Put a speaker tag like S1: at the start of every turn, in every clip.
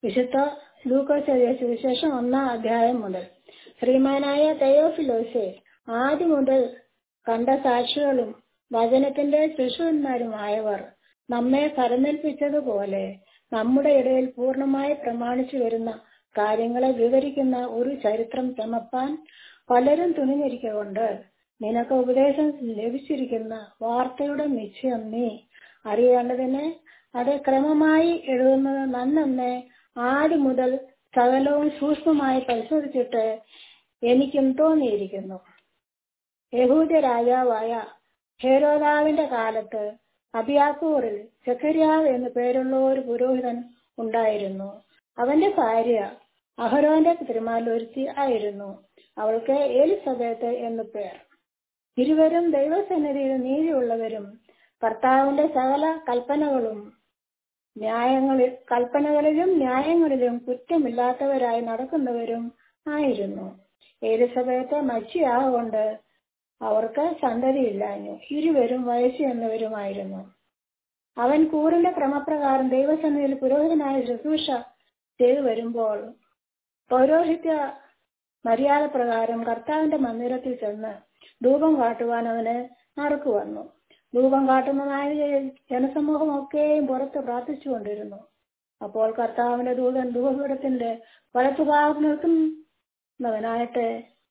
S1: വിശുദ്ധ ലൂക്കോസ് എഴുതിയ സുവിശേഷം ഒന്നാം അധ്യായം മുതൽ ശ്രീമാനായ തെയോഫിലോസെ ആദ്യം മുതൽ കണ്ട സാക്ഷികളും വചനത്തിന്റെ ശിശുവന്മാരുമായവർ നമ്മെ ഫലമേൽപ്പിച്ചതുപോലെ നമ്മുടെ ഇടയിൽ പൂർണ്ണമായി പ്രമാണിച്ചു വരുന്ന കാര്യങ്ങളെ വിവരിക്കുന്ന ഒരു ചരിത്രം ചമപ്പാൻ പലരും തുണിഞ്ഞിരിക്കൊണ്ട് നിനക്ക് ഉപദേശം ലഭിച്ചിരിക്കുന്ന വാർത്തയുടെ നിശ്ചയം നീ അറിയേണ്ടതിന് അത് ക്രമമായി എഴുതുന്നത് നന്നെന്ന് ആദ്യം മുതൽ സകലവും സൂക്ഷ്മമായി പരിശോധിച്ചിട്ട് എനിക്കും തോന്നിയിരിക്കുന്നു യഹൂദ രാജാവായ ഹേരോദാവിന്റെ കാലത്ത് അബിയാക്കൂറിൽ സെക്കരിയാവ് എന്നു പേരുള്ള ഒരു പുരോഹിതൻ ഉണ്ടായിരുന്നു അവന്റെ ഭാര്യ അഹരോന്റെ തിരുമാലൊരുത്തി ആയിരുന്നു അവൾക്ക് എലിസബത്ത് എന്നു പേർ ഇരുവരും ദൈവസന്നിധിയിൽ നീതിയുള്ളവരും കർത്താവിന്റെ സകല കൽപ്പനകളും ന്യായങ്ങളിൽ കൽപ്പനകളിലും ന്യായങ്ങളിലും കുറ്റമില്ലാത്തവരായി നടക്കുന്നവരും ആയിരുന്നു എലിസബത്ത് മച്ചിയാകൊണ്ട് അവർക്ക് സന്തതിയില്ലാഞ്ഞു ഇരുവരും വയസ്സ് എന്നവരുമായിരുന്നു അവൻ കൂറിന്റെ ക്രമപ്രകാരം ദൈവസന്നിധിയിൽ പുരോഹിതനായ ശുശ്രൂഷ ചെയ്തു വരുമ്പോൾ പൗരോഹിത്യ മര്യാദ പ്രകാരം കർത്താവിന്റെ മന്ദിരത്തിൽ ചെന്ന് ധൂപം കാട്ടുവാൻ അവന് നറുക്കു വന്നു ധൂപം കാട്ടുന്നതായ ജനസമൂഹമൊക്കെയും പുറത്ത് പ്രാർത്ഥിച്ചുകൊണ്ടിരുന്നു അപ്പോൾ കർത്താവിന്റെ ദൂതൻ ധൂപപീഠത്തിന്റെ വലത്തുഭാഗത്ത് നിൽക്കുന്നവനായിട്ട്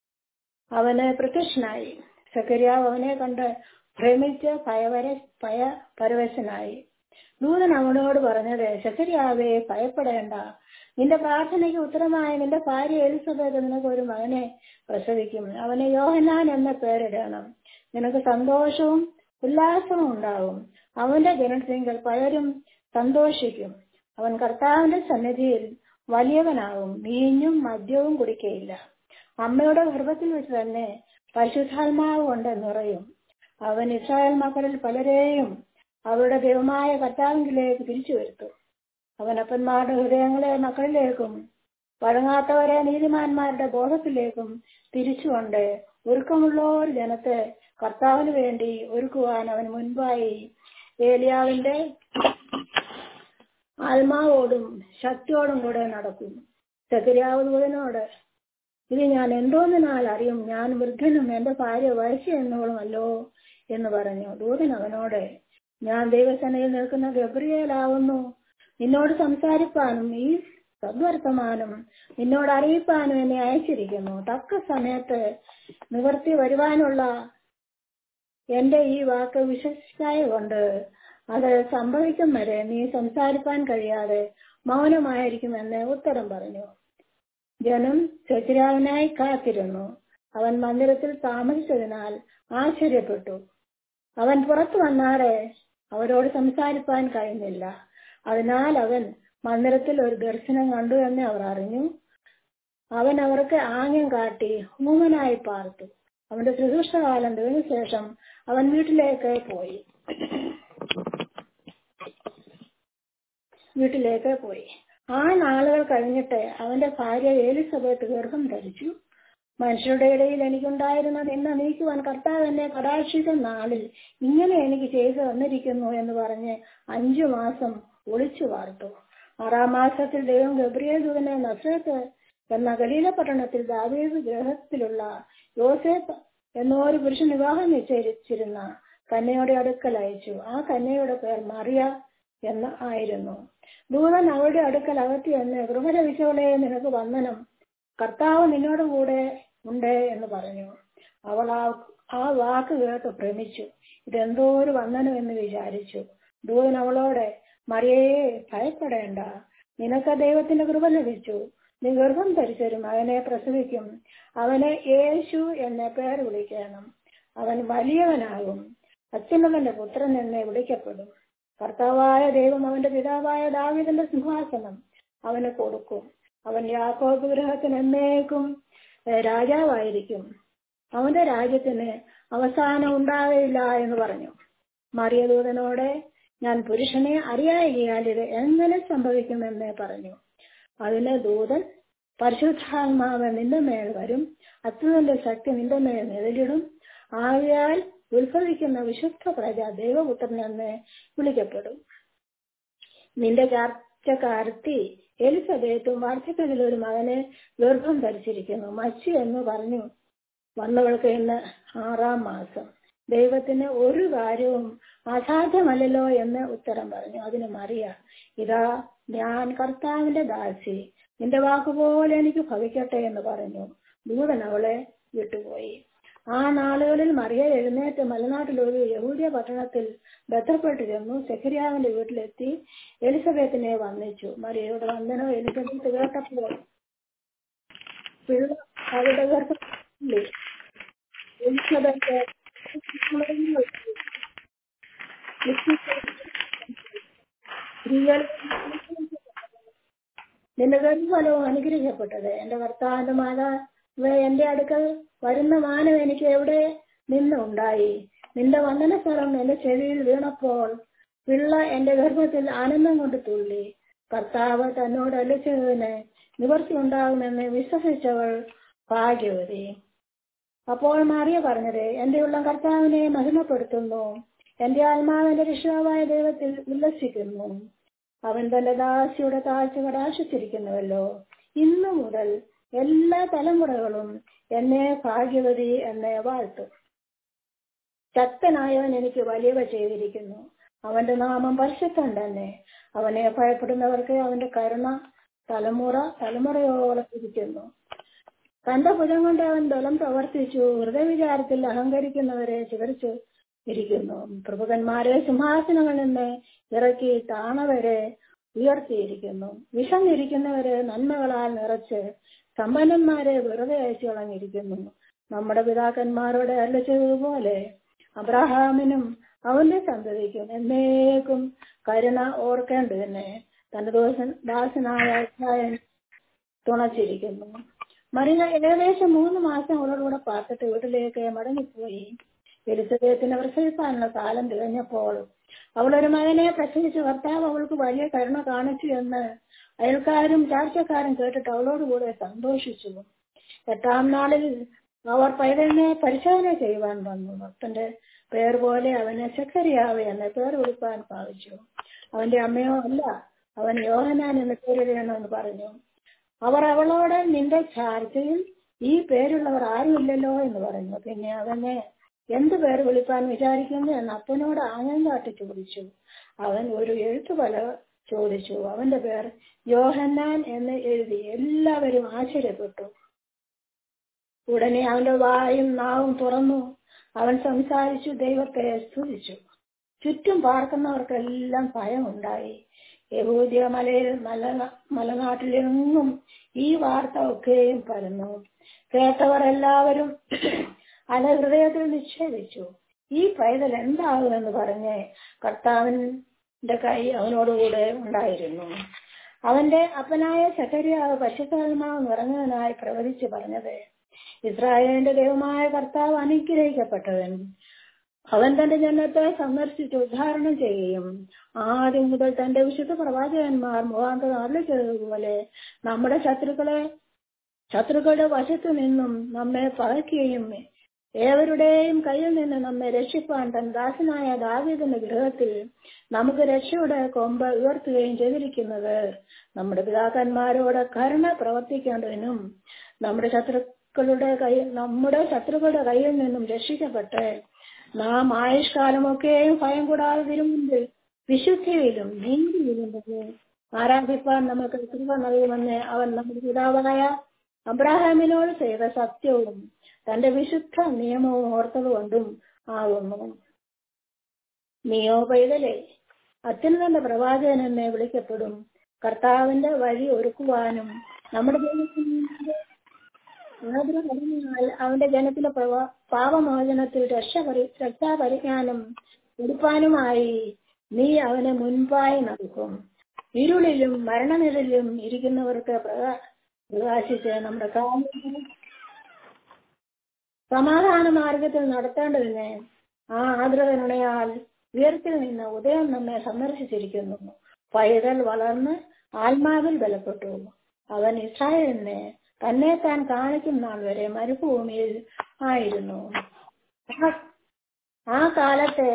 S1: അവന് പ്രത്യക്ഷനായി സക്കരിയാവ് അവനെ കണ്ട് ഭ്രമിച്ച് ഭയവര ഭയ പരവശനായി ദൂതൻ അവനോട് പറഞ്ഞത് ശക്കരിയാവേ ഭയപ്പെടേണ്ട നിന്റെ പ്രാർത്ഥനയ്ക്ക് ഉത്തരമായ നിന്റെ ഭാര്യ എലിസബത്ത് നിനക്ക് ഒരു മകനെ പ്രസവിക്കും അവന് യോഹനാൻ എന്ന പേരിടണം നിനക്ക് സന്തോഷവും ഉല്ലാസവും ഉണ്ടാവും അവന്റെ ജനനത്തിങ്കൽ പലരും സന്തോഷിക്കും അവൻ കർത്താവിന്റെ സന്നിധിയിൽ വലിയവനാകും വീഞ്ഞും മദ്യവും കുടിക്കയില്ല അമ്മയുടെ ഗർഭത്തിൽ വെച്ച് തന്നെ പരിശുദ്ധാത്മാവ് കൊണ്ട് നിറയും അവൻ ഇസ്രായേൽ മക്കളിൽ പലരെയും അവരുടെ ദൈവമായ കർത്താവിലേക്ക് തിരിച്ചു വരുത്തും അവൻ അപ്പന്മാരുടെ ഹൃദയങ്ങളെ മക്കളിലേക്കും വഴങ്ങാത്തവരെ നീതിമാന്മാരുടെ ബോധത്തിലേക്കും തിരിച്ചുകൊണ്ട് ഒരുക്കമുള്ള ഒരു ജനത്തെ കർത്താവിന് വേണ്ടി ഒരുക്കുവാൻ അവൻ മുൻപായി ഏലിയാവിന്റെ ആത്മാവോടും ശക്തിയോടും കൂടെ നടക്കും സെക്കരിയാവ് ദൂതനോട് ഇത് ഞാൻ എന്തോന്നിനാൽ അറിയും ഞാൻ വൃദ്ധനും എന്റെ ഭാര്യ വയസ്സ് എന്നോളുമല്ലോ എന്ന് പറഞ്ഞു ദൂതൻ അവനോട് ഞാൻ ദൈവസേനയിൽ നിൽക്കുന്ന ഗബ്രിയേലാവുന്നു നിന്നോട് സംസാരിപ്പാനും ഈ സദ്വർത്തമാനം നിന്നോട് അറിയിപ്പാനും എന്നെ അയച്ചിരിക്കുന്നു തക്ക സമയത്ത് നിവർത്തി വരുവാനുള്ള എന്റെ ഈ വാക്ക് വിശ്വസിച്ചായ കൊണ്ട് അത് സംഭവിക്കും വരെ നീ സംസാരിപ്പാൻ കഴിയാതെ മൗനമായിരിക്കുമെന്ന് ഉത്തരം പറഞ്ഞു ജനം ശത്രാവിനായി കാത്തിരുന്നു അവൻ മന്ദിരത്തിൽ താമസിച്ചതിനാൽ ആശ്ചര്യപ്പെട്ടു അവൻ പുറത്തു വന്നാറെ അവരോട് സംസാരിപ്പാൻ കഴിഞ്ഞില്ല അതിനാൽ അവൻ മന്ദിരത്തിൽ ഒരു ദർശനം കണ്ടു എന്ന് അവർ അറിഞ്ഞു അവൻ അവർക്ക് ആംഗ്യം കാട്ടി ഹൂമനായി പാർത്തു അവന്റെ ശുശ്രൂഷകാലം തീർന്ന ശേഷം അവൻ വീട്ടിലേക്ക് പോയി വീട്ടിലേക്ക് പോയി ആ നാളുകൾ കഴിഞ്ഞിട്ട് അവന്റെ ഭാര്യ ഏലിസബത്ത് ഗർഭം ധരിച്ചു മനുഷ്യരുടെ ഇടയിൽ എനിക്കുണ്ടായിരുന്ന നിന്ന നീക്കുവാൻ കർത്താവ് എന്നെ കടാക്ഷിച്ച നാളിൽ ഇങ്ങനെ എനിക്ക് ചെയ്തു തന്നിരിക്കുന്നു എന്ന് പറഞ്ഞ് അഞ്ചു മാസം ഒളിച്ചു വാർത്തു ആറാം മാസത്തിൽ ദൈവം ഗബ്രിയേൽ ദൂതനെ നസ്രത്ത് എന്ന ഗലീല പട്ടണത്തിൽ ദാവീദ് ഗ്രഹത്തിലുള്ള യോസേഫ് എന്നൊരു പുരുഷൻ വിവാഹം നിശ്ചയിച്ചിരുന്ന കന്യയുടെ അടുക്കൽ അയച്ചു ആ കന്യയുടെ പേർ മറിയ എന്ന് ആയിരുന്നു ദൂതൻ അവളുടെ അടുക്കൽ അകത്തി എന്ന് കൃപ ലഭിച്ചവളെ നിനക്ക് വന്ദനം കർത്താവ് നിന്നോട് കൂടെ ഉണ്ട് എന്ന് പറഞ്ഞു അവൾ ആ ആ വാക്ക് കേട്ട് ഭ്രമിച്ചു ഇതെന്തോ ഒരു വന്ദനം എന്ന് വിചാരിച്ചു ദൂതൻ അവളോട് മറിയയെ ഭയപ്പെടേണ്ട നിനക്ക് ദൈവത്തിന്റെ കൃപ ലഭിച്ചു നീ ഗർഭം ധരിച്ചൊരു മകനെ പ്രസവിക്കും അവനെ യേശു എന്ന പേർ വിളിക്കണം അവൻ വലിയവനാകും അത്യുന്നതന്റെ പുത്രൻ എന്നെ വിളിക്കപ്പെടും കർത്താവായ ദൈവം അവന്റെ പിതാവായ ദാവിദന്റെ സിംഹാസനം അവന് കൊടുക്കും അവൻ യാക്കോബ് ഗ്രഹത്തിന് എന്നേക്കും രാജാവായിരിക്കും അവന്റെ രാജ്യത്തിന് അവസാനം ഉണ്ടാകയില്ല എന്ന് പറഞ്ഞു മറിയദൂതനോടെ ഞാൻ പുരുഷനെ അറിയായികയാൽ ഇത് എങ്ങനെ സംഭവിക്കുമെന്ന് പറഞ്ഞു അതിന് ദൂതൻ പരിശുദ്ധാത്മാവ് നിന്റെ മേൽ വരും അത്യുതന്റെ ശക്തി നിന്റെ മേൽ നിഴലിടും ആകയാൽ ഉത്ഭവിക്കുന്ന വിശുദ്ധ പ്രജ ദൈവപുത്രൻ എന്ന് വിളിക്കപ്പെടും നിന്റെ ചാർച്ചക്കാരത്തി എലിസബേത്തും വാർദ്ധക്യത്തിൽ ഒരു മകനെ ഗർഭം ധരിച്ചിരിക്കുന്നു മച്ചി എന്ന് പറഞ്ഞു വന്നവൾക്ക് ഇന്ന് ആറാം മാസം ദൈവത്തിന് ഒരു കാര്യവും അസാധ്യമല്ലല്ലോ എന്ന് ഉത്തരം പറഞ്ഞു അതിന് മറിയ ഇതാ ഞാൻ കർത്താവിന്റെ ദാസി നിന്റെ വാക്കുപോലെ എനിക്ക് ഭവിക്കട്ടെ എന്ന് പറഞ്ഞു ദൂതൻ അവളെ വിട്ടുപോയി ആ നാളുകളിൽ മറിയ എഴുന്നേറ്റ് മലനാട്ടിലൊരു യഹൂദിയ പട്ടണത്തിൽ ബന്ധപ്പെട്ട് ചെന്നു സെഖരിയാവിന്റെ വീട്ടിലെത്തി എലിസബത്തിനെ വന്ദിച്ചു മറിയയുടെ വന്ദനം എലിസബത്ത് കേട്ടപ്പോൾ പിള്ള അവരുടെ ഗർഭത്തിൽ എലിസബത്ത് നിന്റെ ഗർഭഫലവും അനുഗ്രഹിക്കപ്പെട്ടത് എന്റെ ഭർത്താവിന്റെ മാതാവ് എന്റെ അടുക്കൽ വരുന്ന മാനം എനിക്ക് എവിടെ നിന്നുണ്ടായി നിന്റെ വന്ദന സ്വരം എന്റെ ചെവിയിൽ വീണപ്പോൾ പിള്ള എന്റെ ഗർഭത്തിൽ ആനന്ദം കൊണ്ട് തുള്ളി കർത്താവ് തന്നോട് അലിച്ചതിന് നിവർത്തി ഉണ്ടാകുമെന്ന് വിശ്വസിച്ചവൾ ഭാഗ്യവതി അപ്പോൾ മാറിയ പറഞ്ഞത് എന്റെ ഉള്ള കർത്താവിനെ മഹിമപ്പെടുത്തുന്നു എന്റെ ആത്മാവിന്റെ രക്ഷിതാവായ ദൈവത്തിൽ ഉല്ലസിക്കുന്നു അവൻ തന്റെ ദാസിയുടെ താഴ്ച കടാശിച്ചിരിക്കുന്നുവല്ലോ ഇന്നു മുതൽ എല്ലാ തലമുറകളും എന്നെ ഭാഗ്യവതി എന്നെ വാഴ്ത്തും ശക്തനായവൻ എനിക്ക് വലിയവ ചെയ്തിരിക്കുന്നു അവന്റെ നാമം പരിശുദ്ധം തന്നെ അവനെ ഭയപ്പെടുന്നവർക്ക് അവന്റെ കരുണ തലമുറ തലമുറയോളം ഇരിക്കുന്നു തന്റെ ഭുജം കൊണ്ട് അവൻ ബലം പ്രവർത്തിച്ചു ഹൃദയവിചാരത്തിൽ അഹങ്കരിക്കുന്നവരെ ചിതറിച്ചു ഇരിക്കുന്നു പ്രഭുക്കന്മാരെ സിംഹാസനങ്ങളിൽ നിന്ന് ഇറക്കി താണവരെ ഉയർത്തിയിരിക്കുന്നു വിഷന്നിരിക്കുന്നവരെ നന്മകളാൽ നിറച്ച് സമ്പന്നന്മാരെ വെറുതെ അയച്ചു കളഞ്ഞിരിക്കുന്നു നമ്മുടെ പിതാക്കന്മാരോട് അല്ലച്ചതുപോലെ അബ്രഹാമിനും അവന്റെ സന്തതിക്കും എന്നേക്കും കരുണ ഓർക്കേണ്ടതിനെ തന്റെ ദോസൻ ദാസനായ അധ്യായൻ തുണച്ചിരിക്കുന്നു മറിയ ഏകദേശം മൂന്ന് മാസം അവളോടുകൂടെ പാർത്തിട്ട് വീട്ടിലേക്ക് മടങ്ങിപ്പോയി എലിസബത്തിനെ പ്രസവിക്കാനുള്ള കാലം തികഞ്ഞപ്പോൾ അവളൊരു മകനെ പ്രസവിച്ച് ഭർത്താവ് അവൾക്ക് വലിയ കരുണ കാണിച്ചു എന്ന് അയൽക്കാരും ചാർച്ചക്കാരും കേട്ടിട്ട് അവളോടുകൂടെ സന്തോഷിച്ചു എട്ടാം നാളിൽ അവർ പൈതലിനെ പരിശോധന ചെയ്യുവാൻ വന്നു ഭക്തന്റെ പേർ പോലെ അവന് ശക്കരിയാവ് എന്ന് പേർ വിളിപ്പാൻ ഭാവിച്ചു അവന്റെ അമ്മയോ അല്ല അവൻ യോഹനാൻ എന്ന് പേരിടണമെന്ന് പറഞ്ഞു അവർ അവളോട് നിന്റെ ചാർച്ചയിൽ ഈ പേരുള്ളവർ ആരുമില്ലല്ലോ എന്ന് പറഞ്ഞു പിന്നെ അവനെ എന്ത് പേർ വിളിപ്പാൻ വിചാരിക്കുന്നു എന്ന് അപ്പനോട് ആംഗം കാട്ടി ചോദിച്ചു അവൻ ഒരു എഴുത്തുപല ചോദിച്ചു അവന്റെ പേർ യോഹന്നാൻ എന്ന് എഴുതി എല്ലാവരും ആശ്ചര്യപ്പെട്ടു ഉടനെ അവന്റെ വായും നാവും തുറന്നു അവൻ സംസാരിച്ചു ദൈവത്തെ സ്തുതിച്ചു ചുറ്റും പാർക്കുന്നവർക്കെല്ലാം ഭയമുണ്ടായി യഹൂദിയ മലയിൽ മല മലനാട്ടിലെങ്ങും ഈ വാർത്ത ഒക്കെയും പരന്നു കേട്ടവർ എല്ലാവരും അല ഹൃദയത്തിൽ നിക്ഷേപിച്ചു ഈ പൈതൽ എന്താകുമെന്ന് പറഞ്ഞ് കർത്താവിന്റെ കൈ അവനോടുകൂടെ ഉണ്ടായിരുന്നു അവന്റെ അപ്പനായ സക്കരിയാവ് പശുക്കാത്മാവ് നിറഞ്ഞവനായി പ്രവചിച്ചു പറഞ്ഞത് ഇസ്രായേലിന്റെ ദൈവമായ കർത്താവ് അനുഗ്രഹിക്കപ്പെട്ടവൻ അവൻ തന്റെ ജനത്തെ സന്ദർശിച്ച് ഉദ്ധാരണം ചെയ്യുകയും ആദ്യം മുതൽ തന്റെ വിശുദ്ധ പ്രവാചകന്മാർ മുഖാന്തരം അറിയിച്ചതുപോലെ നമ്മുടെ ശത്രുക്കളെ ശത്രുക്കളുടെ വശത്തു നിന്നും നമ്മെ പകയ്ക്കുകയും ഏവരുടെയും കയ്യിൽ നിന്ന് നമ്മെ രക്ഷിപ്പാൻ തൻ ദാസനായ ദാവീദിന്റെ ഗൃഹത്തിൽ നമുക്ക് രക്ഷയുടെ കൊമ്പ് ഉയർത്തുകയും ചെയ്തിരിക്കുന്നത് നമ്മുടെ പിതാക്കന്മാരോട് കരുണ പ്രവർത്തിക്കേണ്ടതിനും നമ്മുടെ ശത്രുക്കളുടെ കൈ നമ്മുടെ ശത്രുക്കളുടെ കയ്യിൽ നിന്നും രക്ഷിക്കപ്പെട്ട് നാം ആയുഷ്കാലമൊക്കെയും ഭയം കൂടാതെ തിരുമുമ്പിൽ വിശുദ്ധിയിലും നീതിയിലും തന്നെ ആരാധിപ്പാൻ നമുക്ക് കൃപ നൽകുമെന്ന് അവൻ നമ്മുടെ പിതാവായ അബ്രാഹാമിനോട് ചെയ്ത സത്യവും തന്റെ വിശുദ്ധ നിയമവും ഓർത്തതുകൊണ്ടും ആകുന്നു നീയോ പൈതലേ അത്യുന്നതന്റെ പ്രവാചകൻ എന്നെ വിളിക്കപ്പെടും കർത്താവിന്റെ വഴി ഒരുക്കുവാനും നമ്മുടെ ദൈവത്തിന്റെ ആഗ്രഹം അവന്റെ ജനത്തിന്റെ പ്രവാ പാപമോചനത്തിൽ രക്ഷ പരി രക്ഷാപരിജ്ഞാനം എടുപ്പാനുമായി നീ അവനെ മുൻപായി നൽകും ഇരുളിലും മരണനിഴലിലും ഇരിക്കുന്നവർക്ക് പ്രകാ പ്രകാശിച്ച് നമ്മുടെ കാലം സമാധാന മാർഗത്തിൽ നടത്തേണ്ടതിന് ആ ആദരകരുണയാൽ ഉയരത്തിൽ നിന്ന് ഉദയം നമ്മെ സന്ദർശിച്ചിരിക്കുന്നു പൈതൽ വളർന്ന് ആത്മാവിൽ ബലപ്പെട്ടു അവൻ ഇസ്രായേലിനെ തന്നെ താൻ കാണിക്കും നാൾ വരെ മരുഭൂമിയിൽ ആയിരുന്നു ആ കാലത്തെ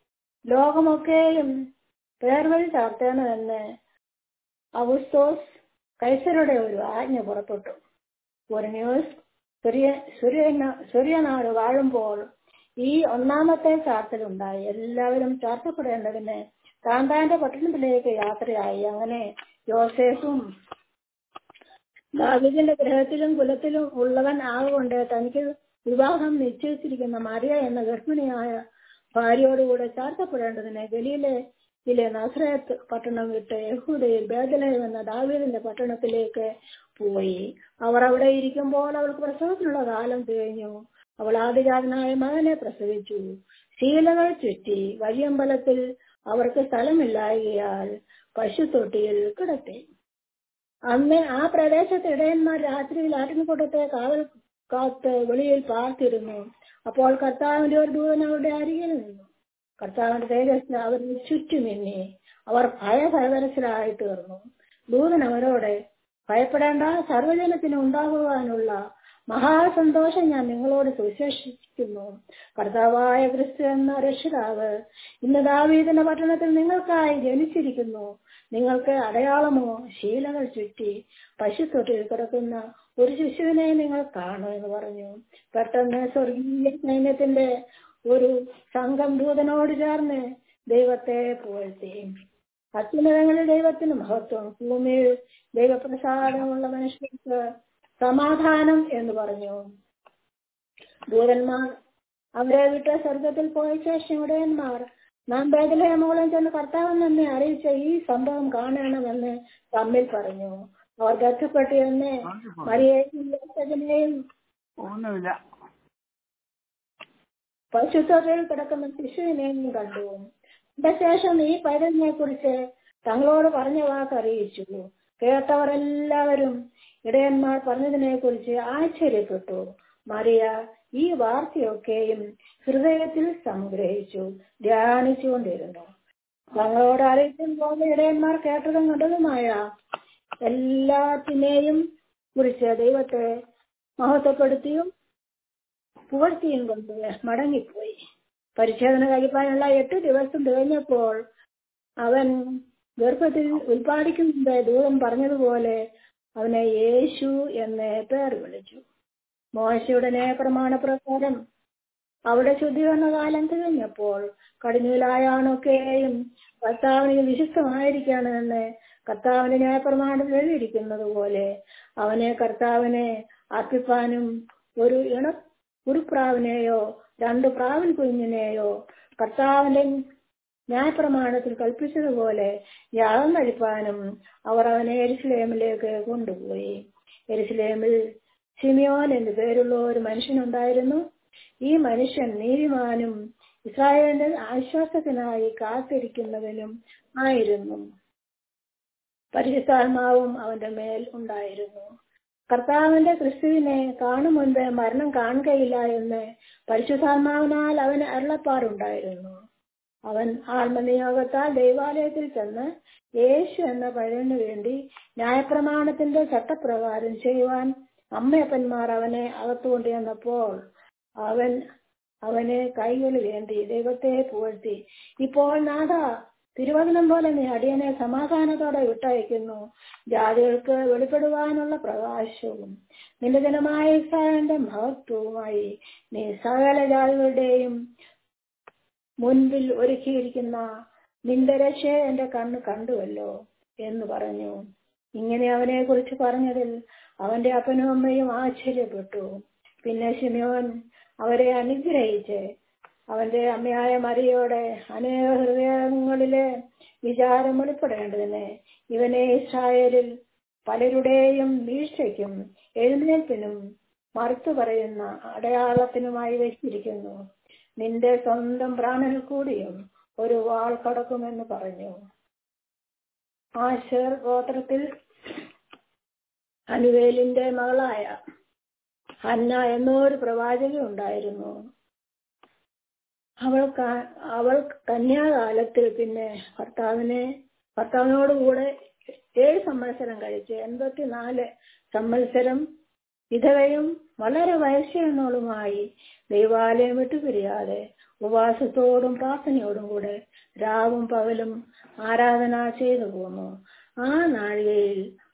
S1: ലോകമൊക്കെയും പേർവഴി ചാർത്തേണ്ടതെന്ന് അവസ്തോസ് കൈസരുടെ ഒരു ആജ്ഞ പുറപ്പെട്ടു ഒരു ന്യൂസ് സൂര്യ സൂര്യന സൂര്യനാട് വാഴുമ്പോൾ ഈ ഒന്നാമത്തെ ചാർത്തലുണ്ടായി എല്ലാവരും ചാർത്തപ്പെടേണ്ടതിന് താൻ താന്റെ പട്ടണത്തിലേക്ക് യാത്രയായി അങ്ങനെ യോസേഫും ദാവിദിന്റെ ഗ്രഹത്തിലും കുലത്തിലും ഉള്ളവൻ ആകൊണ്ട് തനിക്ക് വിവാഹം നിശ്ചയിച്ചിരിക്കുന്ന മറിയ എന്ന ഗർഭിണിയായ ഭാര്യയോടുകൂടെ ചാർത്തപ്പെടേണ്ടതിന് ഗലീലയിലെ നസ്രയത്ത് പട്ടണം വിട്ട് യഹൂദയിൽ ബേദലയം എന്ന ദാവീദിന്റെ പട്ടണത്തിലേക്ക് പോയി അവർ അവിടെ ഇരിക്കുമ്പോൾ അവൾക്ക് പ്രസവത്തിനുള്ള കാലം കഴിഞ്ഞു അവൾ ആദിജാതനായ മകനെ പ്രസവിച്ചു ശീലകൾ ചുറ്റി വഴിയമ്പലത്തിൽ അവർക്ക് സ്ഥലമില്ലായകയാൽ പശുത്തൊട്ടിയിൽ കിടത്തി അന്ന് ആ പ്രദേശത്ത് ഇടയന്മാർ രാത്രിയിൽ ആട്ടിൻകൂട്ടത്തെ കാവൽ കാത്ത് വെളിയിൽ പാർത്തിരുന്നു അപ്പോൾ കർത്താവിന്റെ ഒരു ദൂതൻ അവരുടെ അരികിൽ നിന്നു കർത്താവിന്റെ തേജസ് അവർ ചുറ്റുമിന്നി അവർ ഭയഭയകരസ്ഥരായി തീർന്നു ദൂതൻ അവരോട് ഭയപ്പെടേണ്ട സർവജനത്തിന് ഉണ്ടാകുവാനുള്ള മഹാസന്തോഷം ഞാൻ നിങ്ങളോട് സുവിശേഷിക്കുന്നു കർത്താവായ ക്രിസ്തു എന്ന രക്ഷിതാവ് ഇന്ന് ദാവീദിന്റെ പട്ടണത്തിൽ നിങ്ങൾക്കായി ജനിച്ചിരിക്കുന്നു നിങ്ങൾക്ക് അടയാളമോ ശീലകൾ ചുറ്റി പശുത്തൊട്ടിൽ കിടക്കുന്ന ഒരു ശിശുവിനെ നിങ്ങൾ കാണും എന്ന് പറഞ്ഞു പെട്ടെന്ന് സ്വർഗീയ സൈന്യത്തിന്റെ ഒരു സംഘം ദൂതനോട് ചേർന്ന് ദൈവത്തെ പുകഴ്ത്തി അത്യുന്നതങ്ങളിൽ ദൈവത്തിന് മഹത്വം ഭൂമിയിൽ ദൈവപ്രസാദമുള്ള മനുഷ്യർക്ക് സമാധാനം എന്ന് പറഞ്ഞു ദൂതന്മാർ അവരെ വിട്ട് സ്വർഗത്തിൽ പോയ ശേഷം ഇടയന്മാർ നാം ബേദലഹമോളം ചെന്ന് കർത്താവൻ എന്നെ അറിയിച്ച ഈ സംഭവം കാണണമെന്ന് തമ്മിൽ പറഞ്ഞു അവർ ബന്ധപ്പെട്ട് എന്ന് മരിയേയും
S2: ഒന്നുമില്ല
S1: പശുത്തൊഴിൽ കിടക്കുന്ന ശിശുവിനെയും കണ്ടു ഇതിന്റെ ശേഷം ഈ പൈതലിനെ കുറിച്ച് തങ്ങളോട് പറഞ്ഞ വാക്ക് അറിയിച്ചു കേട്ടവർ എല്ലാവരും ഇടയന്മാർ പറഞ്ഞതിനെ കുറിച്ച് ആശ്ചര്യപ്പെട്ടു മറിയ ഈ വാർത്തയൊക്കെയും ഹൃദയത്തിൽ സംഗ്രഹിച്ചു ധ്യാനിച്ചുകൊണ്ടിരുന്നു തങ്ങളോട് അറിയിക്കുമ്പോൾ ഇടയന്മാർ കേട്ടതും കണ്ടതുമായ എല്ലാത്തിനെയും കുറിച്ച് ദൈവത്തെ മഹത്വപ്പെടുത്തിയും പുകഴ്ത്തിയും കൊണ്ട് മടങ്ങിപ്പോയി പരിച്ഛേദന കഴിപ്പാനുള്ള എട്ട് ദിവസം തികഞ്ഞപ്പോൾ അവൻ ഗർഭത്തിൽ ഉൽപ്പാദിക്കുന്നുണ്ട് ദൂതം പറഞ്ഞതുപോലെ അവനെ യേശു എന്ന് പേർ വിളിച്ചു മോശയുടെ പ്രമാണപ്രകാരം അവിടെ ശുദ്ധീകരണ കാലം തികഞ്ഞപ്പോൾ കടിഞ്ഞൂലായാണൊക്കെയും കർത്താവിന് വിശുദ്ധമായിരിക്കണമെന്ന് കർത്താവിന്റെ ന്യായപ്രമാണം എഴുതിയിരിക്കുന്നത് പോലെ അവനെ കർത്താവിനെ അർപ്പിപ്പാനും ഒരു ഇണ ഒരു പ്രാവിനെയോ രണ്ട് പ്രാവിൻ കുഞ്ഞിനെയോ കർത്താവിന്റെ ന്യായപ്രമാണത്തിൽ കൽപ്പിച്ചതുപോലെ യാഗം കഴിപ്പാനും അവർ അവനെ എരുസലേമിലേക്ക് കൊണ്ടുപോയി എരുസലേമിൽ സിമിയോൻ എന്ന് പേരുള്ള ഒരു മനുഷ്യനുണ്ടായിരുന്നു ഈ മനുഷ്യൻ നീതിമാനും ഇസ്രായേലിന്റെ ആശ്വാസത്തിനായി കാത്തിരിക്കുന്നവനും ആയിരുന്നു പരിശുദ്ധാത്മാവും അവന്റെ മേൽ ഉണ്ടായിരുന്നു കർത്താവിന്റെ ക്രിസ്തുവിനെ കാണും മുൻപ് മരണം കാണുകയില്ല എന്ന് പരിശുദ്ധാത്മാവിനാൽ അവന് അരുളപ്പാടുണ്ടായിരുന്നു അവൻ ആത്മനിയോഗത്താൽ ദൈവാലയത്തിൽ ചെന്ന് യേശു എന്ന പഴയനു വേണ്ടി ന്യായപ്രമാണത്തിന്റെ ചട്ടപ്രകാരം ചെയ്യുവാൻ അമ്മയപ്പന്മാർ അവനെ അകത്തുകൊണ്ട് ചെന്നപ്പോൾ അവൻ അവന് കൈകളി വേണ്ടി ദൈവത്തെ പുകഴ്ത്തി ഇപ്പോൾ നാഥ തിരുവചനം പോലെ നീ അടിയനെ സമാധാനത്തോടെ വിട്ടയക്കുന്നു ജാതികൾക്ക് വെളിപ്പെടുവാനുള്ള പ്രകാശവും നിന്റെ ജനമായ ഇസ്രായേലിന്റെ മഹത്വവുമായി നീ സകല ജാതികളുടെയും മുൻപിൽ ഒരുക്കിയിരിക്കുന്ന നിന്റെ രക്ഷയെ എന്റെ കണ്ണ് കണ്ടുവല്ലോ എന്ന് പറഞ്ഞു ഇങ്ങനെ അവനെ കുറിച്ച് പറഞ്ഞതിൽ അവന്റെ അപ്പനും അമ്മയും ആശ്ചര്യപ്പെട്ടു പിന്നെ ശിമയോൻ അവരെ അനുഗ്രഹിച്ച് അവന്റെ അമ്മയായ മരിയോടെ അനേക ഹൃദയങ്ങളിലെ വിചാരം വെളിപ്പെടേണ്ടതിന് ഇവനെ ഇസ്രായേലിൽ പലരുടെയും വീഴ്ചയ്ക്കും എഴുന്നേൽപ്പിനും മറുത്തു പറയുന്ന അടയാളത്തിനുമായി വെച്ചിരിക്കുന്നു നിന്റെ സ്വന്തം പ്രാണനിൽ കൂടിയും ഒരു വാൾ കടക്കുമെന്ന് പറഞ്ഞു ആശർ ഗോത്രത്തിൽ അനുവേലിന്റെ മകളായ ഹന്ന എന്നൊരു പ്രവാചക ഉണ്ടായിരുന്നു അവൾ അവൾ കന്യാകാലത്തിൽ പിന്നെ ഭർത്താവിനെ ഭർത്താവിനോടുകൂടെ ഏഴ് സംവത്സരം കഴിച്ച് എൺപത്തിനാല് സംവത്സരം വിധവയും വളരെ വയസ്സെന്നോളുമായി ദൈവാലയം വിട്ടുപിരിയാതെ ഉപവാസത്തോടും പ്രാർത്ഥനയോടും കൂടെ രാവും പകലും ആരാധന ചെയ്തു പോന്നു ആ നാഴികയിൽ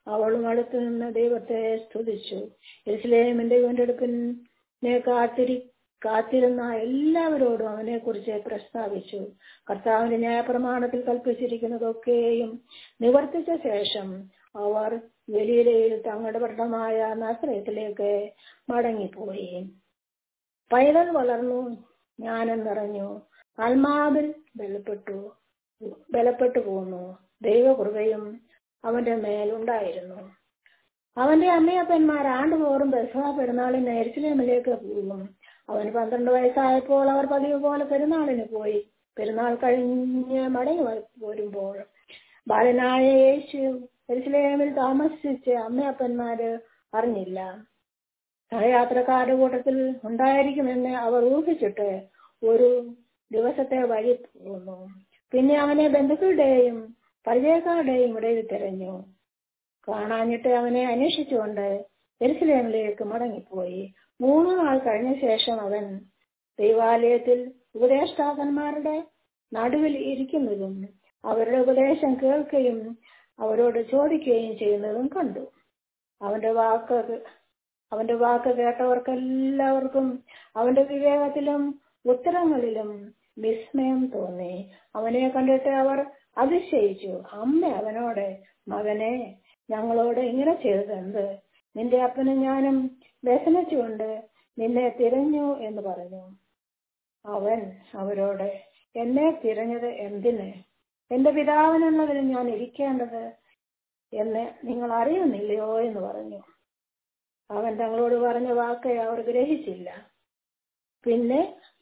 S1: അവളും അടുത്തു നിന്ന് ദൈവത്തെ സ്തുതിച്ചു ഇസ്ലേമിന്റെ വീണ്ടെടുപ്പിനെ കാത്തിരി കാത്തിരുന്ന എല്ലാവരോടും അവനെ കുറിച്ച് പ്രസ്താവിച്ചു കർത്താവിന്റെ ന്യായപ്രമാണത്തിൽ കൽപ്പിച്ചിരിക്കുന്നതൊക്കെയും നിവർത്തിച്ച ശേഷം അവർ ഗലീലയിൽ തങ്ങളുടെ പട്ടണമായ നസ്രയത്തിലേക്ക് മടങ്ങിപ്പോയി പൈതൽ വളർന്നു ജ്ഞാനം നിറഞ്ഞു ആത്മാവിൽ ബലപ്പെട്ടു ബലപ്പെട്ടു പോന്നു ദൈവകൃപയും അവന്റെ മേലുണ്ടായിരുന്നു അവന്റെ അമ്മയപ്പന്മാർ ആണ്ടുതോറും ബസ്സാ പെരുന്നാളിന് എരിശിലേമിലേക്ക് പോകും അവന് പന്ത്രണ്ട് വയസ്സായപ്പോൾ അവർ പതിവ് പോലെ പെരുന്നാളിന് പോയി പെരുന്നാൾ കഴിഞ്ഞ് മടങ്ങി വരുമ്പോൾ ബാലനായ യേശു എരിശിലേമിൽ താമസിച്ച് അമ്മയപ്പന്മാര് അറിഞ്ഞില്ല സഹയാത്രക്കാരുടെ കൂട്ടത്തിൽ ഉണ്ടായിരിക്കുമെന്ന് അവർ ഊഹിച്ചിട്ട് ഒരു ദിവസത്തെ വഴി പോന്നു പിന്നെ അവനെ ബന്ധുക്കളുടെയും പരിചയക്കാരുടെയും ഇടയിൽ തിരഞ്ഞു കാണാഞ്ഞിട്ട് അവനെ അന്വേഷിച്ചുകൊണ്ട് എരുസലേമിലേക്ക് മടങ്ങിപ്പോയി മൂന്ന് നാൾ കഴിഞ്ഞ ശേഷം അവൻ ദൈവാലയത്തിൽ ഉപദേഷ്ടാക്കന്മാരുടെ നടുവിൽ ഇരിക്കുന്നതും അവരുടെ ഉപദേശം കേൾക്കുകയും അവരോട് ചോദിക്കുകയും ചെയ്യുന്നതും കണ്ടു അവന്റെ വാക്ക് അവന്റെ വാക്ക് കേട്ടവർക്കെല്ലാവർക്കും അവന്റെ വിവേകത്തിലും ഉത്തരങ്ങളിലും വിസ്മയം തോന്നി അവനെ കണ്ടിട്ട് അവർ അതിശയിച്ചു അമ്മ അവനോട് മകനെ ഞങ്ങളോട് ഇങ്ങനെ ചെയ്തതെന്ത് നിന്റെ അപ്പനും ഞാനും വ്യസനിച്ചുകൊണ്ട് നിന്നെ തിരഞ്ഞു എന്ന് പറഞ്ഞു അവൻ അവരോട് എന്നെ തിരഞ്ഞത് എന്തിന് എന്റെ പിതാവിനുള്ളതിൽ ഞാൻ ഇരിക്കേണ്ടത് എന്ന് നിങ്ങൾ അറിയുന്നില്ലയോ എന്ന് പറഞ്ഞു അവൻ തങ്ങളോട് പറഞ്ഞ വാക്ക് അവർ ഗ്രഹിച്ചില്ല പിന്നെ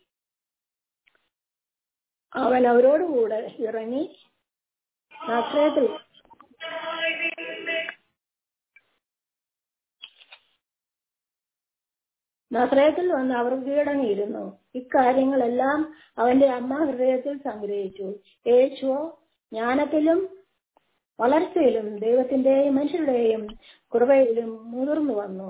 S1: അവൻ അവരോടുകൂടെ ഇറങ്ങി നസ്രയത്തിൽ നസ്രയത്തിൽ വന്ന് അവർ കീഴടങ്ങിയിരുന്നു ഇക്കാര്യങ്ങളെല്ലാം അവന്റെ അമ്മ ഹൃദയത്തിൽ സംഗ്രഹിച്ചു യേശുവോ ജ്ഞാനത്തിലും വളർച്ചയിലും ദൈവത്തിന്റെയും മനുഷ്യരുടെയും കൃപയിലും മുതിർന്നു വന്നു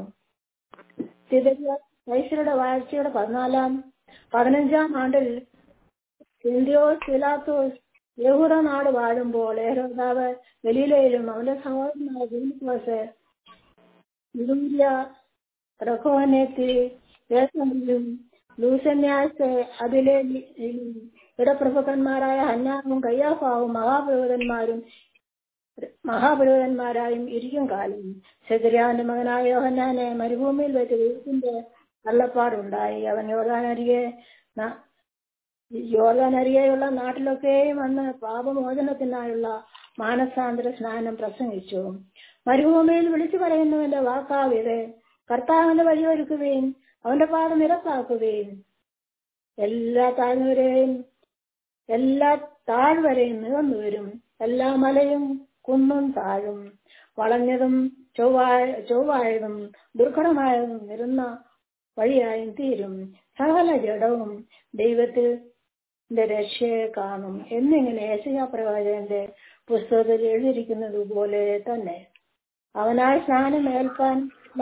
S1: വൈശ്യരുടെ വാഴ്ചയുടെ പതിനാലാം പതിനഞ്ചാം ആണ്ടിൽ ഇന്ത്യോസ് പിലാത്തോസ് യഹൂദ നാട് വാഴുമ്പോൾ ഏരോദാവ് ഗലീലയിലും അവന്റെ സഹോദരനായ ഫിലിപ്പോസ് ഇലൂര്യ റഹോനെത്തി ദേശങ്ങളിലും ലൂസന്യാസ് അബിലേലും ഇടപ്രഭുക്കന്മാരായ ഹന്നാവും കയ്യാഫാവും മഹാപുരോഹിതന്മാരും മഹാപുരോഹിതന്മാരായും ഇരിക്കും കാലം സെദരിയാന്റെ മകനായ യോഹന്നാനെ മരുഭൂമിയിൽ വെച്ച് ദൈവത്തിന്റെ കള്ളപ്പാടുണ്ടായി അവൻ യോർദാനരികെ യോർദാനരികെയുള്ള നാട്ടിലൊക്കെയും അന്ന് പാപമോചനത്തിനായുള്ള മാനസാന്തര സ്നാനം പ്രസംഗിച്ചു മരുഭൂമിയിൽ വിളിച്ചു പറയുന്നവന്റെ വാക്കാവിത് കർത്താവിന്റെ വഴിയൊരുക്കുകയും അവന്റെ പാത നിരപ്പാക്കുകയും എല്ലാ താഴ്ന്നവരെയും എല്ലാ താഴ്വരയും നികന്നു വരും എല്ലാ മലയും കുന്നും താഴും വളഞ്ഞതും ചൊവ്വായ ചൊവ്വായതും ദുർഘടമായതും നിരുന്ന വഴിയായും തീരും സകല ജഡവും ദൈവത്തിൽ രക്ഷയെ കാണും എന്നിങ്ങനെ ഏശയ പ്രവാചകന്റെ പുസ്തകത്തിൽ എഴുതിയിരിക്കുന്നത് പോലെ തന്നെ അവനായി സ്നാനം ഏൽക്കാൻ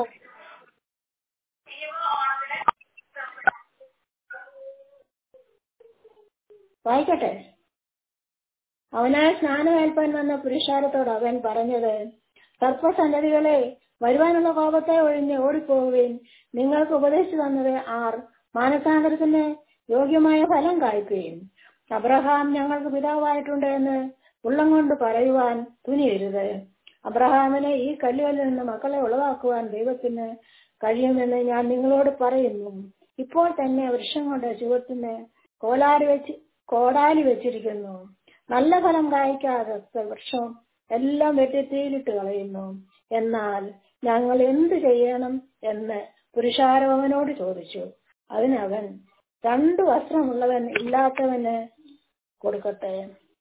S1: വായിക്കട്ടെ അവനായി സ്നാനമേൽപ്പാൻ വന്ന പുരുഷാരത്തോട് അവൻ പറഞ്ഞത് സർപ്പസന്തതികളെ വരുവാനുള്ള കോപത്തെ ഒഴിഞ്ഞ് ഓടിപ്പോവുകയും നിങ്ങൾക്ക് ഉപദേശിച്ചു തന്നത് ആർ മാനസാന്തരത്തിന് യോഗ്യമായ ഫലം കായ്ക്കുകയും അബ്രഹാം ഞങ്ങൾക്ക് പിതാവായിട്ടുണ്ട് എന്ന് ഉള്ളം കൊണ്ട് പറയുവാൻ തുനിയരുത് അബ്രഹാമിനെ ഈ കല്ലുകളിൽ നിന്ന് മക്കളെ ഉളവാക്കുവാൻ ദൈവത്തിന് കഴിയുമെന്ന് ഞാൻ നിങ്ങളോട് പറയുന്നു ഇപ്പോൾ തന്നെ വൃക്ഷം കൊണ്ട് ചുവട്ടിന് കോലാരി വെച്ച് കോടാലി വെച്ചിരിക്കുന്നു നല്ല ഫലം കായ്ക്കാത്ത വൃക്ഷം എല്ലാം വെട്ടി തീയിലിട്ട് കളയുന്നു എന്നാൽ ഞങ്ങൾ എന്ത് ചെയ്യണം എന്ന് പുരുഷാരം അവനോട് ചോദിച്ചു അതിനവൻ രണ്ടു വസ്ത്രമുള്ളവൻ ഇല്ലാത്തവന് കൊടുക്കട്ടെ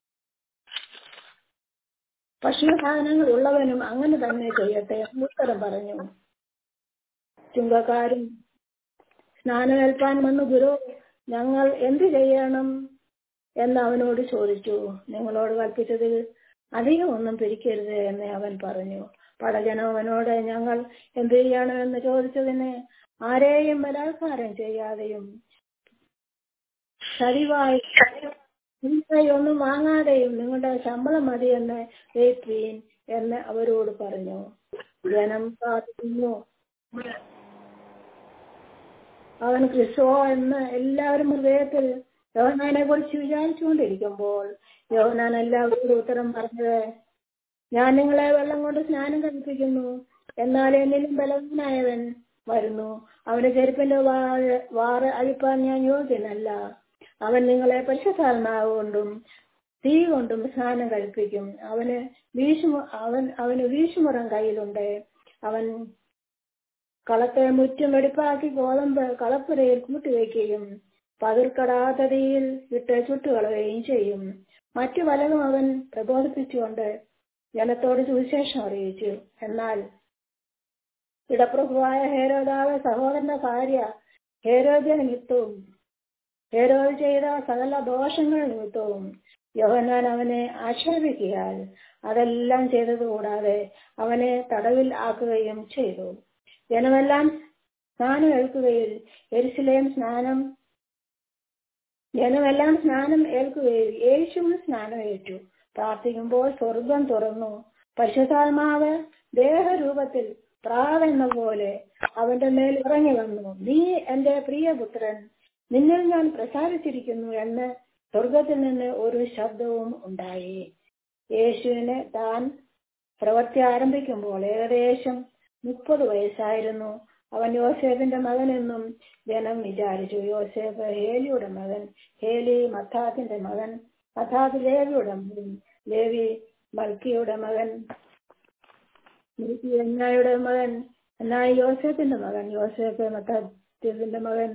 S1: ഭക്ഷണസാധനങ്ങൾ ഉള്ളവനും അങ്ങനെ തന്നെ ചെയ്യട്ടെ ഉത്തരം പറഞ്ഞു ചുങ്കക്കാരും സ്നാനമേൽപ്പാൻ വന്നു ഗുരു ഞങ്ങൾ എന്തു ചെയ്യണം എന്ന് അവനോട് ചോദിച്ചു നിങ്ങളോട് കൽപ്പിച്ചതിൽ അധികം ഒന്നും പിരിക്കരുത് എന്ന് അവൻ പറഞ്ഞു പടജനം അവനോട് ഞങ്ങൾ എന്ത് ചെയ്യണമെന്ന് ചോദിച്ചതിന് ആരെയും ബലാത്കാരം ചെയ്യാതെയും സരിവായി ഒന്നും വാങ്ങാതെയും നിങ്ങളുടെ ശമ്പളം മതിയെന്ന് ഏൽപ്പീൻ എന്ന് അവരോട് പറഞ്ഞു ജനം പ്രാർത്ഥിക്കുന്നു അവൻ ക്രിസ്തുവോ എന്ന് എല്ലാവരും ഹൃദയത്തിൽ യോഹനാനെ കുറിച്ച് വിചാരിച്ചുകൊണ്ടിരിക്കുമ്പോൾ യോഹനാൻ എല്ലാവരോടും ഉത്തരം പറഞ്ഞത് ഞാൻ നിങ്ങളെ വെള്ളം കൊണ്ട് സ്നാനം കഴിപ്പിക്കുന്നു എന്നാൽ എന്നിലും ബലവാനായവൻ വരുന്നു അവന്റെ ചെരുപ്പിന്റെ വാറ് വാറ് അഴിപ്പാൻ ഞാൻ യോഗ്യനല്ല അവൻ നിങ്ങളെ പരിശുദ്ധാത്മാവ് കൊണ്ടും തീ കൊണ്ടും സ്നാനം കഴിപ്പിക്കും അവന് വീശുമു അവൻ അവന് വീശുമുറം കയ്യിലുണ്ട് അവൻ കളത്തെ മുറ്റും വെടിപ്പാക്കി ഗോതമ്പ് കളപ്പുരയിൽ കൂട്ടിവെക്കുകയും പതിർക്കടാത്ത തീയിൽ ഇട്ട് ചുട്ടുകളയുകയും ചെയ്യും മറ്റു പലതും അവൻ പ്രബോധിപ്പിച്ചുകൊണ്ട് ജനത്തോട് സുവിശേഷം അറിയിച്ചു എന്നാൽ ഇടപ്രഭുവായ ഹേരോദാവ് സഹോദരന്റെ ഭാര്യ ഹേരോദ്യ നിമിത്തവും ഹേരോദ് ചെയ്ത സകല ദോഷങ്ങൾ നിമിത്തവും യോഹന്നാൻ അവനെ ആക്ഷേപിക്കിയാൽ അതെല്ലാം ചെയ്തതുകൂടാതെ അവനെ തടവിൽ ആക്കുകയും ചെയ്തു ജനമെല്ലാം സ്നാനം ഏൽക്കുകയിൽ എരുസലേം സ്നാനം ജനമെല്ലാം സ്നാനം ഏൽക്കുകയിൽ യേശുവും സ്നാനം ഏറ്റു പ്രാർത്ഥിക്കുമ്പോൾ സ്വർഗം തുറന്നു പരിശുദ്ധാത്മാവ് ദേഹരൂപത്തിൽ പ്രാവെന്ന പോലെ അവന്റെ മേൽ ഇറങ്ങി വന്നു നീ എന്റെ പ്രിയപുത്രൻ നിന്നിൽ ഞാൻ പ്രസാദിച്ചിരിക്കുന്നു എന്ന് സ്വർഗത്തിൽ നിന്ന് ഒരു ശബ്ദവും ഉണ്ടായി യേശുവിനെ താൻ പ്രവൃത്തി ആരംഭിക്കുമ്പോൾ ഏകദേശം മുപ്പത് വയസ്സായിരുന്നു അവൻ യോസേഫിന്റെ മകനെന്നും ജനം വിചാരിച്ചു യോസേഫ് ഹേലിയുടെ മകൻ ഹേലി മത്താത്തിന്റെ മകൻ മത്താത്ത് ലേവിയുടെ മകൻ ലേവി മൽക്കിയുടെ മകൻ എന്നായുടെ മകൻ എന്നായി യോസേഫിന്റെ മകൻ യോസേഫ് മത്താത്തിന്റെ മകൻ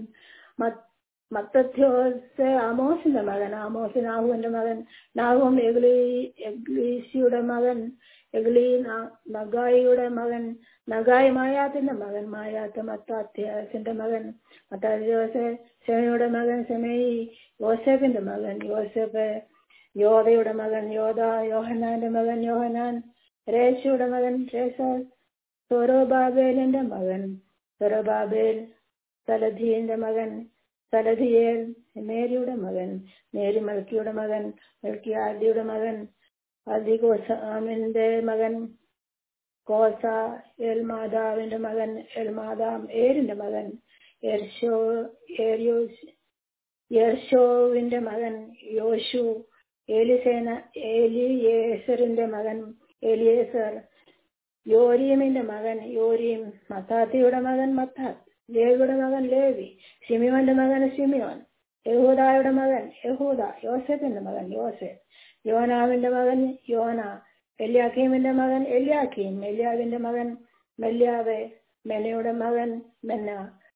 S1: മത്തത്യോസ് ആമോസിന്റെ മകൻ ആമോസ് നാഹുവിന്റെ മകൻ നാഹും എഗ്ലി എഗ്ലീസിയുടെ മകൻ എഗ്ലി നഗായിയുടെ മകൻ നഗായി മായാത്തിന്റെ മകൻ മായാത്ത് മത്താത്യാസിന്റെ മകൻ മത്താത്യോസ് സെമയുടെ മകൻ സെമയി യോസേഫിന്റെ മകൻ യോസേഫ് യോധയുടെ മകൻ യോധ യോഹനാന്റെ മകൻ യോഹനാൻ രേശയുടെ മകൻ രേസ സൊറോബാബേലിന്റെ മകൻ സൊറോബാബേൽ സലധീന്റെ മകൻ സലധിയേൽ മേരിയുടെ മകൻ മേരി മൽക്കിയുടെ മകൻ മൽക്കി ആദിയുടെ മകൻ അദിഗോസാമിന്റെ മകൻ കോസ എൽമാതാവിന്റെ മകൻ എൽമാതാം ഏരിന്റെ മകൻ എർഷോ ഏരിയോസ് യർഷോവിന്റെ മകൻ യോശു ഏലിസേന ഏലിയേസറിന്റെ മകൻ എലിയേസർ യോരീമിന്റെ മകൻ യോരീം മത്താത്തിയുടെ മകൻ മത്താത്ത് ലേവിയുടെ മകൻ ലേവി ഷിമിയോന്റെ മകൻ ഷിമിയോൻ യഹൂദായുടെ മകൻ യഹൂദ യോസഫിന്റെ മകൻ യോസഫ് യോനാവിന്റെ മകൻ യോന എല്യാക്കീമിന്റെ മകൻ എല്യാക്കീം എല്യാവിന്റെ മകൻ മെല്യാവെ മെനയുടെ മകൻ മെന്ന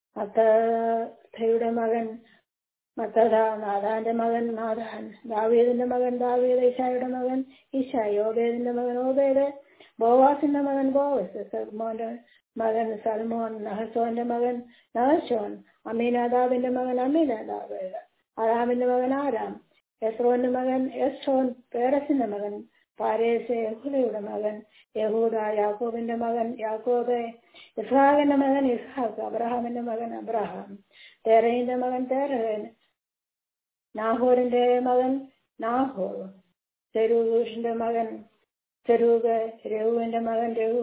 S1: മത്തയുടെ മകൻ മത്തത നാദാന്റെ മകൻ നാദാൻ ദാവീദിന്റെ മകൻ ദാവീദ് ഇഷായുടെ മകൻ ഇഷായ് ഓബേദിന്റെ മകൻ ഓബേദ് ബോവാസിന്റെ മകൻ ബോവസ് സൽമോന്റെ മകൻ സൽമോൻ നഹസോന്റെ മകൻ നഹസോൻ അമീനാദാബിന്റെ മകൻ അമീനാദാബ് ആരാമിന്റെ മകൻ ആരാം എസ്രോന്റെ മകൻ എസ്രോൻ പേരസിന്റെ മകൻ പാരേസ് യഹൂദയുടെ മകൻ യഹൂദ യാക്കോബിന്റെ മകൻ യാക്കോബ് ഇസ്ഹാഖിന്റെ മകൻ ഇസ്ഹാഖ് അബ്രഹാമിന്റെ മകൻ അബ്രഹാം തേരയിന്റെ മകൻ തേരഹൻ നാഹോറിന്റെ മകൻ നാഹോർ സെരൂഷിന്റെ മകൻ സെരൂഗ് രഘുവിന്റെ മകൻ രഘു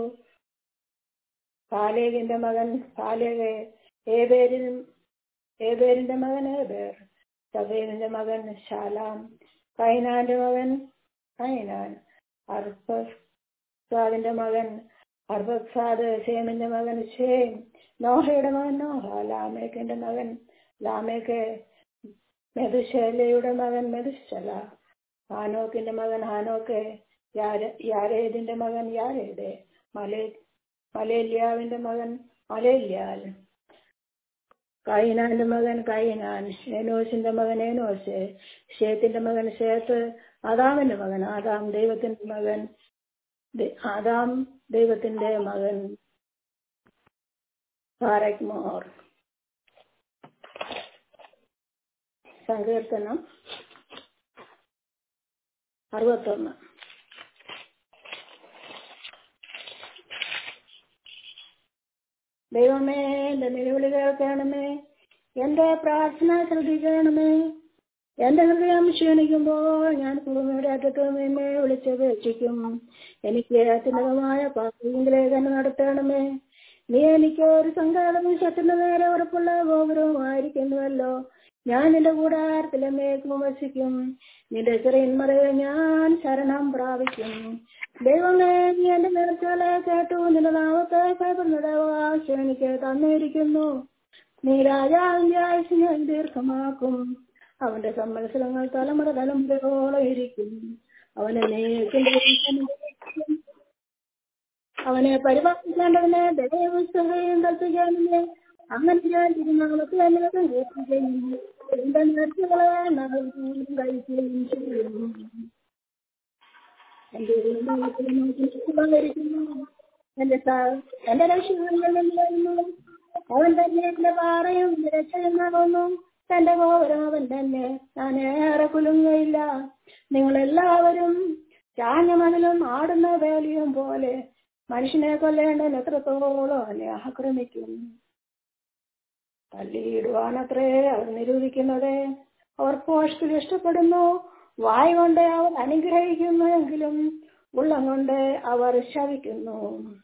S1: പാലേഗിന്റെ മകൻ പാലേഗ് ഏബേരിൻ ഏബേരിന്റെ മകൻ ഏബേർ സബേലിന്റെ മകൻ ശാലാം കൈനാന്റെ മകൻ കൈനാൻ അർഫസാദിന്റെ മകൻ അർഫസാദ് ഷേമിന്റെ മകൻ ഷേം നോഹയുടെ മകൻ നോഹ ലാമേക്കിന്റെ മകൻ ലാമേക്ക് മെതുശലയുടെ മകൻ മെതുശല ഹാനോക്കിന്റെ മകൻ ഹാനോക്ക് യാരേദിന്റെ മകൻ യാരേദ് മലേ മലേല്യാവിന്റെ മകൻ മലേല്യാൽ കൈനാന്റെ മകൻ കൈനാൻ ഏനോസിന്റെ മകൻ ഏനോസ് ഷേത്തിന്റെ മകൻ ഷേത്ത് ആദാമിന്റെ മകൻ ആദാം ദൈവത്തിന്റെ മകൻ ആദാം ദൈവത്തിന്റെ മകൻ ഭാരത് മോർ സങ്കീർത്തനം അറുപത്തൊന്ന് ദൈവമേ എന്റെ നിലവിളി കേൾക്കണമേ എന്റെ പ്രാർത്ഥന ശ്രദ്ധിക്കണമേ എന്റെ ഹൃദയം ക്ഷീണിക്കുമ്പോൾ ഞാൻ ഭൂമിയുടെ അറ്റത്ത് നിന്നെ വിളിച്ചപേക്ഷിക്കും എനിക്ക് അത്യുന്നതമായ പാപിയിലേക്ക് എന്നെ നടത്തണമേ നീ എനിക്ക് ഒരു സങ്കടവും ശത്രുന്റെ നേരെ ഉറപ്പുള്ള ഗോപുരവുമായിരിക്കുന്നുവല്ലോ ഞാൻ നിന്റെ കൂടാരത്തിലെ മേഘം വസിക്കും നിന്റെ ചെറിയന്മറയെ ഞാൻ ശരണം പ്രാപിക്കും ദൈവമേ നീ എന്റെ നേർച്ചകളെ കേട്ടു നിന്റെ നാമത്തെ ഭയപ്പെടുന്നത് അവകാശം എനിക്ക് തന്നിരിക്കുന്നു നീ രാജാവിന്റെ ആയുസ് ഞാൻ ദീർഘമാക്കും അവന്റെ സമ്മത്സരങ്ങൾ തലമുറ തലമുറയോളം ഇരിക്കും അവനെ നീക്കും അവനെ പരിപാലിക്കേണ്ടതിന് ദയവും സഹയും കൽപ്പിക്കാമെന്ന് അങ്ങനെ ഞാൻ തിരുനാമത്തിൽ അന്വേഷണം കേൾക്കുകയും എന്റെ നേർച്ചകളെ നാളും കഴിക്കുകയും ചെയ്യുന്നു എന്റെ നാമത്തിൽ നോക്കി എന്റെ സ- എന്റെ രക്ഷകനായിരുന്നു അവൻ തന്നെ എന്റെ പാറയും എന്റെ രക്ഷകനാകുന്നു തന്റെ ഗോപുരം അവൻ തന്നെ ഞാൻ ഏറെ കുലുങ്ങയില്ല നിങ്ങളെല്ലാവരും ചാഞ്ഞ മതിലും ആടുന്ന വേലിയും പോലെ മനുഷ്യനെ കൊല്ലേണ്ടതിന് എത്രത്തോളം അവനെ ആക്രമിക്കും തള്ളിയിടുവാനത്രേ അവർ നിരൂപിക്കുന്നത് അവർ പോഷത്തിൽ ഇഷ്ടപ്പെടുന്നു വായ കൊണ്ട് അവർ അനുഗ്രഹിക്കുന്നു എങ്കിലും ഉള്ളം കൊണ്ട് അവർ ശവിക്കുന്നു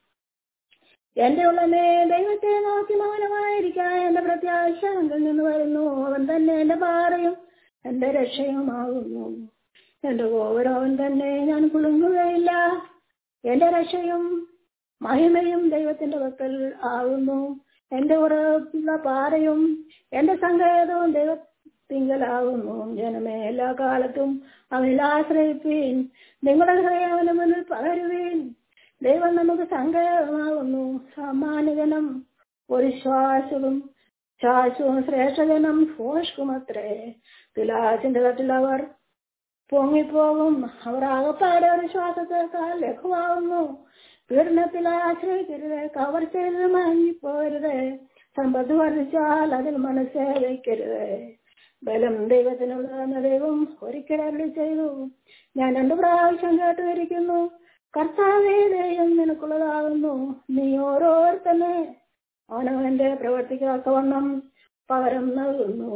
S1: എന്റെ ഉള്ളമേ ദൈവത്തെ നോക്കി മൗനമായിരിക്കാൻ എന്റെ പ്രത്യാശ അവനിൽ നിന്ന് വരുന്നു അവൻ തന്നെ എന്റെ പാറയും എന്റെ രക്ഷയുമാകുന്നു എന്റെ ഗോപുരം അവൻ തന്നെ ഞാൻ കുളുങ്ങുകയില്ല എന്റെ രക്ഷയും മഹിമയും ദൈവത്തിന്റെ പക്കൽ ആകുന്നു എന്റെ ഉറപ്പുള്ള പാറയും എന്റെ സങ്കേതവും ദൈവത്തിങ്കലാകുന്നു ജനമേ എല്ലാ കാലത്തും അവനിൽ ആശ്രയിപ്പീൻ നിങ്ങളുടെ ഹൃദയം അവന് മുന്നിൽ പകരുവീൻ ദൈവം നമുക്ക് സങ്കേതമാകുന്നു സാമാന്യജനം ഒരു ശ്വാസവും ശ്വാസവും ശ്രേഷ്ഠജനം ഫോഷ്കുമത്രേ തുലാസിന്റെ തട്ടിൽ അവർ പൊങ്ങിപ്പോകും അവർ ആകപ്പാടെ ഒരു ശ്വാസത്തേക്കാൾ ലഘുവാകുന്നു പീഡനത്തിൽ ആശ്രയിക്കരുത് കവർച്ചയിൽ മയങ്ങിപ്പോരുത് സമ്പത്ത് വർദ്ധിച്ചാൽ അതിൽ മനസ്സേ വയ്ക്കരുത് ബലം ദൈവത്തിനുള്ളതെന്ന ദൈവം ഒരിക്കൽ അരുളി ചെയ്തു ഞാൻ രണ്ടു പ്രാവശ്യം കേട്ടുവരിക്കുന്നു കർത്താവേ ദൈവം നിനക്കുള്ളതാകുന്നു നീ ഓരോരുത്തനെ അവനവന്റെ പ്രവർത്തിക്കാത്തവണ്ണം പകരം നൽകുന്നു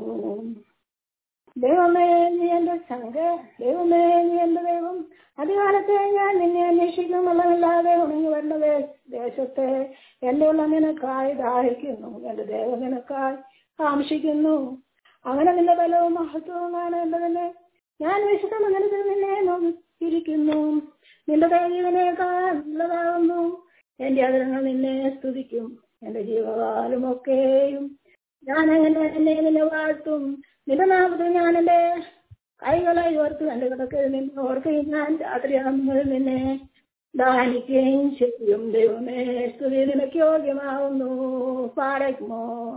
S1: ദൈവമേ നീ എന്റെ സംഘ ദൈവമേ നീ എന്റെ ദൈവം അധികാലത്തെ ഞാൻ നിന്നെ അന്വേഷിക്കും വെള്ളമില്ലാതെ ഉണങ്ങി വരുന്ന ദേ- ദേശത്തെ എന്റെ ഉള്ള നിനക്കായി ദാഹിക്കുന്നു എന്റെ ദൈവം നിനക്കായി കാംക്ഷിക്കുന്നു അങ്ങനെ നിന്റെ ബലവും മഹത്വവും കാണേണ്ടതിന് ഞാൻ വിശുദ്ധ മകനത്തിൽ നിന്നെ നോക്കിയിരിക്കുന്നു നിന്റെ ദൈവനേക്കാൾ നല്ലതാകുന്നു എന്റെ അതിരങ്ങൾ നിന്നെ സ്തുതിക്കും എന്റെ ജീവകാലമൊക്കെയും ഞാൻ അങ്ങനെ നിന്നെ നിന്നെ വാഴ്ത്തും നിന്റെ നാമത്തിൽ ഞാൻ എന്റെ കൈകളെ ഓർത്ത് എന്റെ കിടക്കയിൽ നിന്ന് ഓർക്കുകയും ഞാൻ രാത്രിയാകുമ്പോൾ നിന്നെ ദാനിക്കുകയും ചെയ്യും ദൈവമേ സ്തുതി നിനക്ക് യോഗ്യമാവുന്നു പാടയ്ക്കുമോർ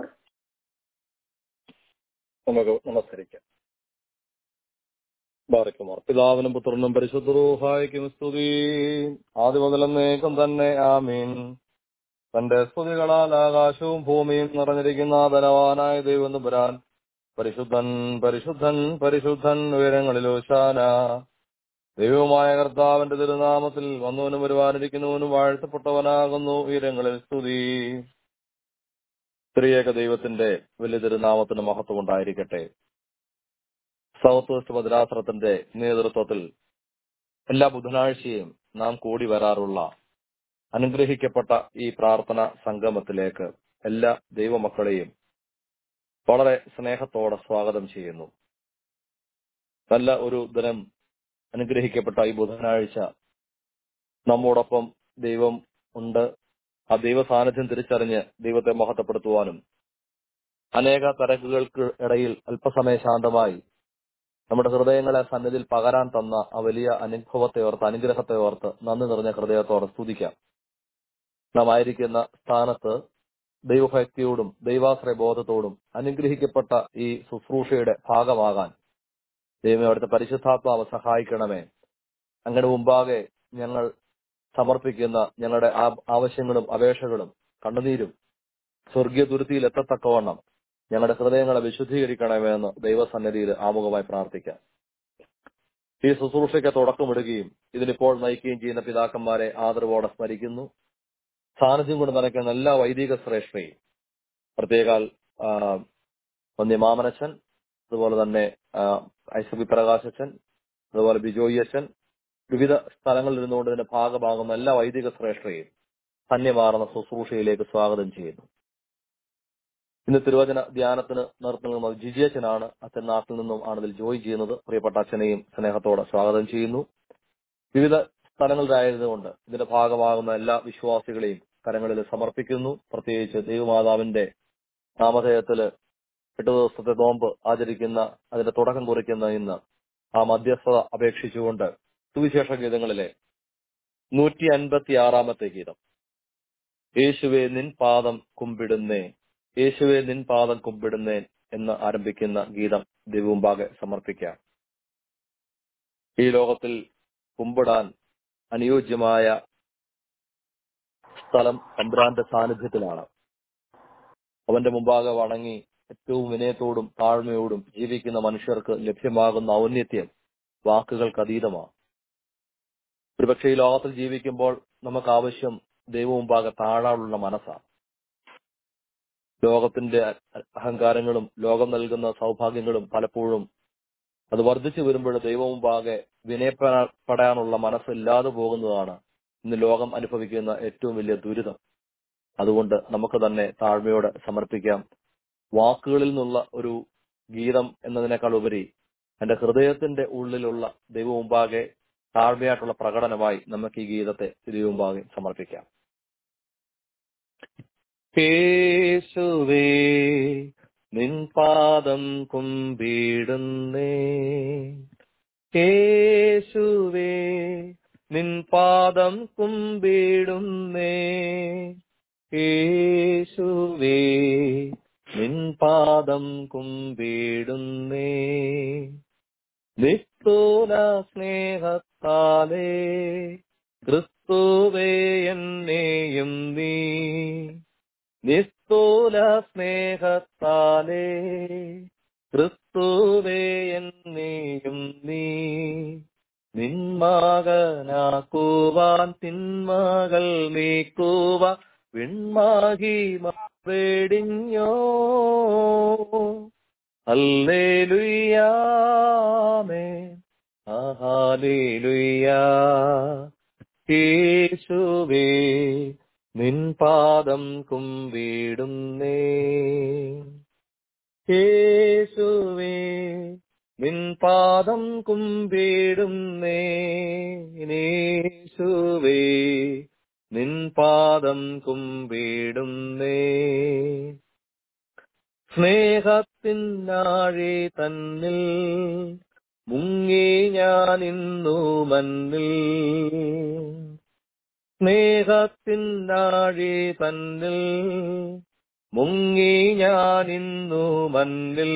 S2: നമുക്ക് നമസ്കരിക്കാം ബാറയ്ക്കുമാർ പിതാവിനും പുത്രനും പരിശുദ്ധ റൂഹായിക്കും സ്തുതി ആദ്യ മുതലെന്നേക്കും തന്നെ ആമീൻ തന്റെ സ്തുതികളാൽ ആകാശവും ഭൂമിയും നിറഞ്ഞിരിക്കുന്ന ധനവാനായ ദൈവം പുരാൻ പരിശുദ്ധൻ പരിശുദ്ധൻ പരിശുദ്ധൻ ഉയരങ്ങളിലോശാന ദൈവമായ കർത്താവിന്റെ തിരുനാമത്തിൽ വന്നവനും വരുവാനിരിക്കുന്നവനും വാഴ്ത്തപ്പെട്ടവനാകുന്നു ഉയരങ്ങളിൽ സ്തുതി സ്ത്രീയേക ദൈവത്തിന്റെ വലിയ തിരുനാമത്തിന് മഹത്വം ഉണ്ടായിരിക്കട്ടെ സൗത്ത് വെസ്റ്റ് ഭദ്രാസനത്തിന്റെ നേതൃത്വത്തിൽ എല്ലാ ബുധനാഴ്ചയും നാം കൂടി വരാറുള്ള അനുഗ്രഹിക്കപ്പെട്ട ഈ പ്രാർത്ഥന സംഗമത്തിലേക്ക് എല്ലാ ദൈവമക്കളെയും വളരെ സ്നേഹത്തോടെ സ്വാഗതം ചെയ്യുന്നു നല്ല ഒരു ദിനം അനുഗ്രഹിക്കപ്പെട്ട ഈ ബുധനാഴ്ച നമ്മോടൊപ്പം ദൈവം ഉണ്ട് ആ ദൈവ സാന്നിധ്യം തിരിച്ചറിഞ്ഞ് ദൈവത്തെ മഹത്വപ്പെടുത്തുവാനും അനേക തിരക്കുകൾക്ക് ഇടയിൽ അല്പസമയ ശാന്തമായി നമ്മുടെ ഹൃദയങ്ങളെ സന്നിധിയിൽ പകരാൻ തന്ന ആ വലിയ അനുഭവത്തെ ഓർത്ത് അനുഗ്രഹത്തെ ഓർത്ത് നന്ദി നിറഞ്ഞ ഹൃദയത്തോടെ സ്തുതിക്കാം നാം ആയിരിക്കുന്ന സ്ഥാനത്ത് ദൈവഭക്തിയോടും ദൈവാശ്രയ ബോധത്തോടും അനുഗ്രഹിക്കപ്പെട്ട ഈ ശുശ്രൂഷയുടെ ഭാഗമാകാൻ ദൈവമേ അവിടുത്തെ പരിശുദ്ധാത്മാവ് സഹായിക്കണമേ അങ്ങയുടെ മുമ്പാകെ ഞങ്ങൾ സമർപ്പിക്കുന്ന ഞങ്ങളുടെ ആ- ആവശ്യങ്ങളും അപേക്ഷകളും കണ്ണുനീരും സ്വർഗീയ ദുരിതിയിൽ എത്തത്തക്കവണ്ണം ഞങ്ങളുടെ ഹൃദയങ്ങളെ വിശുദ്ധീകരിക്കണമേ എന്ന് ദൈവസന്നിധിയിൽ ആമുഖമായി പ്രാർത്ഥിക്കാം ഈ ശുശ്രൂഷയ്ക്ക് തുടക്കമിടുകയും ഇതിനിപ്പോൾ നയിക്കുകയും ചെയ്യുന്ന പിതാക്കന്മാരെ ആദരവോടെ സ്മരിക്കുന്നു സാന്നിധ്യം കൊണ്ട് നിറയ്ക്കുന്ന എല്ലാ വൈദിക ശ്രേഷ്ഠയും പ്രത്യേകാൽ ആ, വന്യ മാമനച്ചൻ അതുപോലെ തന്നെ ആ, ഐസബി പ്രകാശച്ചൻ അതുപോലെ ബിജോയി അച്ഛൻ വിവിധ സ്ഥലങ്ങളിൽ ഇരുന്നുകൊണ്ട് ഇതിന്റെ ഭാഗമാകുന്ന എല്ലാ വൈദിക ശ്രേഷ്ഠരെയും ധന്യമാർന്ന ശുശ്രൂഷയിലേക്ക് സ്വാഗതം ചെയ്യുന്നു ഇന്ന് തിരുവചന ധ്യാനത്തിന് നേതൃത്വം നൽകുന്നത് ജിജി അച്ഛനാണ് അച്ഛൻ നാട്ടിൽ നിന്നും ആണ് ഇതിൽ ജോയിൻ ചെയ്യുന്നത് പ്രിയപ്പെട്ട അച്ഛനെയും സ്നേഹത്തോടെ സ്വാഗതം ചെയ്യുന്നു വിവിധ സ്ഥലങ്ങളിലായതുകൊണ്ട് ഇതിന്റെ ഭാഗമാകുന്ന എല്ലാ വിശ്വാസികളെയും കരങ്ങളിൽ സമർപ്പിക്കുന്നു പ്രത്യേകിച്ച് ദൈവമാതാവിന്റെ നാമധേയത്തില് എട്ട് ദിവസത്തെ നോമ്പ് ആചരിക്കുന്ന അതിന്റെ തുടക്കം കുറിക്കുന്ന ഇന്ന് ആ മധ്യസ്ഥത അപേക്ഷിച്ചുകൊണ്ട് സുവിശേഷ ഗീതങ്ങളിലെ നൂറ്റി അൻപത്തി ആറാമത്തെ ഗീതം യേശുവെ നിൻ പാദം കുമ്പിടുന്നേ യേശുവെ നിൻ പാദം കുമ്പിടുന്നേ എന്ന് ആരംഭിക്കുന്ന ഗീതം ദൈവമുമ്പാകെ സമർപ്പിക്കാം ഈ ലോകത്തിൽ കുമ്പിടാൻ അനുയോജ്യമായ സ്ഥലം തമ്പുരാന്റെ സാന്നിധ്യത്തിലാണ് അവന്റെ മുമ്പാകെ വണങ്ങി ഏറ്റവും വിനയത്തോടും താഴ്മയോടും ജീവിക്കുന്ന മനുഷ്യർക്ക് ലഭ്യമാകുന്ന ഔന്നത്യം വാക്കുകൾക്ക് അതീതമാണ് ഒരുപക്ഷെ ഈ ലോകത്തിൽ ജീവിക്കുമ്പോൾ നമുക്ക് ആവശ്യം ദൈവമുമ്പാകെ താഴാനുള്ള മനസ്സാണ് ലോകത്തിന്റെ അഹങ്കാരങ്ങളും ലോകം നൽകുന്ന സൗഭാഗ്യങ്ങളും പലപ്പോഴും അത് വർദ്ധിച്ചു വരുമ്പോൾ ദൈവമുമ്പാകെ വിനയപ്പെടാനുള്ള മനസ്സില്ലാതെ പോകുന്നതാണ് ഇന്ന് ലോകം അനുഭവിക്കുന്ന ഏറ്റവും വലിയ ദുരിതം അതുകൊണ്ട് നമുക്ക് തന്നെ താഴ്മയോടെ സമർപ്പിക്കാം വാക്കുകളിൽ നിന്നുള്ള ഒരു ഗീതം എന്നതിനേക്കാൾ ഉപരി എന്റെ ഹൃദയത്തിന്റെ ഉള്ളിലുള്ള ദൈവമുമ്പാകെ താഴ്മയായിട്ടുള്ള പ്രകടനമായി നമുക്ക് ഈ ഗീതത്തെ ദൈവമുമ്പാകെ സമർപ്പിക്കാം യേശുവേ നിൻ പാദം കുമ്പിടുന്നേ യേശുവേ നിൻ പാദം കുമ്പിടുന്നേ യേശുവേ നിൻ പാദം കുമ്പിടുന്നേ നിസ്തൂല സ്നേഹത്താലേ ക്രിസ്തുവേ എന്നെയും നീ നിസ്തൂല സ്നേഹത്താലേ ക്രിസ്തുവേ എന്നെയും നീ നിന്മകനാക്കുവാൻ തിന്മകൾ നീക്കുവാൻ വിൺമാകി വെടിഞ്ഞോ അല്ലേലുയ്യാമേ ആഹാലേലുയ്യാ യേശുവേ നിൻ പാദം കുമ്പിടുന്നേ യേശുവേ നിൻ പാദം കുമ്പിടുന്നേ യേശുവേ നിൻ പാദം കുമ്പിടുന്നേ സ്നേഹത്തിനാഴി തന്നിൽ മുങ്ങി ഞാൻ ഇന്നു മന്നിൽ സ്നേഹത്തിനാഴി തന്നിൽ മുങ്ങി ഞാൻ ഇന്നു മന്നിൽ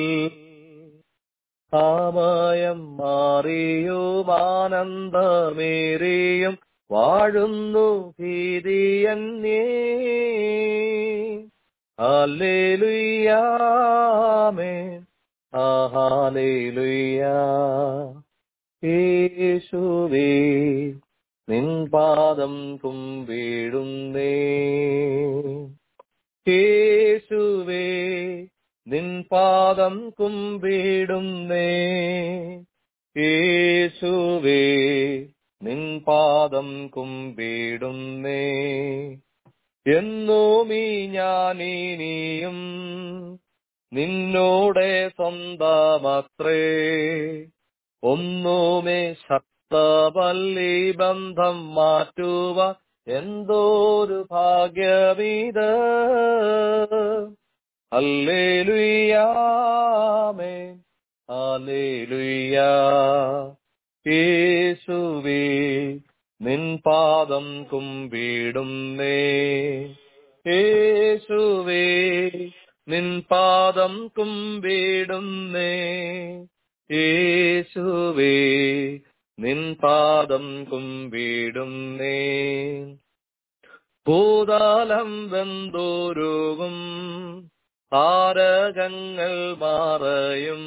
S2: ആമയം മാറിയും ആനന്ദമേറിയും വാഴുന്നു ഭീതിയന്യേ ഹല്ലേലൂയാമേ ആഹാലേലൂയാ യേശുവേ നിൻ പാദം കുമ്പിടുന്നേ യേശുവേ നിൻ പാദം കുമ്പിടുന്നേ യേശുവേ നിൻ പാദം കുമ്പിടുന്നേ എന്നോമീ ഞാനിനിയും നിന്നോടെ സ്വന്തമത്രേ ഒന്നുമേ ശക്തവല്ലി ബന്ധം മാറ്റുക എന്തോരു ഭാഗ്യവീത് അല്ലേലുയ്യാമേ അല്ലേലുയ്യാ യേശുവേ നിൻ പാദം കുമ്പിടുന്നേ യേശുവേ നിൻ പാദം കുമ്പിടുന്നേ യേശുവേ നിൻ പാദം കുമ്പിടുന്നേ ഭൂതാലം വെന്തോരുകും താരകങ്ങൾ മാറയും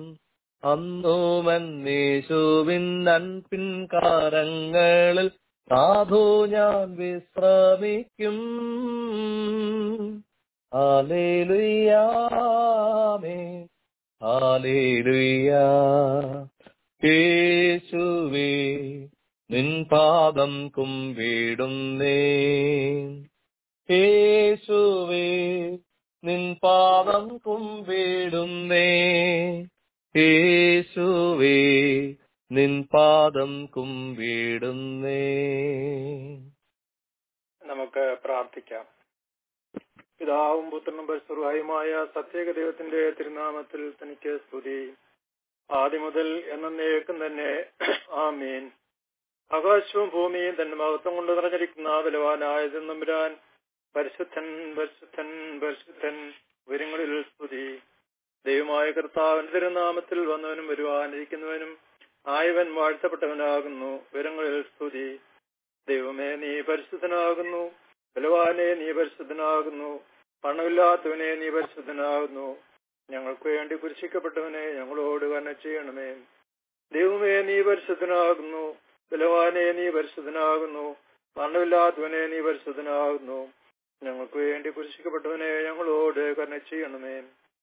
S2: അന്നുമന്നീശുവിൻ അൻപിൻകാരങ്ങളിൽ സാധു ഞാൻ വിശ്രമിക്കും ആലേലുയാമേ ഹാലേലുയ യേശുവേ നിൻ പാദം കുമ്പിടുന്നേ യേശുവേ നിൻ പാദം കുമ്പിടുന്നേ യേശുവേ നിൻ പാദം കുമ്പിടുന്നേ
S3: നമുക്ക് പ്രാർത്ഥിക്കാം പിതാവും പുത്രനും പരിശുദ്ധമായ സത്യേക ദൈവത്തിന്റെ തിരുനാമത്തിൽ തനിക്ക് സ്തുതി ആദ്യം മുതൽ എന്നേക്കും തന്നെ ആമീൻ ആകാശവും ഭൂമിയും തന്റെ മഹത്വം കൊണ്ട് നിറഞ്ഞിരിക്കുന്ന ബലവാനായ നമ്പുരാൻ പരിശുദ്ധൻ പരിശുദ്ധൻ പരിശുദ്ധൻ ഉയരങ്ങളിൽ സ്തുതി ദൈവമായ കർത്താവിന്റെ തിരുനാമത്തിൽ വന്നവനും വരുവാനിരിക്കുന്നവനും ആയവൻ വാഴ്ത്തപ്പെട്ടവനാകുന്നു ഉയരങ്ങളിൽ സ്തുതി ദൈവമേ നീ പരിശുദ്ധനാകുന്നു ബലവാനെ നീ പരിശുദ്ധനാകുന്നു പണമില്ലാത്തവനെ നീ പരിശുദ്ധനാകുന്നു ഞങ്ങൾക്ക് വേണ്ടി കുരിശിക്കപ്പെട്ടവനെ ഞങ്ങളോട് കരുണ ചെയ്യണമേ ദൈവമേ നീ പരിശുദ്ധനാകുന്നു ബലവാനെ നീ പരിശുദ്ധനാകുന്നു പണമില്ലാത്തവനെ നീ പരിശുദ്ധനാകുന്നു ഞങ്ങൾക്ക് വേണ്ടി കുരിശിക്കപ്പെട്ടവനെ ഞങ്ങളോട് കരുണ ചെയ്യണമേ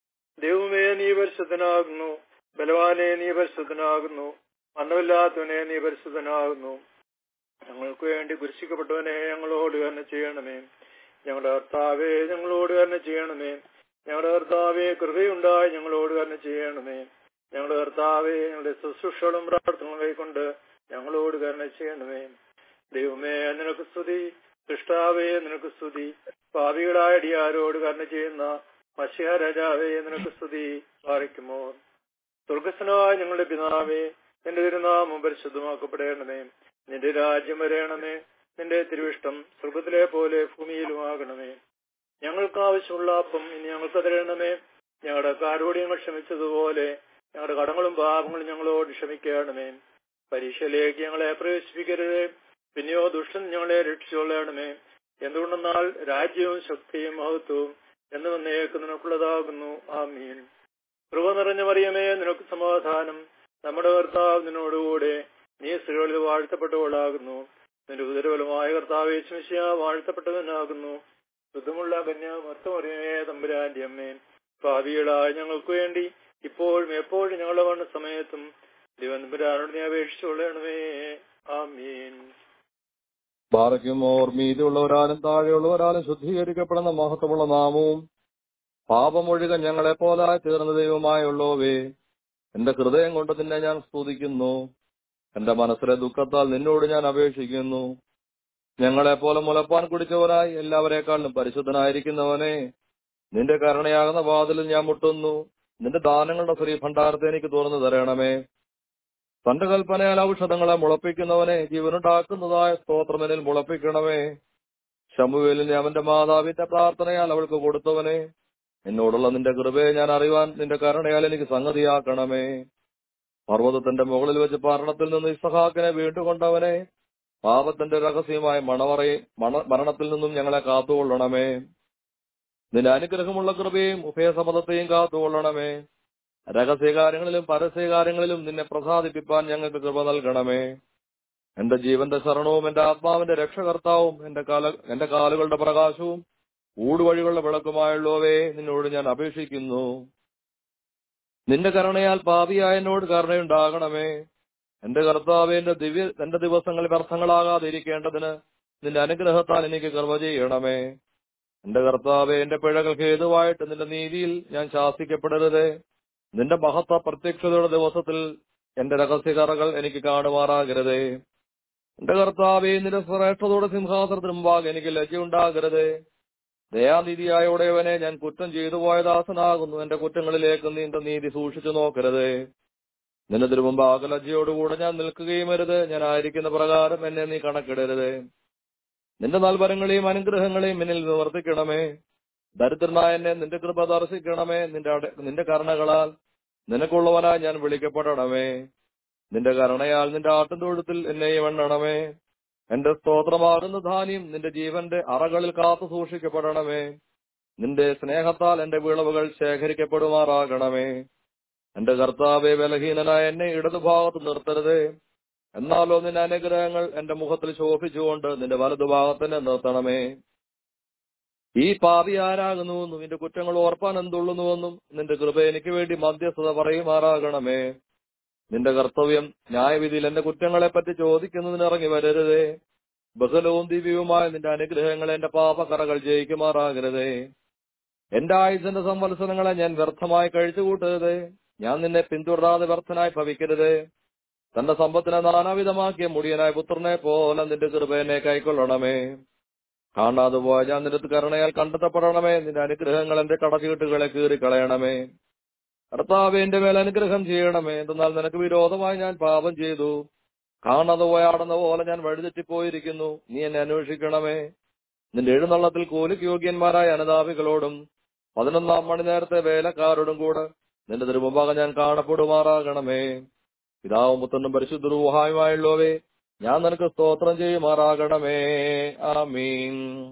S3: ദൈവമേ നീ പരിശുദ്ധനാകുന്നു ബലവാനെ നീ പരിശുദ്ധനാകുന്നു മണ്ണമില്ലാത്തവനെ നീ പരിശുദ്ധനാകുന്നു ഞങ്ങൾക്ക് വേണ്ടി കുരിശിക്കപ്പെട്ടവനെ ഞങ്ങളോട് തന്നെ ചെയ്യണമേ ഞങ്ങളുടെ കർത്താവെ ഞങ്ങളോട് തന്നെ ചെയ്യണമേ ഞങ്ങളുടെ കർത്താവെ കൃപയുണ്ടായി ഞങ്ങളോട് തന്നെ ചെയ്യണമേ ഞങ്ങളുടെ കർത്താവെ ഞങ്ങളുടെ ശുശ്രൂഷകളും പ്രാർത്ഥനകളും കൈക്കൊണ്ട് ഞങ്ങളോട് കരുണ ചെയ്യണമേ ദൈവമേ നിനക്ക് സ്തുതി കൃഷ്ടാവേ നിനക്ക് സ്തുതി പാപികളായ അടിയാരോട് കരുണ ചെയ്യുന്ന മഷിഹ രാജാവേ നിനക്ക് സ്തുതി പാറിക്കുമോ സ്വർഗസ്വനായ ഞങ്ങളുടെ പിതാവേ നിന്റെ തിരുനാമം പരിശുദ്ധമാക്കപ്പെടേണമേ നിന്റെ രാജ്യം വരേണമേ നിന്റെ തിരുവിഷ്ടം സ്വർഗത്തിലെ പോലെ ഭൂമിയിലുമാകണമേ ഞങ്ങൾക്ക് ആവശ്യമുള്ള അപ്പം ഇനി ഞങ്ങൾക്ക് തരണമേ ഞങ്ങളുടെ കാരോട് ഞങ്ങൾ ക്ഷമിച്ചതുപോലെ ഞങ്ങളുടെ കടങ്ങളും പാപങ്ങളും ഞങ്ങളോട് ക്ഷമിക്കണമേ പരീക്ഷയിലേക്ക് ഞങ്ങളെ പ്രവേശിപ്പിക്കരുത് പിന്നെയോ ദുഷ്ടൻ ഞങ്ങളെ രക്ഷിച്ചുകൊള്ളണമേ എന്തുകൊണ്ടെന്നാൽ രാജ്യവും ശക്തിയും മഹത്വവും എന്ന് വന്നേക്ക് നിനക്കുള്ളതാകുന്നു ആമീൻ കൃപ നിറഞ്ഞ മറിയമേ നിനക്ക് സമാധാനം നമ്മുടെ കർത്താവ് നിന്നോടുകൂടെ നീ സ്ത്രീകളിൽ വാഴ്ത്തപ്പെട്ടവളാകുന്നു നിന്റെ ഉദരബലമായ കർത്താവ് യേശുമിശിയ വാഴ്ത്തപ്പെട്ടവനാകുന്നു ശുദ്ധമുള്ള കന്യ മർത്തമറിയമേ തമ്പുരാന്റെ അമ്മേ ഭാവികളായ ഞങ്ങൾക്ക് വേണ്ടി ഇപ്പോഴും എപ്പോഴും ഞങ്ങളുടെ വണ്ണ സമയത്തും ദിവൻപുരാനോട് നീ അപേക്ഷിച്ചുകൊള്ളണമേ ആമീൻ
S2: ബാറയ്ക്കും ഓർമ്മീതിയുള്ളവരാലും താഴെയുള്ളവരാലും ശുദ്ധീകരിക്കപ്പെടുന്ന മഹത്വമുള്ള നാമവും പാപമൊഴുക ഞങ്ങളെ പോലായി തീർന്ന ദൈവമായുള്ളവേ എന്റെ ഹൃദയം കൊണ്ട് നിന്നെ ഞാൻ സ്തുതിക്കുന്നു എന്റെ മനസ്സിലെ ദുഃഖത്താൽ നിന്നോട് ഞാൻ അപേക്ഷിക്കുന്നു ഞങ്ങളെ പോലെ മുലപ്പാൻ കുടിച്ചവരായി എല്ലാവരെക്കാളും പരിശുദ്ധനായിരിക്കുന്നവനെ നിന്റെ കരുണയാകുന്ന വാതിലിൽ ഞാൻ മുട്ടുന്നു നിന്റെ ദാനങ്ങളുടെ ശ്രീ ഭണ്ഡാരത്തെ എനിക്ക് തുറന്നു തരണമേ തന്റെ കൽപ്പനയാൽ ഔഷധങ്ങളെ മുളപ്പിക്കുന്നവനെ ജീവനുണ്ടാക്കുന്നതായ സ്തോത്രമെനിൽ മുളപ്പിക്കണമേ ശമുവേലിനെ അവന്റെ മാതാവിന്റെ പ്രാർത്ഥനയാൽ അവൾക്ക് കൊടുത്തവനെ എന്നോടുള്ള നിന്റെ കൃപയെ ഞാൻ അറിയുവാൻ നിന്റെ കരുണയാൽ എനിക്ക് സംഗതിയാക്കണമേ പർവ്വതത്തിന്റെ മുകളിൽ വെച്ച് മരണത്തിൽ നിന്ന് ഇസഹാക്കിനെ വീണ്ടുകൊണ്ടവനെ പാപത്തിന്റെ രഹസ്യമായ മണവറയെ മണ മരണത്തിൽ നിന്നും ഞങ്ങളെ കാത്തുകൊള്ളണമേ നിന്റെ അനുഗ്രഹമുള്ള കൃപയും ഉഭയസമ്മതത്തെയും കാത്തുകൊള്ളണമേ രഹസ്യകാര്യങ്ങളിലും പരസ്യകാര്യങ്ങളിലും നിന്നെ പ്രസാദിപ്പിക്കാൻ ഞങ്ങൾക്ക് കൃപ നൽകണമേ എന്റെ ജീവന്റെ ശരണവും എന്റെ ആത്മാവിന്റെ രക്ഷകർത്താവും എന്റെ കാല എന്റെ കാലുകളുടെ പ്രകാശവും ഊടുവഴികളുടെ വിളക്കുമായുള്ളവേ നിന്നോട് ഞാൻ അപേക്ഷിക്കുന്നു നിന്റെ കരുണയാൽ പാപിയായ എന്നോട് കരുണയുണ്ടാകണമേ എന്റെ കർത്താവ് എന്റെ ദിവ്യ എന്റെ ദിവസങ്ങൾ വ്യർത്ഥങ്ങളാകാതിരിക്കേണ്ടതിന് നിന്റെ അനുഗ്രഹത്താൽ എനിക്ക് കർമ്മ ചെയ്യണമേ എന്റെ കർത്താവ് എന്റെ പിഴകൾ ഹേതുവായിട്ട് നിന്റെ നീതിയിൽ ഞാൻ ശാസിക്കപ്പെടരുതേ നിന്റെ മഹത്വ പ്രത്യക്ഷതയുടെ ദിവസത്തിൽ എന്റെ രഹസ്യകറകൾ എനിക്ക് കാണുമാറാകരുതേ എന്റെ കർത്താവെ നിന്റെ ശ്രേഷ്ഠതയുടെ സിംഹാസനത്തിന് മുമ്പാകെ എനിക്ക് ലജ്ജയുണ്ടാകരുതേ ദയാനിധിയായ ഉടയവനെ ഞാൻ കുറ്റം ചെയ്തു പോയ ദാസനാകുന്നു എന്റെ കുറ്റങ്ങളിലേക്ക് നിന്റെ നീതി സൂക്ഷിച്ചു നോക്കരുതേ നിന്റെ തിരുമുമ്പാകെ ലജ്ജയോടുകൂടെ ഞാൻ നിൽക്കുകയും അരുത് ഞാൻ ആയിരിക്കുന്ന പ്രകാരം എന്നെ നീ കണക്കിടരുതേ നിന്റെ നൽവരങ്ങളെയും അനുഗ്രഹങ്ങളെയും എന്നിൽ നിവർത്തിക്കണമേ ദരിദ്രനായ എന്നെ നിന്റെ കൃപ ദർശിക്കണമേ നിന്റെ അട- നിന്റെ കരുണകളാൽ നിനക്കുള്ളവനായി ഞാൻ വിളിക്കപ്പെടണമേ നിന്റെ കരുണയാൽ നിന്റെ ആട്ടിൻതൊഴുത്തിൽ എന്നെയും എണ്ണണമേ എന്റെ സ്തോത്രമാകുന്ന ധാന്യം നിന്റെ ജീവന്റെ അറകളിൽ കാത്തു സൂക്ഷിക്കപ്പെടണമേ നിന്റെ സ്നേഹത്താൽ എന്റെ വിളവുകൾ ശേഖരിക്കപ്പെടുമാറാകണമേ എന്റെ കർത്താവെ ബലഹീനനായ എന്നെ ഇടതുഭാഗത്ത് നിർത്തരുതേ എന്നാലോ നിന്റെ അനുഗ്രഹങ്ങൾ എന്റെ മുഖത്തിൽ ശോഭിച്ചുകൊണ്ട് നിന്റെ വലതുഭാഗത്തിന് നിർത്തണമേ ഈ പാപി ആരാകുന്നുവെന്നും നിന്റെ കുറ്റങ്ങൾ ഓർപ്പാൻ എന്തുള്ളുന്നുവെന്നും നിന്റെ കൃപ എനിക്ക് വേണ്ടി മധ്യസ്ഥത പറയുമാറാകണമേ നിന്റെ കർത്തവ്യം ന്യായവിധിയിൽ എന്റെ കുറ്റങ്ങളെ പറ്റി ചോദിക്കുന്നതിന് ഇറങ്ങി വരരുതേ ബഹലവും ദിവ്യവുമായ നിന്റെ അനുഗ്രഹങ്ങൾ എന്റെ പാപക്കറകൾ ജയിക്കുമാറാകരുതേ എന്റെ ആയുധന്റെ സംവത്സരങ്ങളെ ഞാൻ വ്യർത്ഥമായി കഴിച്ചുകൂട്ടരുതേ ഞാൻ നിന്നെ പിന്തുടരാതെ വ്യർത്ഥനായി ഭവിക്കരുതേ തന്റെ സമ്പത്തിനെ നാനാവിധമാക്കിയ മുടിയനായ പുത്രനെ പോലെ നിന്റെ കൃപേനെ കൈക്കൊള്ളണമേ കാണാതെ പോയ ഞാൻ നിന്റെ കരുണയാൽ കണ്ടെത്തപ്പെടണമേ നിന്റെ അനുഗ്രഹങ്ങൾ എന്റെ കടചീട്ടുകളെ കീറിക്കളയണമേ കർത്താവ് എന്റെ മേൽ അനുഗ്രഹം ചെയ്യണമേ എന്നാൽ നിനക്ക് വിരോധമായി ഞാൻ പാപം ചെയ്തു കാണാതെ പോയാടുന്ന പോലെ ഞാൻ വഴിതെറ്റിപ്പോയിരിക്കുന്നു നീ എന്നെ അന്വേഷിക്കണമേ നിന്റെ എഴുന്നള്ളത്തിൽ കൂലിക്ക് യോഗ്യന്മാരായ അനുതാപികളോടും പതിനൊന്നാം മണി നേരത്തെ വേലക്കാരോടും കൂടെ നിന്റെ തിരുമുമ്പാകെ ഞാൻ കാണപ്പെടുമാറാകണമേ പിതാവും പുത്രനും പരിശുദ്ധരൂഹായുമായുള്ളവേ ഞാൻ നിനക്ക് സ്തോത്രം ചെയ്യുമാറാകണമേ ആമീൻ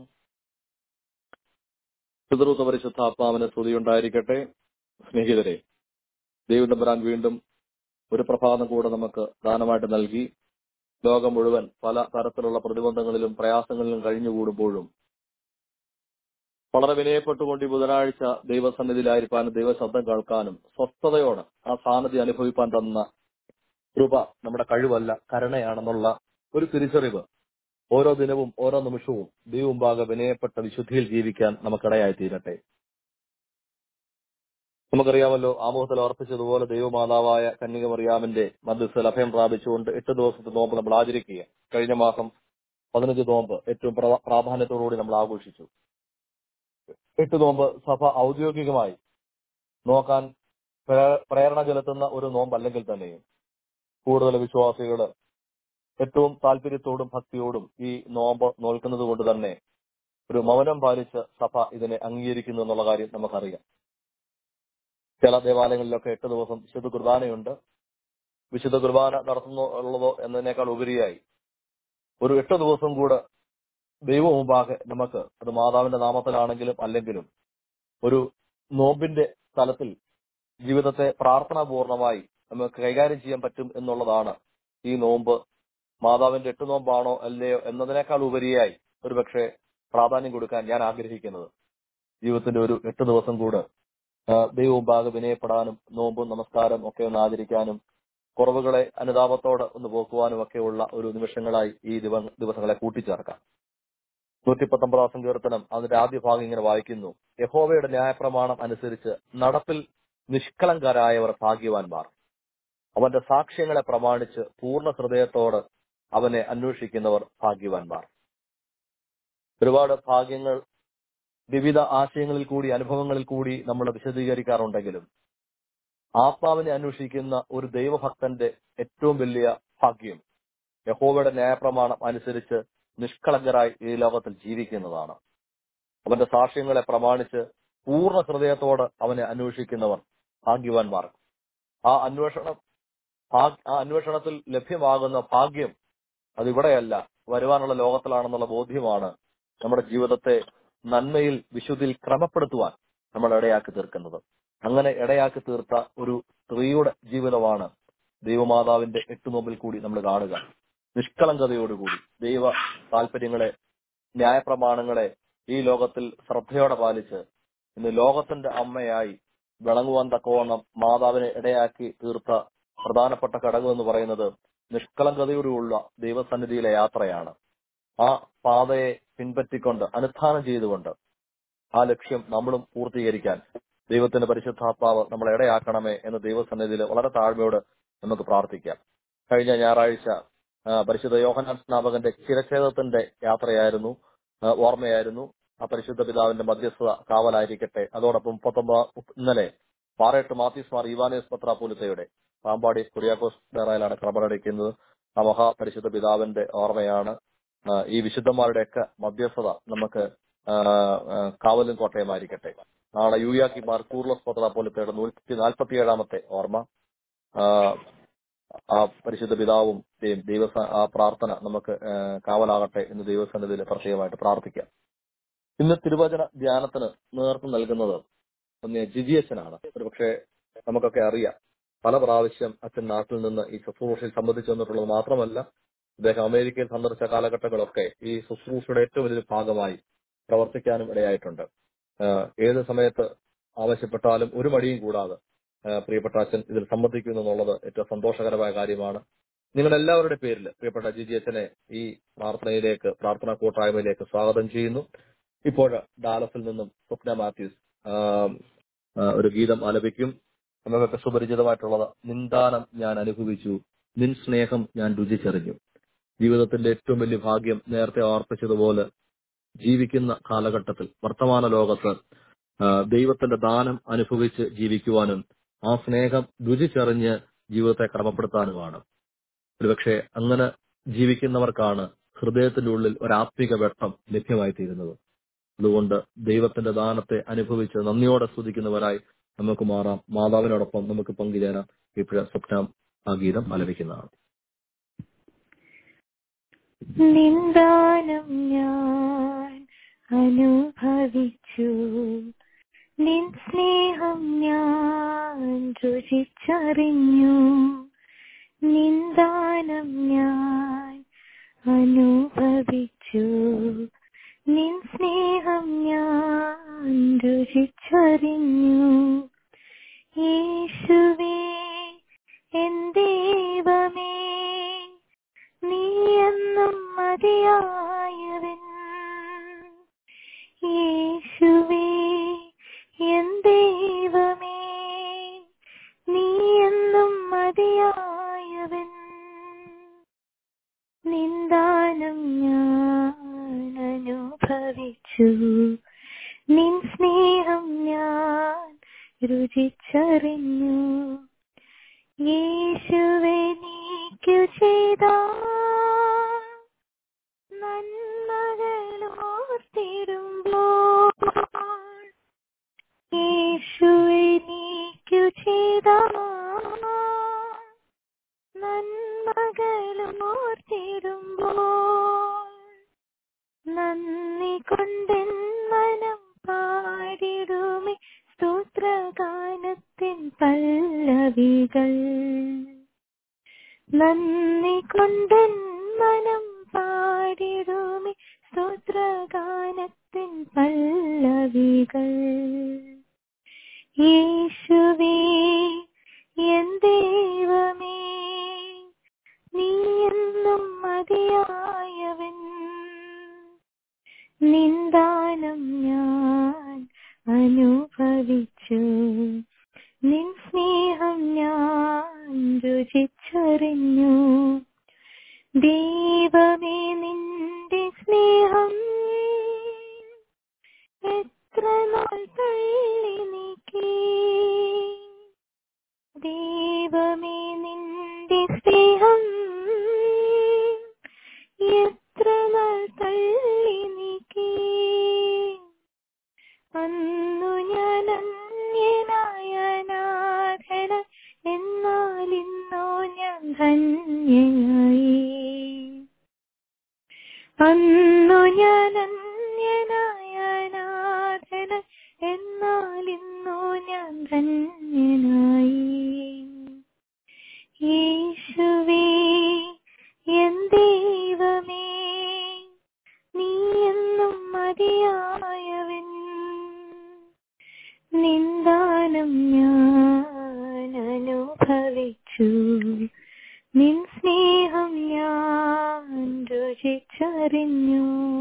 S2: പിതൃത്വ പരിശുദ്ധാത്മാവിന് സ്തുതി ഉണ്ടായിരിക്കട്ടെ സ്നേഹിതരെ ദൈവതമ്പരാൻ വീണ്ടും ഒരു പ്രഭാതം കൂടെ നമുക്ക് ദാനമായിട്ട് നൽകി ലോകം മുഴുവൻ പല തരത്തിലുള്ള പ്രതിബന്ധങ്ങളിലും പ്രയാസങ്ങളിലും കഴിഞ്ഞുകൂടുമ്പോഴും വളരെ വിനയപ്പെട്ടുകൊണ്ട് ഈ ബുധനാഴ്ച ദൈവസന്നിധിയിലായിരിക്കാനും ദൈവശബ്ദം കേൾക്കാനും സ്വസ്ഥതയോടെ ആ സാന്നിധ്യം അനുഭവിപ്പാൻ തന്ന കൃപ നമ്മുടെ കഴിവല്ല കരുണയാണെന്നുള്ള ഒരു തിരിച്ചറിവ് ഓരോ ദിനവും ഓരോ നിമിഷവും ദൈവമുമ്പാകെ വിനയപ്പെട്ട വിശുദ്ധിയിൽ ജീവിക്കാൻ നമുക്കിടയായി തീരട്ടെ നമുക്കറിയാമല്ലോ ആമുഖത്തിൽ ഓർപ്പിച്ചതുപോലെ ദൈവമാതാവായ കന്യക മറിയാമിന്റെ മധ്യസ്ഥൽ അഭയം പ്രാപിച്ചുകൊണ്ട് എട്ട് ദിവസത്തെ നോമ്പ് നമ്മൾ ആചരിക്കുക കഴിഞ്ഞ മാസം പതിനഞ്ച് നോമ്പ് ഏറ്റവും പ്രവ- പ്രാധാന്യത്തോടുകൂടി നമ്മൾ ആഘോഷിച്ചു എട്ട് നോമ്പ് സഭ ഔദ്യോഗികമായി നോക്കാൻ പ്രേ- പ്രേരണ ചെലുത്തുന്ന ഒരു നോമ്പ് അല്ലെങ്കിൽ തന്നെയും കൂടുതൽ വിശ്വാസികൾ ഏറ്റവും താല്പര്യത്തോടും ഭക്തിയോടും ഈ നോമ്പ് നോൽക്കുന്നത് കൊണ്ട് തന്നെ ഒരു മൗനം പാലിച്ച് സഭ ഇതിനെ അംഗീകരിക്കുന്നു എന്നുള്ള കാര്യം നമുക്കറിയാം ചില ദേവാലയങ്ങളിലൊക്കെ എട്ട് ദിവസം വിശുദ്ധ കുർബാനയുണ്ട് വിശുദ്ധ കുർബാന നടത്തുന്നു ഉള്ളതോ എന്നതിനേക്കാൾ ഉപരിയായി ഒരു എട്ട് ദിവസം കൂടെ ദൈവം മുമ്പാകെ നമുക്ക് അത് മാതാവിന്റെ നാമത്തിലാണെങ്കിലും അല്ലെങ്കിലും ഒരു നോമ്പിന്റെ തലത്തിൽ ജീവിതത്തെ പ്രാർത്ഥനാപൂർണമായി നമുക്ക് കൈകാര്യം ചെയ്യാൻ പറ്റും എന്നുള്ളതാണ് ഈ നോമ്പ് മാതാവിന്റെ എട്ട് നോമ്പാണോ അല്ലയോ എന്നതിനേക്കാൾ ഉപരിയായി ഒരുപക്ഷെ പ്രാധാന്യം കൊടുക്കാൻ ഞാൻ ആഗ്രഹിക്കുന്നത് ജീവിതത്തിന്റെ ഒരു എട്ട് ദിവസം കൂടെ ആ, ദൈവമുമ്പാകെ വിനയപ്പെടാനും നോമ്പും നമസ്കാരം ഒക്കെ ഒന്ന് ആചരിക്കാനും കുറവുകളെ അനുതാപത്തോടെ ഒന്ന് പോക്കുവാനും ഒക്കെയുള്ള ഒരു നിമിഷങ്ങളായി ഈ ദിവ- ദിവസങ്ങളെ കൂട്ടിച്ചേർക്കാം നൂറ്റി പത്തൊമ്പതാം സങ്കീർത്തനം അതിന്റെ ആദ്യ ഭാഗം ഇങ്ങനെ വായിക്കുന്നു യഹോവയുടെ ന്യായപ്രമാണം അനുസരിച്ച് നടപ്പിൽ നിഷ്കളങ്കരായവർ ഭാഗ്യവാന്മാർ അവന്റെ സാക്ഷ്യങ്ങളെ പ്രമാണിച്ച് പൂർണ്ണ ഹൃദയത്തോട് അവനെ അന്വേഷിക്കുന്നവർ ഭാഗ്യവാന്മാർ ഒരുപാട് ഭാഗ്യങ്ങൾ വിവിധ ആശയങ്ങളിൽ കൂടി അനുഭവങ്ങളിൽ കൂടി നമ്മൾ വിശദീകരിക്കാറുണ്ടെങ്കിലും ആത്മാവിനെ അന്വേഷിക്കുന്ന ഒരു ദൈവഭക്തന്റെ ഏറ്റവും വലിയ ഭാഗ്യം യഹോവയുടെ ന്യായപ്രമാണം അനുസരിച്ച് നിഷ്കളങ്കരായി ഈ ലോകത്തിൽ ജീവിക്കുന്നതാണ് അവന്റെ സാക്ഷ്യങ്ങളെ പ്രമാണിച്ച് പൂർണ്ണ ഹൃദയത്തോട് അവനെ അന്വേഷിക്കുന്നവർ ഭാഗ്യവാന്മാർ ആ അന്വേഷണം ഭാഗ്- ആ അന്വേഷണത്തിൽ ലഭ്യമാകുന്ന ഭാഗ്യം അതിവിടെയല്ല വരുവാനുള്ള ലോകത്തിലാണെന്നുള്ള ബോധ്യമാണ് നമ്മുടെ ജീവിതത്തെ നന്മയിൽ വിശുദ്ധിയിൽ ക്രമപ്പെടുത്തുവാൻ നമ്മൾ ഇടയാക്കി തീർക്കുന്നത് അങ്ങനെ ഇടയാക്കി തീർത്ത ഒരു സ്ത്രീയുടെ ജീവിതമാണ് ദൈവമാതാവിന്റെ എട്ട് നോമ്പിൽ കൂടി നമ്മൾ കാണുക നിഷ്കളങ്കതയോടുകൂടി ദൈവ താല്പര്യങ്ങളെ ന്യായപ്രമാണങ്ങളെ ഈ ലോകത്തിൽ ശ്രദ്ധയോടെ പാലിച്ച് ഇന്ന് ലോകത്തിന്റെ അമ്മയായി വിളങ്ങുവാൻ തക്കവണ്ണം മാതാവിനെ ഇടയാക്കി തീർത്ത പ്രധാനപ്പെട്ട ഘടകം എന്ന് പറയുന്നത് നിഷ്കളങ്കതയോടുള്ള ദൈവസന്നിധിയിലെ യാത്രയാണ് ആ പാതയെ പിൻപറ്റിക്കൊണ്ട് അനുഷ്ഠാനം ചെയ്തുകൊണ്ട് ആ ലക്ഷ്യം നമ്മളും പൂർത്തീകരിക്കാൻ ദൈവത്തിന്റെ പരിശുദ്ധാത്മാവ് നമ്മളെ ഇടയാക്കണമേ എന്ന് ദൈവസന്നിധിയിൽ വളരെ താഴ്മയോട് നമുക്ക് പ്രാർത്ഥിക്കാം കഴിഞ്ഞ ഞായറാഴ്ച ആ, പരിശുദ്ധ യോഹനാൻ സ്നാപകന്റെ ചിരച്ഛേദത്തിന്റെ യാത്രയായിരുന്നു ആ, ഓർമ്മയായിരുന്നു ആ പരിശുദ്ധ പിതാവിന്റെ മധ്യസ്ഥത കാവലായിരിക്കട്ടെ അതോടൊപ്പം മുപ്പത്തൊമ്പത് ഇന്നലെ പാറേട്ട് മാത്യൂസ് മാർ ഇവാനേസ് പത്രാപൂലത്തയുടെ പാമ്പാടി കുര്യാക്കോസ് ഡേറയിലാണ് ക്രമരടിക്കുന്നത് ആ മഹാ പരിശുദ്ധ പിതാവിന്റെ ഓർമ്മയാണ് ആ, ഈ വിശുദ്ധന്മാരുടെയൊക്കെ മധ്യസ്ഥത നമുക്ക് ആ, ആ, കാവലും കോട്ടയമായിരിക്കട്ടെ നാളെ യുയാക്കി മാർ കൂർലസ് പത്രാപൂലത്തയുടെ നൂറ്റി നാൽപ്പത്തിയേഴാമത്തെ ഓർമ്മ ആ, ആ പരിശുദ്ധ പിതാവും ദൈ- ദൈവ ആ പ്രാർത്ഥന നമുക്ക് ആ, കാവലാകട്ടെ എന്ന് ദൈവസന്നിധിയിൽ പ്രത്യേകമായിട്ട് പ്രാർത്ഥിക്കാം ഇന്ന് തിരുവചന ധ്യാനത്തിന് നേതൃത്വം നൽകുന്നത് ഒന്ന് ജിജിയച്ചനാണ് ഒരുപക്ഷെ നമുക്കൊക്കെ അറിയാം പല പ്രാവശ്യം അച്ഛൻ നാട്ടിൽ നിന്ന് ഈ ശുശ്രൂഷയിൽ സംബന്ധിച്ചു വന്നിട്ടുള്ളത് മാത്രമല്ല അദ്ദേഹം അമേരിക്കയിൽ സന്ദർശിച്ച കാലഘട്ടങ്ങളൊക്കെ ഈ ശുശ്രൂഷയുടെ ഏറ്റവും വലിയൊരു ഭാഗമായി പ്രവർത്തിക്കാനും ഇടയായിട്ടുണ്ട് ആഹ് ഏത് സമയത്ത് ആവശ്യപ്പെട്ടാലും ഒരു മടിയും കൂടാതെ ആഹ് പ്രിയപ്പെട്ട അച്ഛൻ ഇതിൽ സംബന്ധിക്കുന്നു എന്നുള്ളത് ഏറ്റവും സന്തോഷകരമായ കാര്യമാണ് നിങ്ങളുടെ എല്ലാവരുടെ പേരിൽ പ്രിയപ്പെട്ട ജിജി അച്ഛനെ ഈ പ്രാർത്ഥനയിലേക്ക് പ്രാർത്ഥനാ കൂട്ടായ്മയിലേക്ക് സ്വാഗതം ചെയ്യുന്നു ഇപ്പോൾ ഡാലസിൽ നിന്നും സ്വപ്ന മാത്യൂസ് ആം, ആ, ഒരു ഗീതം ആലപിക്കും നമുക്കൊക്കെ സുപരിചിതമായിട്ടുള്ളത് നിന്ദാനം ഞാൻ അനുഭവിച്ചു നിൻ സ്നേഹം ഞാൻ രുചിച്ചറിഞ്ഞു ജീവിതത്തിന്റെ ഏറ്റവും വലിയ ഭാഗ്യം നേരത്തെ ഓർപ്പിച്ചതുപോലെ ജീവിക്കുന്ന കാലഘട്ടത്തിൽ വർത്തമാന ലോകത്ത് ആ, ദൈവത്തിന്റെ ദാനം അനുഭവിച്ച് ജീവിക്കുവാനും ആ സ്നേഹം രുചിച്ചറിഞ്ഞ് ജീവിതത്തെ ക്രമപ്പെടുത്താനുമാണ് ഒരുപക്ഷെ അങ്ങനെ ജീവിക്കുന്നവർക്കാണ് ഹൃദയത്തിന്റെ ഉള്ളിൽ ഒരാത്മിക വെട്ടം ലഭ്യമായി തീരുന്നത് അതുകൊണ്ട് ദൈവത്തിന്റെ ദാനത്തെ അനുഭവിച്ച് നന്ദിയോടെ സ്തുതിക്കുന്നവരായി നമുക്ക് മാറാം മാതാവിനോടൊപ്പം നമുക്ക് പങ്കുചേരാം ഇപ്പോഴ സ്വപ്നം ആ ഗീതം ആലപിക്കുന്നതാണ്
S4: നിന്ദാനം ഞാൻ അനുഭവിച്ചു നിൻ സ്നേഹം ഞാൻ രുചിച്ചറിഞ്ഞു നിന്ദാനം ഞാൻ അനുഭവിച്ചു നിൻ സ്നേഹം ഞാൻ രുചിച്ചറിഞ്ഞു യേശുവേ എൻ ദൈവമേ നീ എന്നും മതിയായവൻ യേശുവേ എൻ ദൈവമേ നീ എന്നും മതിയായവൻ നിന്ദാനം ഞാൻ അനുഭവിച്ചു നിൻ സ്നേഹം ഞാൻ രുചിച്ചറിഞ്ഞു യേശുവെ നീക്കു ചെയ്ത നന്മകളോർത്തിടുമ്പോൾ യേശുവെ നീക്കു ചെയ്ത നന്മകളോർത്തിടുമ്പോൾ നന്ദി കൊണ്ടെൻ മനം പാടിടുമേ സ്തോത്രഗാനത്തിൻ പല്ലവികൾ നന്ദി കൊണ്ടെൻ മനം പാടിടുമേ സ്തോത്രഗാനത്തിൻ പല്ലവികൾ യേശുവേ എൻ ദൈവമേ നീ എന്നും മതിയായവൻ നിന്ദാനം ഞാൻ അനുഭവിച്ചു നിൻ സ്നേഹം ഞാൻ രുചിച്ചറിഞ്ഞു ദൈവമേ നിന്റെ സ്നേഹം എത്ര നാൾ തള്ളി നീക്കി ദൈവമേ നിന്റെ സ്നേഹം എത്ര നാൾ തള്ളി നീക്കി അന്നു ഞാൻ അന്യനായ നാഥന എന്നാൽ ഇന്നോ ഞാൻ ധന്യനായി അന്നു ഞാൻ അന്യനായ നാഥന എന്നാൽ ഇന്നോ ഞാൻ ധന്യനായി യേശുവേ എൻ ദൈവമേ നീ എന്നും മതിയായവൻ നിന്ദാനം ഞാൻ അനുഭവിച്ചു നിൻ സ്നേഹം ഞാൻ രുചിച്ചറിഞ്ഞു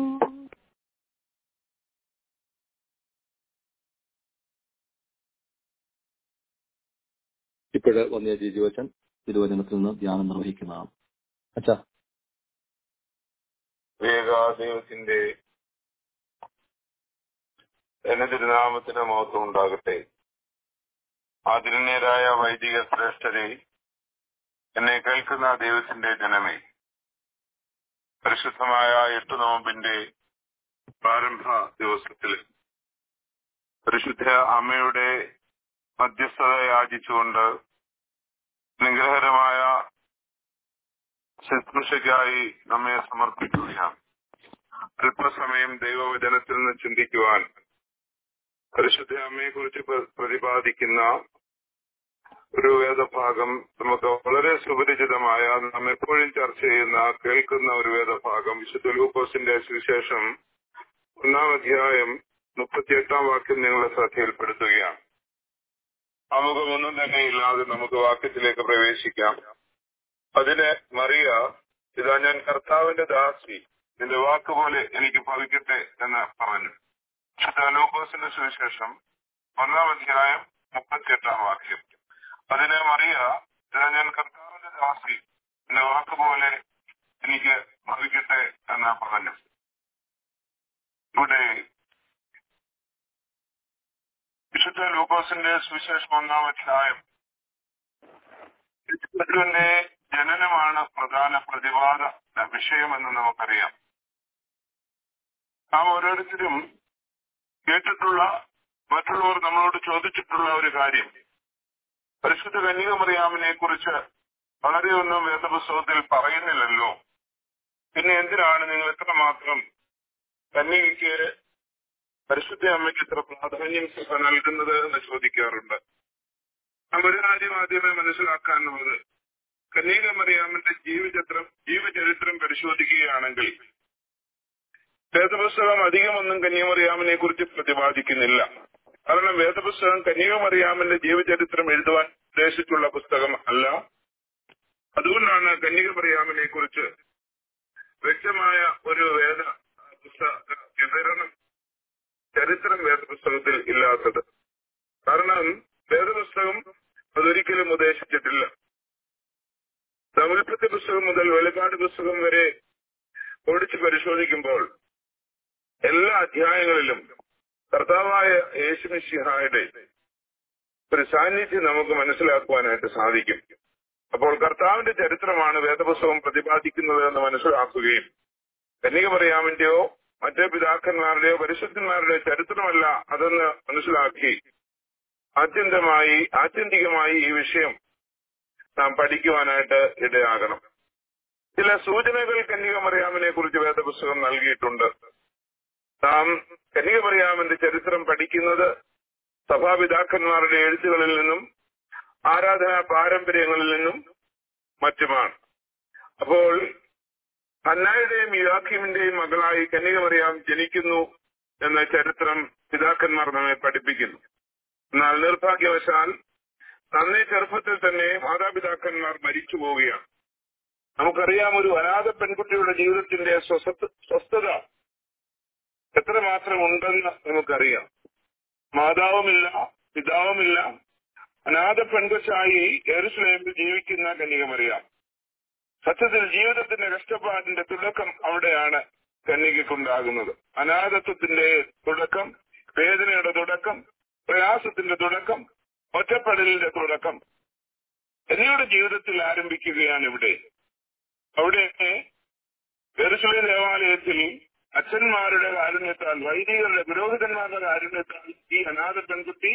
S2: ഇപ്പോഴ് വന്നിയ ജിജുവച്ചൻ തിരുവചനത്തിൽ നിന്ന് ധ്യാനം നിർവഹിക്കുന്നതാണ് അച്ഛാ
S5: ദൈവത്തിന്റെ എന്നെ തിരുനാമത്തിന് മഹത്വം ഉണ്ടാകട്ടെ ആദരണീയരായ വൈദിക ശ്രേഷ്ഠരെ എന്നെ കേൾക്കുന്ന ദൈവത്തിന്റെ ജനമേ പരിശുദ്ധമായ എട്ട് നോമ്പിന്റെ പ്രാരംഭ ദിവസത്തിൽ പരിശുദ്ധ അമ്മയുടെ മധ്യസ്ഥത യാചിച്ചുകൊണ്ട് നിഗ്രഹരമായ ശുശ്രൂഷയ്ക്കായി നമ്മെ സമർപ്പിക്കുകയാണ് അല്പസമയം ദൈവവചനത്തിൽ നിന്ന് ചിന്തിക്കുവാൻ പരിശുദ്ധ അമ്മയെ കുറിച്ച് പ്രതിപാദിക്കുന്ന ഒരു വേദഭാഗം നമുക്ക് വളരെ സുപരിചിതമായ നാം എപ്പോഴും ചർച്ച ചെയ്യുന്ന കേൾക്കുന്ന ഒരു വേദഭാഗം വിശുദ്ധ ലൂക്കോസിന്റെ സുവിശേഷം ഒന്നാം അധ്യായം മുപ്പത്തിയെട്ടാം വാക്യം നിങ്ങളുടെ ശ്രദ്ധയിൽപ്പെടുത്തുകയാണ് ആമുഖമൊന്നും തന്നെ ഇല്ലാതെ നമുക്ക് വാക്യത്തിലേക്ക് പ്രവേശിക്കാം അതിന് മറിയ ഇതാ ഞാൻ കർത്താവിന്റെ ദാസി നിന്റെ വാക്കുപോലെ എനിക്ക് ഭവിക്കട്ടെ എന്ന് പറഞ്ഞു ലൂക്കോസിന്റെ സുവിശേഷം ഒന്നാം അധ്യായം മുപ്പത്തിയെട്ടാം വാക്യം അതിന് മറിയ ഇതാ ഞാൻ കർത്താവിന്റെ ദാസി നിന്റെ വാക്കുപോലെ എനിക്ക് ഭവിക്കട്ടെ എന്ന് പറഞ്ഞു ഇവിടെ വിശുദ്ധ ലൂക്കോസിന്റെ സുവിശേഷം ഒന്നാം അധ്യായം ക്രിസ്തുവിന്റെ ജനനമാണ് പ്രധാന പ്രതിവാദ വിഷയമെന്ന് നമുക്കറിയാം നാം ഓരോരുത്തരും കേട്ടിട്ടുള്ള മറ്റുള്ളവർ നമ്മളോട് ചോദിച്ചിട്ടുള്ള ഒരു കാര്യം പരിശുദ്ധ കന്യകമറിയാമിനെ കുറിച്ച് വളരെയൊന്നും വേദപുസ്തകത്തിൽ പറയുന്നില്ലല്ലോ പിന്നെ എന്തിനാണ് നിങ്ങൾ എത്രമാത്രം കന്യകയ്ക്ക് പരിശുദ്ധ അമ്മയ്ക്ക് ഇത്ര പ്രാധാന്യം നൽകുന്നത് എന്ന് ചോദിക്കാറുണ്ട് നാം ഒരു കാര്യം ആദ്യമേ മനസ്സിലാക്കാനുള്ളത് കന്യക മറിയാമന്റെ ജീവചരിത്രം ജീവചരിത്രം പരിശോധിക്കുകയാണെങ്കിൽ വേദപുസ്തകം അധികമൊന്നും കന്യാമറിയാമനെ കുറിച്ച് പ്രതിപാദിക്കുന്നില്ല കാരണം വേദപുസ്തകം കന്യകമറിയാമന്റെ ജീവചരിത്രം എഴുതുവാൻ ഉദ്ദേശിച്ചുള്ള പുസ്തകം അല്ല അതുകൊണ്ടാണ് കന്യകമറിയാമനെ കുറിച്ച് വ്യക്തമായ ഒരു വേദ പുസ്തക വിവരണം ചരിത്രം വേദപുസ്തകത്തിൽ ഇല്ലാത്തത് കാരണം വേദപുസ്തകം അതൊരിക്കലും ഉദ്ദേശിച്ചിട്ടില്ല തമിഴ്പത്തി പുസ്തകം മുതൽ വെളിപ്പാട് പുസ്തകം വരെ ഓടിച്ച് പരിശോധിക്കുമ്പോൾ എല്ലാ അധ്യായങ്ങളിലും കർത്താവായ യേശുമിഷിഹായുടെ ഒരു സാന്നിധ്യം നമുക്ക് മനസ്സിലാക്കുവാനായിട്ട് സാധിക്കും അപ്പോൾ കർത്താവിന്റെ ചരിത്രമാണ് വേദപുസ്തകം പ്രതിപാദിക്കുന്നത് എന്ന് മനസ്സിലാക്കുകയും കന്യക പറയാമിന്റെയോ മറ്റേ പിതാക്കന്മാരുടെയോ പരിശുദ്ധന്മാരുടെയോ ചരിത്രമല്ല അതെന്ന് മനസ്സിലാക്കി ആത്യന്തമായി ആത്യന്തികമായി ഈ വിഷയം നാം പഠിക്കുവാനായിട്ട് ഇടയാകണം ചില സൂചനകൾ കന്യക മറിയാമിനെ കുറിച്ച് വേദപുസ്തകം നൽകിയിട്ടുണ്ട് നാം കന്യക മറിയാമിന്റെ ചരിത്രം പഠിക്കുന്നത് സഭാപിതാക്കന്മാരുടെ എഴുത്തുകളിൽ നിന്നും ആരാധനാ പാരമ്പര്യങ്ങളിൽ നിന്നും മറ്റുമാണ് അപ്പോൾ ഹന്നായുടെയും യുവാഖിമിന്റെയും മകളായി കന്യകമറിയാം ജനിക്കുന്നു എന്ന ചരിത്രം പിതാക്കന്മാർ നമ്മെ പഠിപ്പിക്കുന്നു എന്നാൽ നിർഭാഗ്യവശാൽ നന്നേ ചെറുപ്പത്തിൽ തന്നെ മാതാപിതാക്കന്മാർ മരിച്ചു പോവുകയാണ് നമുക്കറിയാം ഒരു അനാഥ പെൺകുട്ടിയുടെ ജീവിതത്തിന്റെ സ്വസ്ഥ സ്വസ്ഥത എത്രമാത്രം ഉണ്ടെന്ന് നമുക്കറിയാം മാതാവുമില്ല പിതാവുമില്ല അനാഥ പെൺകൊച്ചായി എറുസലേമിൽ ജീവിക്കുന്ന കന്യകമറിയാം സത്യത്തിൽ ജീവിതത്തിന്റെ കഷ്ടപ്പാടിന്റെ തുടക്കം അവിടെയാണ് കന്യകക്കുണ്ടാകുന്നത് അനാഥത്വത്തിന്റെ തുടക്കം വേദനയുടെ തുടക്കം പ്രയാസത്തിന്റെ തുടക്കം ഒറ്റപ്പെടലിന്റെ തുടക്കം കന്യയുടെ ജീവിതത്തിൽ ആരംഭിക്കുകയാണ് ഇവിടെ അവിടെ എറുസലേം ദേവാലയത്തിൽ അച്ഛന്മാരുടെ കാരുണ്യത്താൽ വൈദികരുടെ പുരോഹിതന്മാരുടെ കാരുണ്യത്താൽ ഈ അനാഥ പെൺകുട്ടി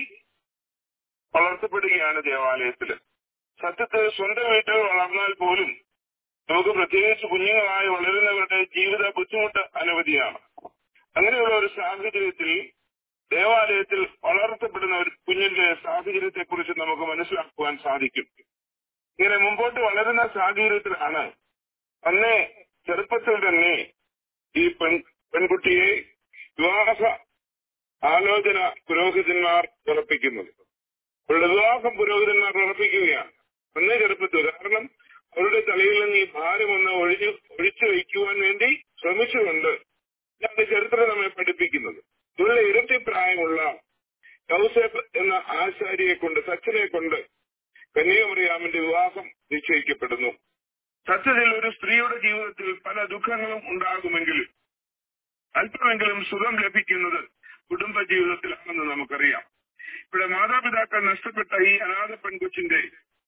S5: വളർത്തപ്പെടുകയാണ് ദേവാലയത്തിൽ സത്യത്തിൽ സ്വന്തം വീട്ടിൽ വളർന്നാൽ പോലും നമുക്ക് പ്രത്യേകിച്ച് കുഞ്ഞുങ്ങളായി വളരുന്നവരുടെ ജീവിത ബുദ്ധിമുട്ട് അനവധിയാണ് അങ്ങനെയുള്ള ഒരു സാഹചര്യത്തിൽ ദേവാലയത്തിൽ വളർത്തപ്പെടുന്ന ഒരു കുഞ്ഞിന്റെ സാഹചര്യത്തെ കുറിച്ച് നമുക്ക് മനസ്സിലാക്കുവാൻ സാധിക്കും ഇങ്ങനെ മുമ്പോട്ട് വളരുന്ന സാഹചര്യത്തിലാണ് അന്നേ ചെറുപ്പത്തിൽ തന്നെ ഈ പെൺ പെൺകുട്ടിയെ വിവാഹ ആലോചന പുരോഹിതന്മാർ ഉറപ്പിക്കുന്നത് അവരുടെ വിവാഹം പുരോഹിതന്മാർ ഉറപ്പിക്കുകയാണ് അന്നേ ചെറുപ്പത്തിൽ കാരണം അവരുടെ തലയിൽ നിന്ന് ഈ ഭാരം ഒന്ന് ഒഴിഞ്ഞു ഒഴിച്ചു വയ്ക്കുവാൻ വേണ്ടി ശ്രമിച്ചുകൊണ്ട് ഇതാണ് ചരിത്രം നമ്മെ പഠിപ്പിക്കുന്നത് ഇവരുടെ ഇരട്ടി പ്രായമുള്ള യൗസേഫ് എന്ന ആശാരിയെ കൊണ്ട് സച്ചനെ കൊണ്ട് കന്യാമറിയാമിന്റെ വിവാഹം നിശ്ചയിക്കപ്പെടുന്നു സത്യത്തിൽ ഒരു സ്ത്രീയുടെ ജീവിതത്തിൽ പല ദുഃഖങ്ങളും ഉണ്ടാകുമെങ്കിലും അല്പമെങ്കിലും സുഖം ലഭിക്കുന്നത് കുടുംബ ജീവിതത്തിലാണെന്ന് നമുക്കറിയാം ഇവിടെ മാതാപിതാക്കൾ നഷ്ടപ്പെട്ട ഈ അനാഥ പെൺകൊച്ചിന്റെ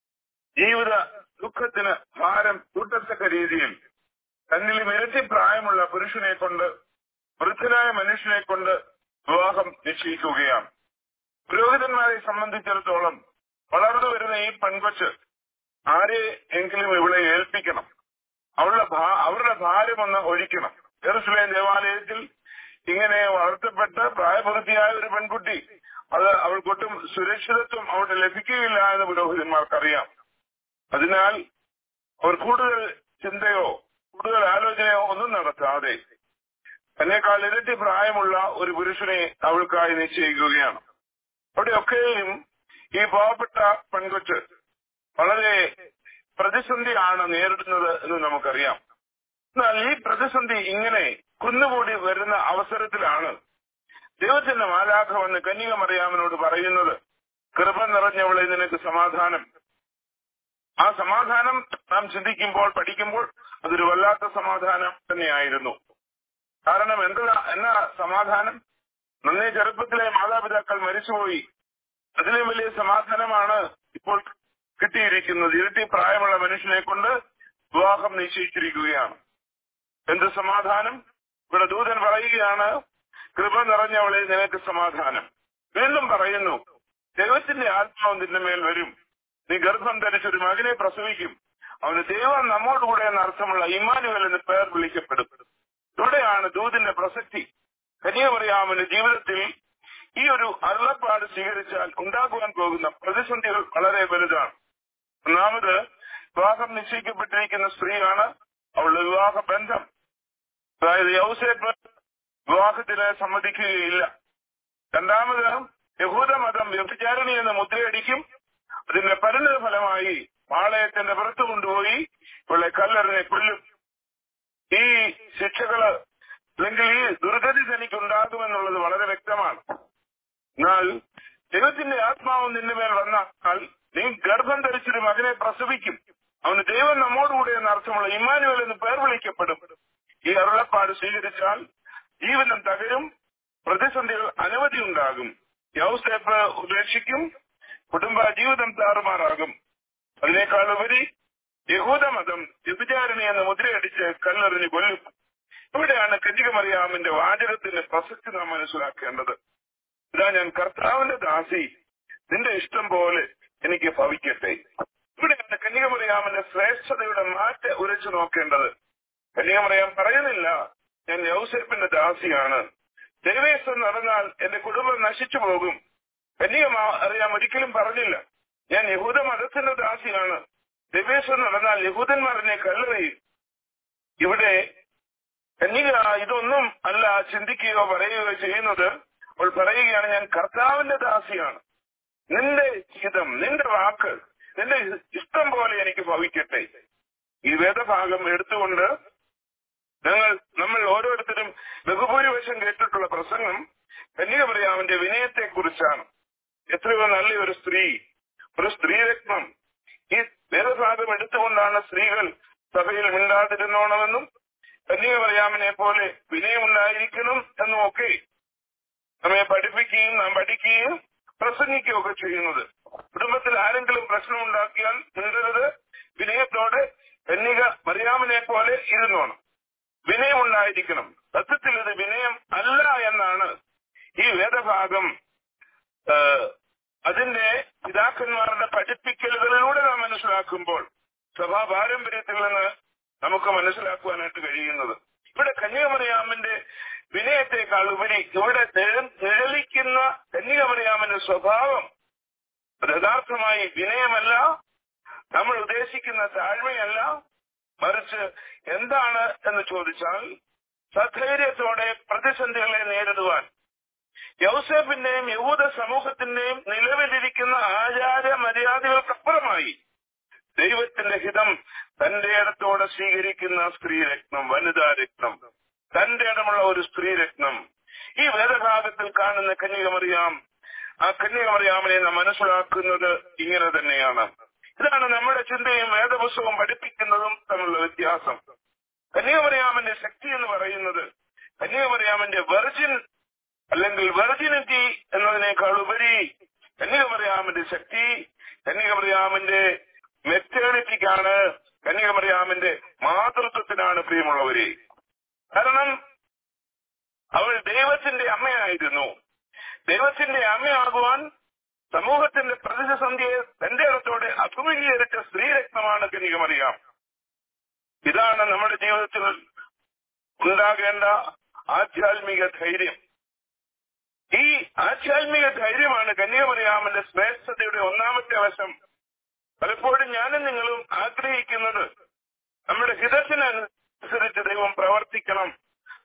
S5: ജീവിത ദുഃഖത്തിന് ഭാരം കൂട്ടത്തക്ക രീതിയിൽ തന്നിലും ഇരട്ടി പ്രായമുള്ള പുരുഷനെ കൊണ്ട് വൃദ്ധനായ മനുഷ്യനെ കൊണ്ട് വിവാഹം നിശ്ചയിക്കുകയാണ് പുരോഹിതന്മാരെ സംബന്ധിച്ചിടത്തോളം വളർന്നു വരുന്ന ഈ പെൺകൊച്ച് ആരെ എങ്കിലും ഇവിടെ ഏൽപ്പിക്കണം അവരുടെ അവരുടെ ഭാരം ഒന്ന് ഒഴിക്കണം ജെറുസലേം ദേവാലയത്തിൽ ഇങ്ങനെ വളർത്തപ്പെട്ട് പ്രായപൂർത്തിയായ ഒരു പെൺകുട്ടി അത് അവൾക്കൊട്ടും സുരക്ഷിതത്വം അവിടെ ലഭിക്കുകയില്ല എന്ന് പുരോഹിതന്മാർക്കറിയാം അതിനാൽ അവർ കൂടുതൽ ചിന്തയോ കൂടുതൽ ആലോചനയോ ഒന്നും നടത്താതെ എന്നേക്കാൾ ഇരട്ടി പ്രായമുള്ള ഒരു പുരുഷനെ അവൾക്കായി നിശ്ചയിക്കുകയാണ് അവിടെയൊക്കെയും ഈ പാവപ്പെട്ട പെൺകൊച്ച് വളരെ പ്രതിസന്ധിയാണ് നേരിടുന്നത് എന്ന് നമുക്കറിയാം എന്നാൽ ഈ പ്രതിസന്ധി ഇങ്ങനെ കുന്നുകൂടി വരുന്ന അവസരത്തിലാണ് ദൈവത്തിന്റെ മാലാഖ വന്ന് കന്യക മറിയാമനോട് പറയുന്നത് കൃപ നിറഞ്ഞവളെ നിനക്ക് സമാധാനം ആ സമാധാനം നാം ചിന്തിക്കുമ്പോൾ പഠിക്കുമ്പോൾ അതൊരു വല്ലാത്ത സമാധാനം തന്നെയായിരുന്നു കാരണം എന്താ എന്നാ സമാധാനം നന്നേ ചെറുപ്പത്തിലെ മാതാപിതാക്കൾ മരിച്ചുപോയി അതിലും വലിയ സമാധാനമാണ് ഇപ്പോൾ കിട്ടിയിരിക്കുന്നത് ഇരട്ടി പ്രായമുള്ള മനുഷ്യനെ കൊണ്ട് വിവാഹം നിശ്ചയിച്ചിരിക്കുകയാണ് എന്ത് സമാധാനം ഇവിടെ ദൂതൻ പറയുകയാണ് കൃപ നിറഞ്ഞവളെ നിനക്ക് സമാധാനം വീണ്ടും പറയുന്നു ദൈവത്തിന്റെ ആത്മാവ് നിന്റെ മേൽ വരും നീ ഗർഭം ധരിച്ചൊരു മകനെ പ്രസവിക്കും അവന് ദൈവം നമ്മോടുകൂടെ എന്ന അർത്ഥമുള്ള ഇമാനുവൽ എന്ന് പേർ വിളിക്കപ്പെടും ഇവിടെയാണ് ദൂതിന്റെ പ്രസക്തി കന്യാമറിയാമന്റെ ജീവിതത്തിൽ ഈ ഒരു അരുളപ്പാട് സ്വീകരിച്ചാൽ ഉണ്ടാകുവാൻ പോകുന്ന പ്രതിസന്ധികൾ വളരെ വലുതാണ് ഒന്നാമത് വിവാഹം നിശ്ചയിക്കപ്പെട്ടിരിക്കുന്ന സ്ത്രീയാണ് അവളുടെ വിവാഹ ബന്ധം അതായത് യൗസേപ്പ് വിവാഹത്തിന് സമ്മതിക്കുകയില്ല രണ്ടാമത് യഹൂദ മതം വ്യഭിചാരണി എന്ന മുദ്രയടിക്കും അതിന്റെ പരിണിത ഫലമായി പാളയത്തിന്റെ പുറത്തു കൊണ്ടുപോയി ഇവളെ കല്ലെറിഞ്ഞ് കൊല്ലും ഈ ശിക്ഷകള് അല്ലെങ്കിൽ ഈ ദുർഗതി തനിക്ക് ഉണ്ടാകുമെന്നുള്ളത് വളരെ വ്യക്തമാണ് എന്നാൽ ദൈവത്തിന്റെ ആത്മാവ് നിന്റെ മേൽ വന്നാൽ നീ ഗർഭം ധരിച്ചൊരു മകനെ പ്രസവിക്കും അവന് ദൈവം നമ്മോടുകൂടെ എന്ന അർത്ഥമുള്ള ഇമ്മാനുവൽ എന്ന് പേർ വിളിക്കപ്പെടും ഈ അരുളപ്പാട് സ്വീകരിച്ചാൽ ജീവിതം തകരും പ്രതിസന്ധികൾ അനവധി ഉണ്ടാകും യൗസേപ്പ് ഉപേക്ഷിക്കും കുടുംബ ജീവിതം താറുമാറാകും അതിനേക്കാൾ ഉപരി യഹൂദമതം വ്യഭിചാരണി എന്ന മുദ്രയടിച്ച് കല്ലെറിഞ്ഞ് കൊല്ലും ഇവിടെയാണ് കന്യകമറിയാമിന്റെ വാചകത്തിന്റെ പ്രസക്തി നാം മനസ്സിലാക്കേണ്ടത് ഇതാ ഞാൻ കർത്താവിന്റെ ദാസി നിന്റെ ഇഷ്ടം പോലെ എനിക്ക് ഭവിക്കട്ടെ ഇവിടെയാണ് കന്യകമറിയാമിന്റെ ശ്രേഷ്ഠതയുടെ മാറ്റ ഉരച്ചു നോക്കേണ്ടത് കന്യകമറിയാം പറയുന്നില്ല ഞാൻ യൗസേപ്പിന്റെ ദാസിയാണ് ദൈവേശം നടന്നാൽ എന്റെ കുടുംബം നശിച്ചു പോകും കന്യക അറിയാം ഒരിക്കലും പറഞ്ഞില്ല ഞാൻ യഹൂദ മതത്തിന്റെ ദാസിയാണ് ദൈവേശം നടന്നാൽ യഹൂദന്മാർ എന്നെ കല്ലെറിയും ഇവിടെ കന്യക ഇതൊന്നും അല്ല ചിന്തിക്കുകയോ പറയുകയോ ചെയ്യുന്നത് അവൾ പറയുകയാണ് ഞാൻ കർത്താവിന്റെ ദാസിയാണ് നിന്റെ ഹിതം നിന്റെ വാക്ക് നിന്റെ ഇഷ്ടം പോലെ എനിക്ക് ഭവിക്കട്ടെ ഈ വേദഭാഗം എടുത്തുകൊണ്ട് ഞങ്ങൾ നമ്മൾ ഓരോരുത്തരും ബഹുഭൂരിപക്ഷം കേട്ടിട്ടുള്ള പ്രസംഗം കന്യക പറയാമന്റെ വിനയത്തെ കുറിച്ചാണ് എത്രയോ നല്ലൊരു സ്ത്രീ ഒരു സ്ത്രീരത്നം ഈ വേദഭാഗം എടുത്തുകൊണ്ടാണ് സ്ത്രീകൾ സഭയിൽ മിണ്ടാതിരുന്നോണമെന്നും കന്യക പറയാമിനെ പോലെ വിനയമുണ്ടായിരിക്കണം എന്നുമൊക്കെ നമ്മെ പഠിപ്പിക്കുകയും നാം പഠിക്കുകയും പ്രസംഗിക്കുകയും ഒക്കെ ചെയ്യുന്നത് കുടുംബത്തിൽ ആരെങ്കിലും പ്രശ്നമുണ്ടാക്കിയാൽ മിണ്ടരുത് വിനയത്തോടെ കന്യക മറിയാമിനെ പോലെ ഇരുന്നോണം വിനയമുണ്ടായിരിക്കണം സത്യത്തിൽ ഇത് വിനയം അല്ല എന്നാണ് ഈ വേദഭാഗം അതിന്റെ പിതാക്കന്മാരുടെ പഠിപ്പിക്കലുകളിലൂടെ നാം മനസ്സിലാക്കുമ്പോൾ സഭാ പാരമ്പര്യത്തിൽ നിന്ന് നമുക്ക് മനസ്സിലാക്കുവാനായിട്ട് കഴിയുന്നത് ഇവിടെ കന്യാമറിയാമന്റെ വിനയത്തെക്കാൾ ഉപരി ഇവിടെ നിഴലിക്കുന്ന കന്യകമറിയാമന്റെ സ്വഭാവം അത് യഥാർത്ഥമായി വിനയമല്ല നമ്മൾ ഉദ്ദേശിക്കുന്ന താഴ്മയല്ല മറിച്ച് എന്താണ് എന്ന് ചോദിച്ചാൽ സധൈര്യത്തോടെ പ്രതിസന്ധികളെ നേരിടുവാൻ യൗസേഫിന്റെയും യഹൂദ സമൂഹത്തിന്റെയും നിലവിലിരിക്കുന്ന ആചാര മര്യാദകൾക്കപ്പുറമായി ദൈവത്തിന്റെ ഹിതം തന്റെ ഇടത്തോടെ സ്വീകരിക്കുന്ന സ്ത്രീരത്നം വനിതാ രത്നം തന്റെ ഇടമുള്ള ഒരു സ്ത്രീരത്നം ഈ വേദഭാഗത്തിൽ കാണുന്ന കന്യകമറിയാം ആ കന്യകമറിയാമനെ നാം മനസ്സിലാക്കുന്നത് ഇങ്ങനെ തന്നെയാണ് ഇതാണ് നമ്മുടെ ചിന്തയും വേദപുസ്തകവും പഠിപ്പിക്കുന്നതും തമ്മിലുള്ള വ്യത്യാസം കന്യാമറിയാമന്റെ ശക്തി എന്ന് പറയുന്നത് കന്യാമറിയാമന്റെ വെർജിൻ അല്ലെങ്കിൽ വെർജിനിറ്റി എന്നതിനേക്കാൾ ഉപരി കന്യകമറിയാമന്റെ ശക്തി കന്യകമറിയാമന്റെ മെറ്റേണിറ്റിക്കാണ് കന്യകമറിയാമന്റെ മാതൃത്വത്തിനാണ് പ്രിയമുള്ളവരെ കാരണം അവൾ ദൈവത്തിന്റെ അമ്മയായിരുന്നു ദൈവത്തിന്റെ അമ്മയാകുവാൻ സമൂഹത്തിന്റെ പ്രതിസന്ധിയെ തന്റെ ഇടത്തോടെ അഭിമുഖീകരിച്ച സ്ത്രീരത്നമാണ് കന്യകമറിയാം ഇതാണ് നമ്മുടെ ജീവിതത്തിൽ ഉണ്ടാകേണ്ട ആധ്യാത്മിക ധൈര്യം ഈ ആധ്യാത്മിക ധൈര്യമാണ് കന്യാമറിയാമന്റെ ശ്രേഷ്ഠതയുടെ ഒന്നാമത്തെ വശം പലപ്പോഴും ഞാനും നിങ്ങളും ആഗ്രഹിക്കുന്നത് നമ്മുടെ ഹിതത്തിനനുസരിച്ച് ദൈവം പ്രവർത്തിക്കണം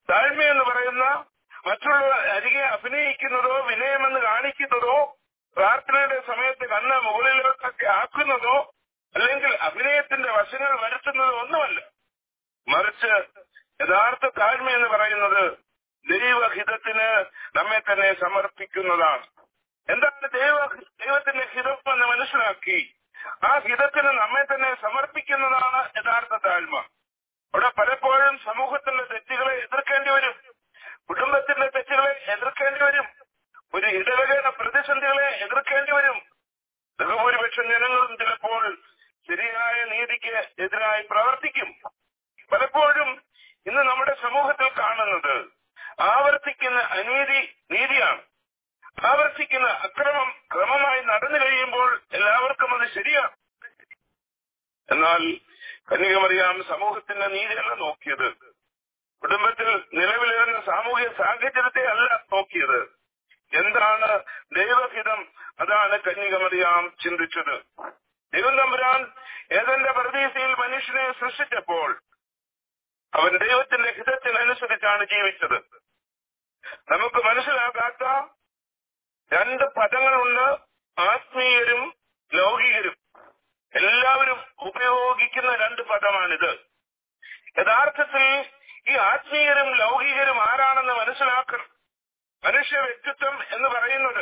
S5: താഴ്മ എന്ന് പറയുന്ന മറ്റുള്ള അരികെ അഭിനയിക്കുന്നതോ വിനയമെന്ന് കാണിക്കുന്നതോ പ്രാർത്ഥനയുടെ സമയത്ത് കണ്ണ് മുകളിലോട്ടൊക്കെ ആക്കുന്നതോ അല്ലെങ്കിൽ അഭിനയത്തിന്റെ വശങ്ങൾ വരുത്തുന്നതോ ഒന്നുമല്ല മറിച്ച് യഥാർത്ഥ താഴ്മ എന്ന് പറയുന്നത് ദൈവഹിതത്തിന് നമ്മെ തന്നെ സമർപ്പിക്കുന്നതാണ് എന്താണ് ദൈവ ദൈവത്തിന്റെ ഹിതം എന്ന് മനസ്സിലാക്കി ആ ഹിതത്തിന് നമ്മെ തന്നെ സമർപ്പിക്കുന്നതാണ് യഥാർത്ഥ താഴ്മ അവിടെ പലപ്പോഴും സമൂഹത്തിന്റെ തെറ്റുകളെ എതിർക്കേണ്ടി വരും കുടുംബത്തിന്റെ തെറ്റുകളെ എതിർക്കേണ്ടി വരും ഒരു ഇടവകയുടെ പ്രതിസന്ധികളെ എതിർക്കേണ്ടി വരും ബഹുഭൂരിപക്ഷം ജനങ്ങളും ചിലപ്പോൾ ശരിയായ നീതിക്ക് എതിരായി പ്രവർത്തിക്കും പലപ്പോഴും ഇന്ന് നമ്മുടെ സമൂഹത്തിൽ കാണുന്നത് ആവർത്തിക്കുന്ന അനീതി നീതിയാണ് ആവർത്തിക്കുന്ന അക്രമം ക്രമമായി നടന്നു കഴിയുമ്പോൾ എല്ലാവർക്കും അത് ശരിയാണ് എന്നാൽ കന്യകമറിയാം സമൂഹത്തിന്റെ നീതിയല്ല നോക്കിയത് കുടുംബത്തിൽ നിലവിലിരുന്ന സാമൂഹിക സാഹചര്യത്തെ അല്ല നോക്കിയത് എന്താണ് ദൈവഹിതം അതാണ് കന്യകമറിയാം ചിന്തിച്ചത് ദൈവം തമ്പുരാൻ ഏതെന്റെ പ്രതീക്ഷയിൽ മനുഷ്യനെ സൃഷ്ടിച്ചപ്പോൾ അവൻ ദൈവത്തിന്റെ ഹിതത്തിനനുസരിച്ചാണ് ജീവിച്ചത് നമുക്ക് മനസ്സിലാകാത്ത രണ്ട് പദങ്ങളുണ്ട് ആത്മീയരും ലൗകികരും എല്ലാവരും ഉപയോഗിക്കുന്ന രണ്ട് പദമാണിത് യഥാർത്ഥത്തിൽ ഈ ആത്മീയരും ലൗകികരും ആരാണെന്ന് മനസ്സിലാക്കണം മനുഷ്യ വ്യക്തിത്വം എന്ന് പറയുന്നത്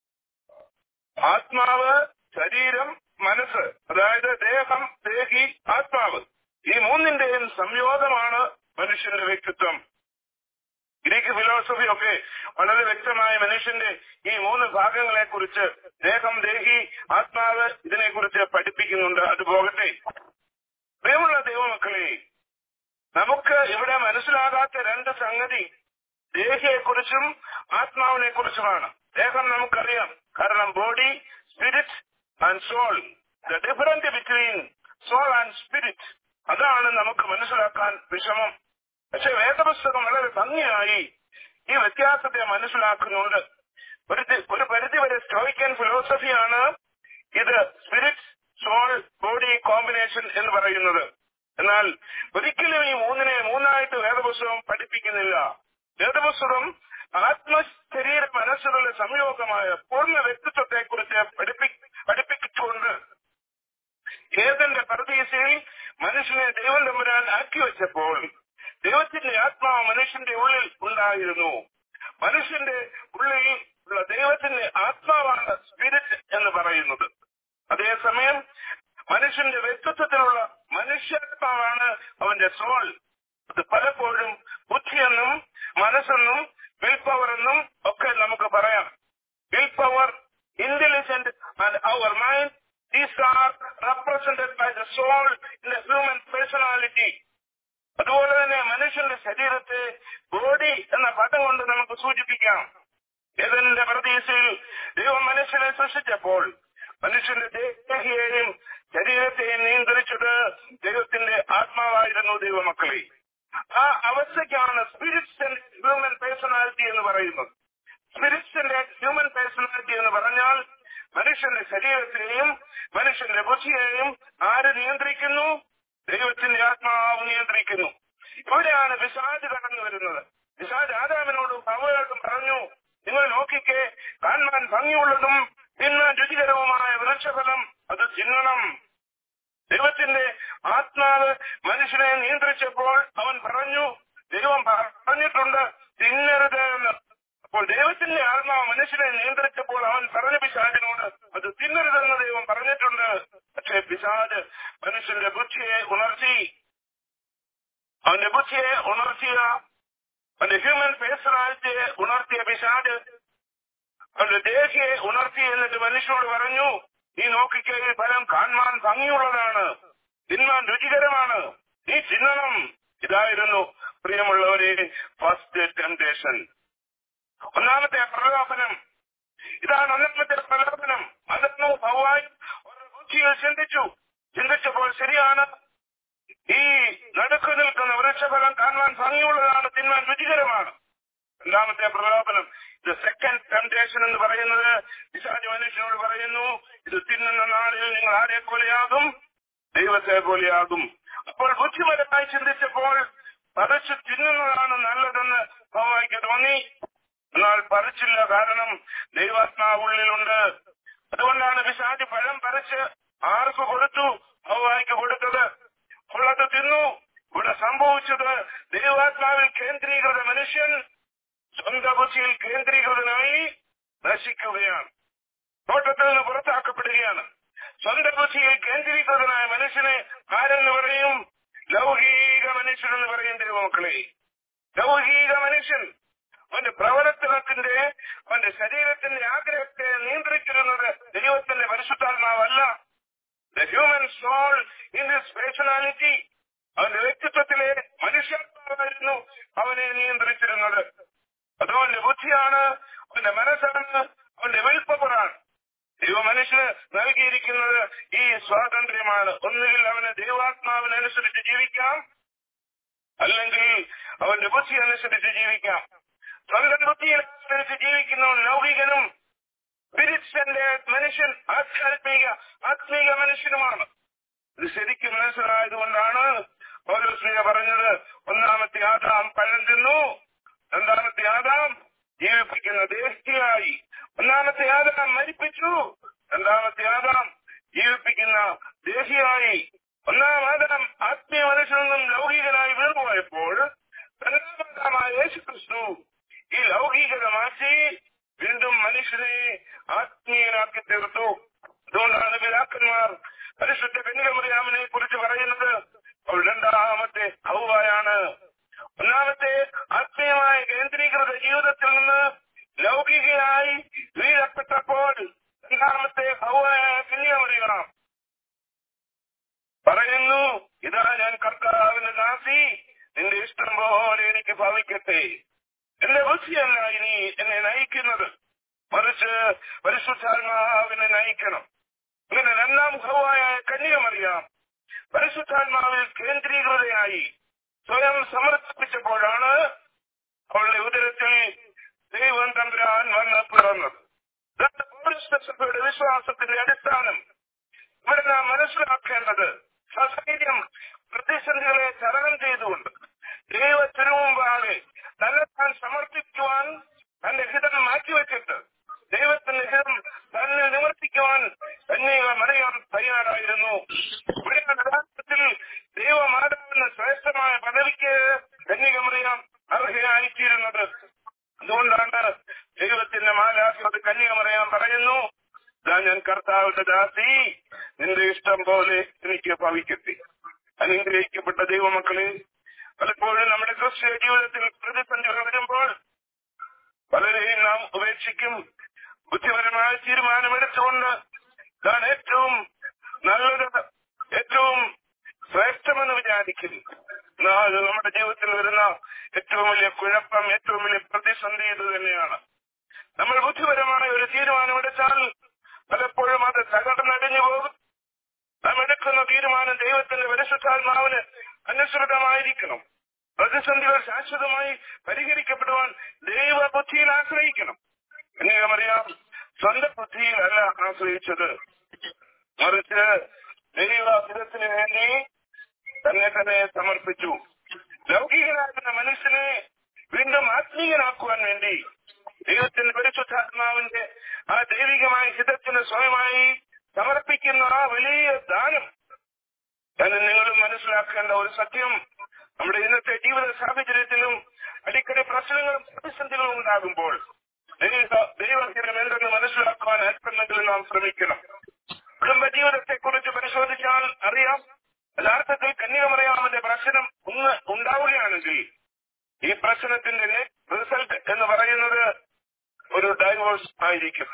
S5: ആത്മാവ് ശരീരം മനസ്സ് അതായത് ദേഹം ദേഹി ആത്മാവ് ഈ മൂന്നിന്റെയും സംയോഗമാണ് മനുഷ്യന്റെ വ്യക്തിത്വം ഗ്രീക്ക് ഫിലോസഫി ഒക്കെ വളരെ വ്യക്തമായ മനുഷ്യന്റെ ഈ മൂന്ന് ഭാഗങ്ങളെ കുറിച്ച് ദേഹം ദേഹി ആത്മാവ് ഇതിനെ കുറിച്ച് പഠിപ്പിക്കുന്നുണ്ട് അത് പോകട്ടെ പ്രിയമുള്ള ദൈവമക്കളെ നമുക്ക് ഇവിടെ മനസ്സിലാകാത്ത രണ്ട് സംഗതി ദേഹിയെക്കുറിച്ചും ആത്മാവിനെ കുറിച്ചുമാണ് ദേഹം നമുക്കറിയാം കാരണം body spirit and soul the difference between soul and spirit അതാണ് നമുക്ക് മനസ്സിലാക്കാൻ വിഷമം പക്ഷെ വേദപുസ്തകം വളരെ ഭംഗിയായി ഈ വ്യത്യാസത്തെ മനസ്സിലാക്കുന്നുണ്ട് ഒരു തി- ഒരു പരിധിവരെ സ്റ്റോയിക്കൻ ഫിലോസഫിയാണ് ഇത് സ്പിരിറ്റ് സോൾ ബോഡി കോമ്പിനേഷൻ എന്ന് പറയുന്നത് എന്നാൽ ഒരിക്കലും ഈ മൂന്നിനെ മൂന്നായിട്ട് വേദപുസ്തകം പഠിപ്പിക്കുന്നില്ല വേദപുസ്തകം ആത്മ ശരീര മനസ്സുകളുടെ സംയോഗമായ പൂർണ്ണ വ്യക്തിത്വത്തെ കുറിച്ച് പഠിപ്പി പഠിപ്പിച്ചുകൊണ്ട് ഏതെന്റെ പരദീസയിൽ മനുഷ്യനെ ദൈവം തമ്പുരാൻ ആക്കി വെച്ചപ്പോൾ ദൈവത്തിന്റെ ആത്മാവ് മനുഷ്യന്റെ ഉള്ളിൽ ഉണ്ടായിരുന്നു മനുഷ്യന്റെ ഉള്ളിൽ ഉള്ള ദൈവത്തിന്റെ ആത്മാവാണ് സ്പിരിറ്റ് എന്ന് പറയുന്നത് അതേസമയം മനുഷ്യന്റെ വ്യക്തിത്വത്തിലുള്ള മനുഷ്യാത്മാവാണ് അവന്റെ സോൾ അത് പലപ്പോഴും ബുദ്ധിയെന്നും മനസ്സെന്നും വിൽ പവർ എന്നും ഒക്കെ നമുക്ക് പറയാം will power intelligent and our mind these are represented by the soul in the human personality അതുപോലെ തന്നെ മനുഷ്യന്റെ ശരീരത്തെ ബോഡി എന്ന പദം കൊണ്ട് നമുക്ക് സൂചിപ്പിക്കാം ഏതെന്റെ പ്രതീക്ഷയിൽ ദൈവം മനുഷ്യനെ സൃഷ്ടിച്ചപ്പോൾ മനുഷ്യന്റെ ദേഹിയെയും ശരീരത്തെയും നിയന്ത്രിച്ചത് ദൈവത്തിന്റെ ആത്മാവായിരുന്നു ദൈവമക്കളെ ആ അവസ്ഥയ്ക്കാണ് സ്പിരിറ്റ്സ് ആൻഡ് ഹ്യൂമൻ പേഴ്സണാലിറ്റി എന്ന് പറയുന്നത് സ്പിരിറ്റ്സ് ആൻഡ് ഹ്യൂമൻ പേഴ്സണാലിറ്റി എന്ന് പറഞ്ഞാൽ മനുഷ്യന്റെ ശരീരത്തെയും മനുഷ്യന്റെ ബുദ്ധിയെയും ആര് നിയന്ത്രിക്കുന്നു ദൈവത്തിന്റെ ആത്മാവ് നിയന്ത്രിക്കുന്നു ഇവിടെയാണ് പിശാജ് കടന്നു വരുന്നത് പിശാജ് ആദാമിനോടും പവയോടും പറഞ്ഞു നിങ്ങൾ നോക്കിക്കേ കാണാൻ ഭംഗിയുള്ളതും തിന്നാൻ രുചികരവുമായ വൃക്ഷഫലം അത് തിന്നണം ദൈവത്തിന്റെ ആത്മാവ് മനുഷ്യനെ നിയന്ത്രിച്ചപ്പോൾ അവൻ പറഞ്ഞു ദൈവം പറഞ്ഞിട്ടുണ്ട് തിന്നരുത് എന്ന് അപ്പോൾ ദൈവത്തിന്റെ ആത്മാവ് മനുഷ്യനെ നിയന്ത്രിച്ചപ്പോൾ അവൻ പറഞ്ഞ പിശാചിനോട് അത് തിന്നരുതെന്ന് ദൈവം പറഞ്ഞിട്ടുണ്ട് പക്ഷേ പിശാജ് മനുഷ്യന്റെ ബുദ്ധിയെ ഉണർത്തി അവന്റെ ബുദ്ധിയെ ഉണർത്തിയ അവന്റെ ഹ്യൂമൻ പേഴ്സണാലിറ്റിയെ ഉണർത്തിയ പിശാജ് അവന്റെ ദേഹിയെ ഉണർത്തി എന്നിട്ട് മനുഷ്യനോട് പറഞ്ഞു നീ നോക്കിക്കേ ഈ ഫലം കാണാൻ ഭംഗിയുള്ളതാണ് തിന്നാൻ രുചികരമാണ് നീ തിന്നണം ഇതായിരുന്നു പ്രിയമുള്ളവരെ ഫസ്റ്റ് ടെംപ്ടേഷൻ ഒന്നാമത്തെ പ്രലോഭനം ഇതാണ് ഒന്നാമത്തെ പ്രലോഭനം അതൊന്നു ഭവായി ഒരു ബുദ്ധിയിൽ ചിന്തിച്ചു ചിന്തിച്ചപ്പോൾ ശരിയാണ് ഈ നടുക്ക് നിൽക്കുന്ന വൃക്ഷഫലം കാണാൻ ഭംഗിയുള്ളതാണ് തിന്നാൻ രുചികരമാണ് രണ്ടാമത്തെ പ്രലോഭനം ഇത് സെക്കൻഡ് ടെംപ്ടേഷൻ എന്ന് പറയുന്നത് പിശാച് മനുഷ്യനോട് പറയുന്നു ഇത് തിന്നുന്ന നാളിൽ നിങ്ങൾ ആരെ പോലെയാകും ദൈവത്തെ പോലെയാകും അപ്പോൾ ബുദ്ധിപരമായി ചിന്തിച്ചപ്പോൾ പറിച്ചു തിന്നുന്നതാണ് നല്ലതെന്ന് ഹവായിക്ക് തോന്നി എന്നാൽ പറിച്ചില്ല കാരണം ദൈവാത്മാവുള്ളിലുണ്ട് അതുകൊണ്ടാണ് പിശാചി പഴം പറിച്ച് ആർക്ക് കൊടുത്തു ഹവായിക്ക് കൊടുത്തത് ഉള്ളത് തിന്നു ഇവിടെ സംഭവിച്ചത് ദൈവാത്മാവിൽ കേന്ദ്രീകൃത മനുഷ്യൻ സ്വന്തം ബുദ്ധിയിൽ കേന്ദ്രീകൃതനായി നശിക്കുകയാണ് തോട്ടത്തിൽ നിന്ന് പുറത്താക്കപ്പെടുകയാണ് സ്വന്തം ബുദ്ധിയിൽ കേന്ദ്രീകൃതനായ മനുഷ്യനെ ആരെന്ന് പറയും ലൗകിക മനുഷ്യൻ എന്ന് പറയും ദൈവമക്കളെ ലൗകിക മനുഷ്യൻ അവന്റെ പ്രവർത്തനത്തിന്റെ അവന്റെ ശരീരത്തിന്റെ ആഗ്രഹത്തെ നിയന്ത്രിച്ചിരുന്നത് ദൈവത്തിന്റെ പരിശുദ്ധാത്മാവല്ല the human soul in this personality അവന്റെ വ്യക്തിത്വത്തിലെ മനുഷ്യാത്മാവായിരുന്നു അവനെ നിയന്ത്രിച്ചിരുന്നത് അത് അവന്റെ ബുദ്ധിയാണ് അവന്റെ മനസ്സാണ് അവന്റെ വിൽപ്പവറാണ് ദൈവ മനുഷ്യന് നൽകിയിരിക്കുന്നത് ഈ സ്വാതന്ത്ര്യമാണ് ഒന്നുകിൽ അവന് ദൈവാത്മാവിനനുസരിച്ച് ജീവിക്കാം അല്ലെങ്കിൽ അവന്റെ ബുദ്ധി അനുസരിച്ച് ജീവിക്കാം സ്വന്തം ബുദ്ധിയനുസരിച്ച് ജീവിക്കുന്നവൻ ലൗകികനും സ്പിരിറ്റ്സിന്റെ മനുഷ്യൻ ആധ്യാത്മിക ആത്മീക മനുഷ്യനുമാണ് ഇത് ശരിക്കും മനസ്സിലായതുകൊണ്ടാണ് പൗരസ്ലിക പറഞ്ഞത് ഒന്നാമത്തെ ആദാം പഴം തിന്നു രണ്ടാമത്തെ ആദാം ജീവിപ്പിക്കുന്ന ദേശീയായി ഒന്നാമത്തെ ആദാം മരിപ്പിച്ചു രണ്ടാമത്തെ ആദാം ജീവിപ്പിക്കുന്ന ദേശീയായി ഒന്നാം ആദാം ആത്മീയ മനസ്സിൽ നിന്നും ലൗകികനായി വീണുപോയപ്പോൾ രണ്ടാമതാമായ യേശു ക്രിസ്തു ഈ ലൗകികത മാറ്റി വീണ്ടും മനുഷ്യനെ ആത്മീയനാക്കി തീർത്തു അതുകൊണ്ടാണ് പിതാക്കന്മാർ പരിശുദ്ധ കന്യകമറിയാമിനെ കുറിച്ച് പറയുന്നത് അവൾ രണ്ടാമത്തെ ഹൗവായാണ് ഒന്നാമത്തെ ആത്മീയമായ കേന്ദ്രീകൃത ജീവിതത്തിൽ നിന്ന് ലൗകികയായി വീഴപ്പെട്ടപ്പോൾ രണ്ടാമത്തെ ഹൗവായ കന്യാമറിയാം പറയുന്നു ഇതാ ഞാൻ കർത്താവിന്റെ ദാസി നിന്റെ ഇഷ്ടം പോലെ എനിക്ക് ഭവിക്കട്ടെ എന്റെ ബുദ്ധിയല്ല ഇനി എന്നെ നയിക്കുന്നത് മറിച്ച് പരിശുദ്ധാത്മാവിനെ നയിക്കണം ഇങ്ങനെ രണ്ടാം ഹവായ കന്യകമറിയാം പരിശുദ്ധാത്മാവിൽ കേന്ദ്രീകൃതയായി സ്വയം സമർപ്പിച്ചപ്പോഴാണ് അവളുടെ ഉദരത്തിൽ ദൈവം തമ്പുരാൻ വന്ന് പിറന്നത് ഇതാണ് പൗരസ്ത്യസഭയുടെ വിശ്വാസത്തിന്റെ അടിസ്ഥാനം ഇവിടെ നാം മനസ്സിലാക്കേണ്ടത് സധൈര്യം പ്രതിസന്ധികളെ തരണം ചെയ്തുകൊണ്ട് ദൈവത്തിനു മുമ്പാകെ തന്നെ താൻ സമർപ്പിക്കുവാൻ തന്റെ ഹിതം മാറ്റിവെച്ചിട്ട് ദൈവത്തിന്റെ ഹിതം തന്നെ നിവർത്തിക്കുവാൻ കന്യക മറിയാൻ തയ്യാറായിരുന്നു ഇവിടെയാണ് യഥാർത്ഥത്തിൽ ദൈവമാതാവിന് ശ്രേഷ്ഠമായ പദവിക്ക് കന്യക മറിയാം അർഹയായിത്തീരുന്നത് അതുകൊണ്ടാണ് ദൈവത്തിന്റെ മാലാഖയോട് കന്യക മറിയാൻ പറയുന്നു ഇതാ ഞാൻ കർത്താവിന്റെ ദാസി നിന്റെ ഇഷ്ടം പോലെ എനിക്ക് ഭവിക്കട്ടെ അനുഗ്രഹിക്കപ്പെട്ട ദൈവമക്കളെ പലപ്പോഴും നമ്മുടെ ക്രിസ്തീയ ജീവിതത്തിൽ പ്രതിസന്ധികൾ വരുമ്പോൾ പലരെയും നാം ഉപേക്ഷിക്കും ബുദ്ധിപരമായ തീരുമാനമെടുത്തുകൊണ്ട് ഇതാണ് ഏറ്റവും നല്ലത് ഏറ്റവും ശ്രേഷ്ഠമെന്ന് വിചാരിക്കും എന്നാൽ നമ്മുടെ ജീവിതത്തിൽ വരുന്ന ഏറ്റവും വലിയ കുഴപ്പം ഏറ്റവും വലിയ പ്രതിസന്ധി ഇത് തന്നെയാണ് നമ്മൾ ബുദ്ധിപരമായ ഒരു തീരുമാനമെടുത്താൽ പലപ്പോഴും അത് തകർന്നടിഞ്ഞു പോകും നാം എടുക്കുന്ന തീരുമാനം ദൈവത്തിന്റെ പരിശുദ്ധാത്മാവിന് അനുസൃതമായിരിക്കണം പ്രതിസന്ധികൾ ശാശ്വതമായി പരിഹരിക്കപ്പെടുവാൻ ദൈവ ബുദ്ധിയിൽ ആശ്രയിക്കണം എനിക്കറിയാം സ്വന്തം ബുദ്ധിയിലല്ല ആശ്രയിച്ചത് മറിച്ച് ദൈവഹിതത്തിന് വേണ്ടി തന്നെ തന്നെ സമർപ്പിച്ചു ലൗകികനാകുന്ന മനുഷ്യനെ വീണ്ടും ആത്മീയനാക്കുവാൻ വേണ്ടി ദൈവത്തിന്റെ പരിശുദ്ധാത്മാവിന്റെ ആ ദൈവികമായ ഹിതത്തിന് സ്വയമായി സമർപ്പിക്കുന്ന ആ വലിയ ദാനം എന്ന് നിങ്ങളും മനസ്സിലാക്കേണ്ട ഒരു സത്യം നമ്മുടെ ഇന്നത്തെ ജീവിത സാഹചര്യത്തിലും അടിക്കടി പ്രശ്നങ്ങളും പ്രതിസന്ധികളും ഉണ്ടാകുമ്പോൾ ദൈവഹിതം എന്തെന്ന് മനസ്സിലാക്കുവാൻ അല്പമെങ്കിലും നാം ശ്രമിക്കണം കുടുംബ ജീവിതത്തെ കുറിച്ച് പരിശോധിച്ചാൽ അറിയാം യഥാർത്ഥത്തിൽ കന്യാമറിയാമന്റെ പ്രശ്നം ഒന്ന് ഉണ്ടാവുകയാണെങ്കിൽ ഈ പ്രശ്നത്തിന്റെ റിസൾട്ട് എന്ന് പറയുന്നത് ഒരു ഡൈവോഴ്സ് ആയിരിക്കും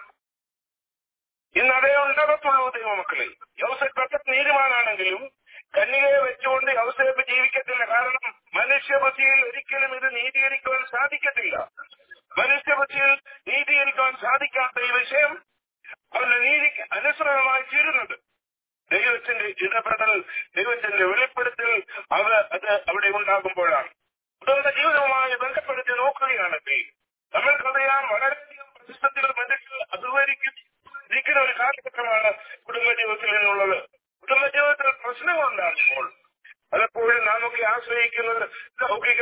S5: ഇന്ന് അതേ ഉണ്ടാകത്തുള്ളൂ ദൈവമക്കളെ യൗസഫ് പെട്ടെന്ന് നീതിമാനാണെങ്കിലും കന്യകയെ വെച്ചുകൊണ്ട് യൗസേപ്പ് ജീവിക്കത്തില്ല കാരണം മനുഷ്യബുദ്ധിയിൽ ഒരിക്കലും ഇത് നീതീകരിക്കുവാൻ സാധിക്കത്തില്ല മനുഷ്യബുദ്ധിയിൽ നീതീകരിക്കുവാൻ സാധിക്കാത്ത ഈ വിഷയം അവന്റെ നീതിക്ക് അനുസൃതമായി തീരുന്നത് ദൈവത്തിന്റെ ഇടപെടൽ ദൈവത്തിന്റെ വെളിപ്പെടുത്തൽ അത് അത് അവിടെ ഉണ്ടാകുമ്പോഴാണ് കുടുംബ ജീവിതവുമായി ബന്ധപ്പെടുത്തി നോക്കുകയാണെങ്കിൽ നമ്മൾക്കറിയാം വളരെയധികം പ്രതിസന്ധികൾ മനുഷ്യർ അഭിമുഖീകരിക്കും ഇരിക്കുന്ന ഒരു കാലഘട്ടമാണ് കുടുംബജീവിതത്തിൽ നിന്നുള്ളത് കുടുംബജീവിതത്തിൽ പ്രശ്നങ്ങൾ ഉണ്ടാകുമ്പോൾ പലപ്പോഴും നാമൊക്കെ ആശ്രയിക്കുന്നത് ലൗകിക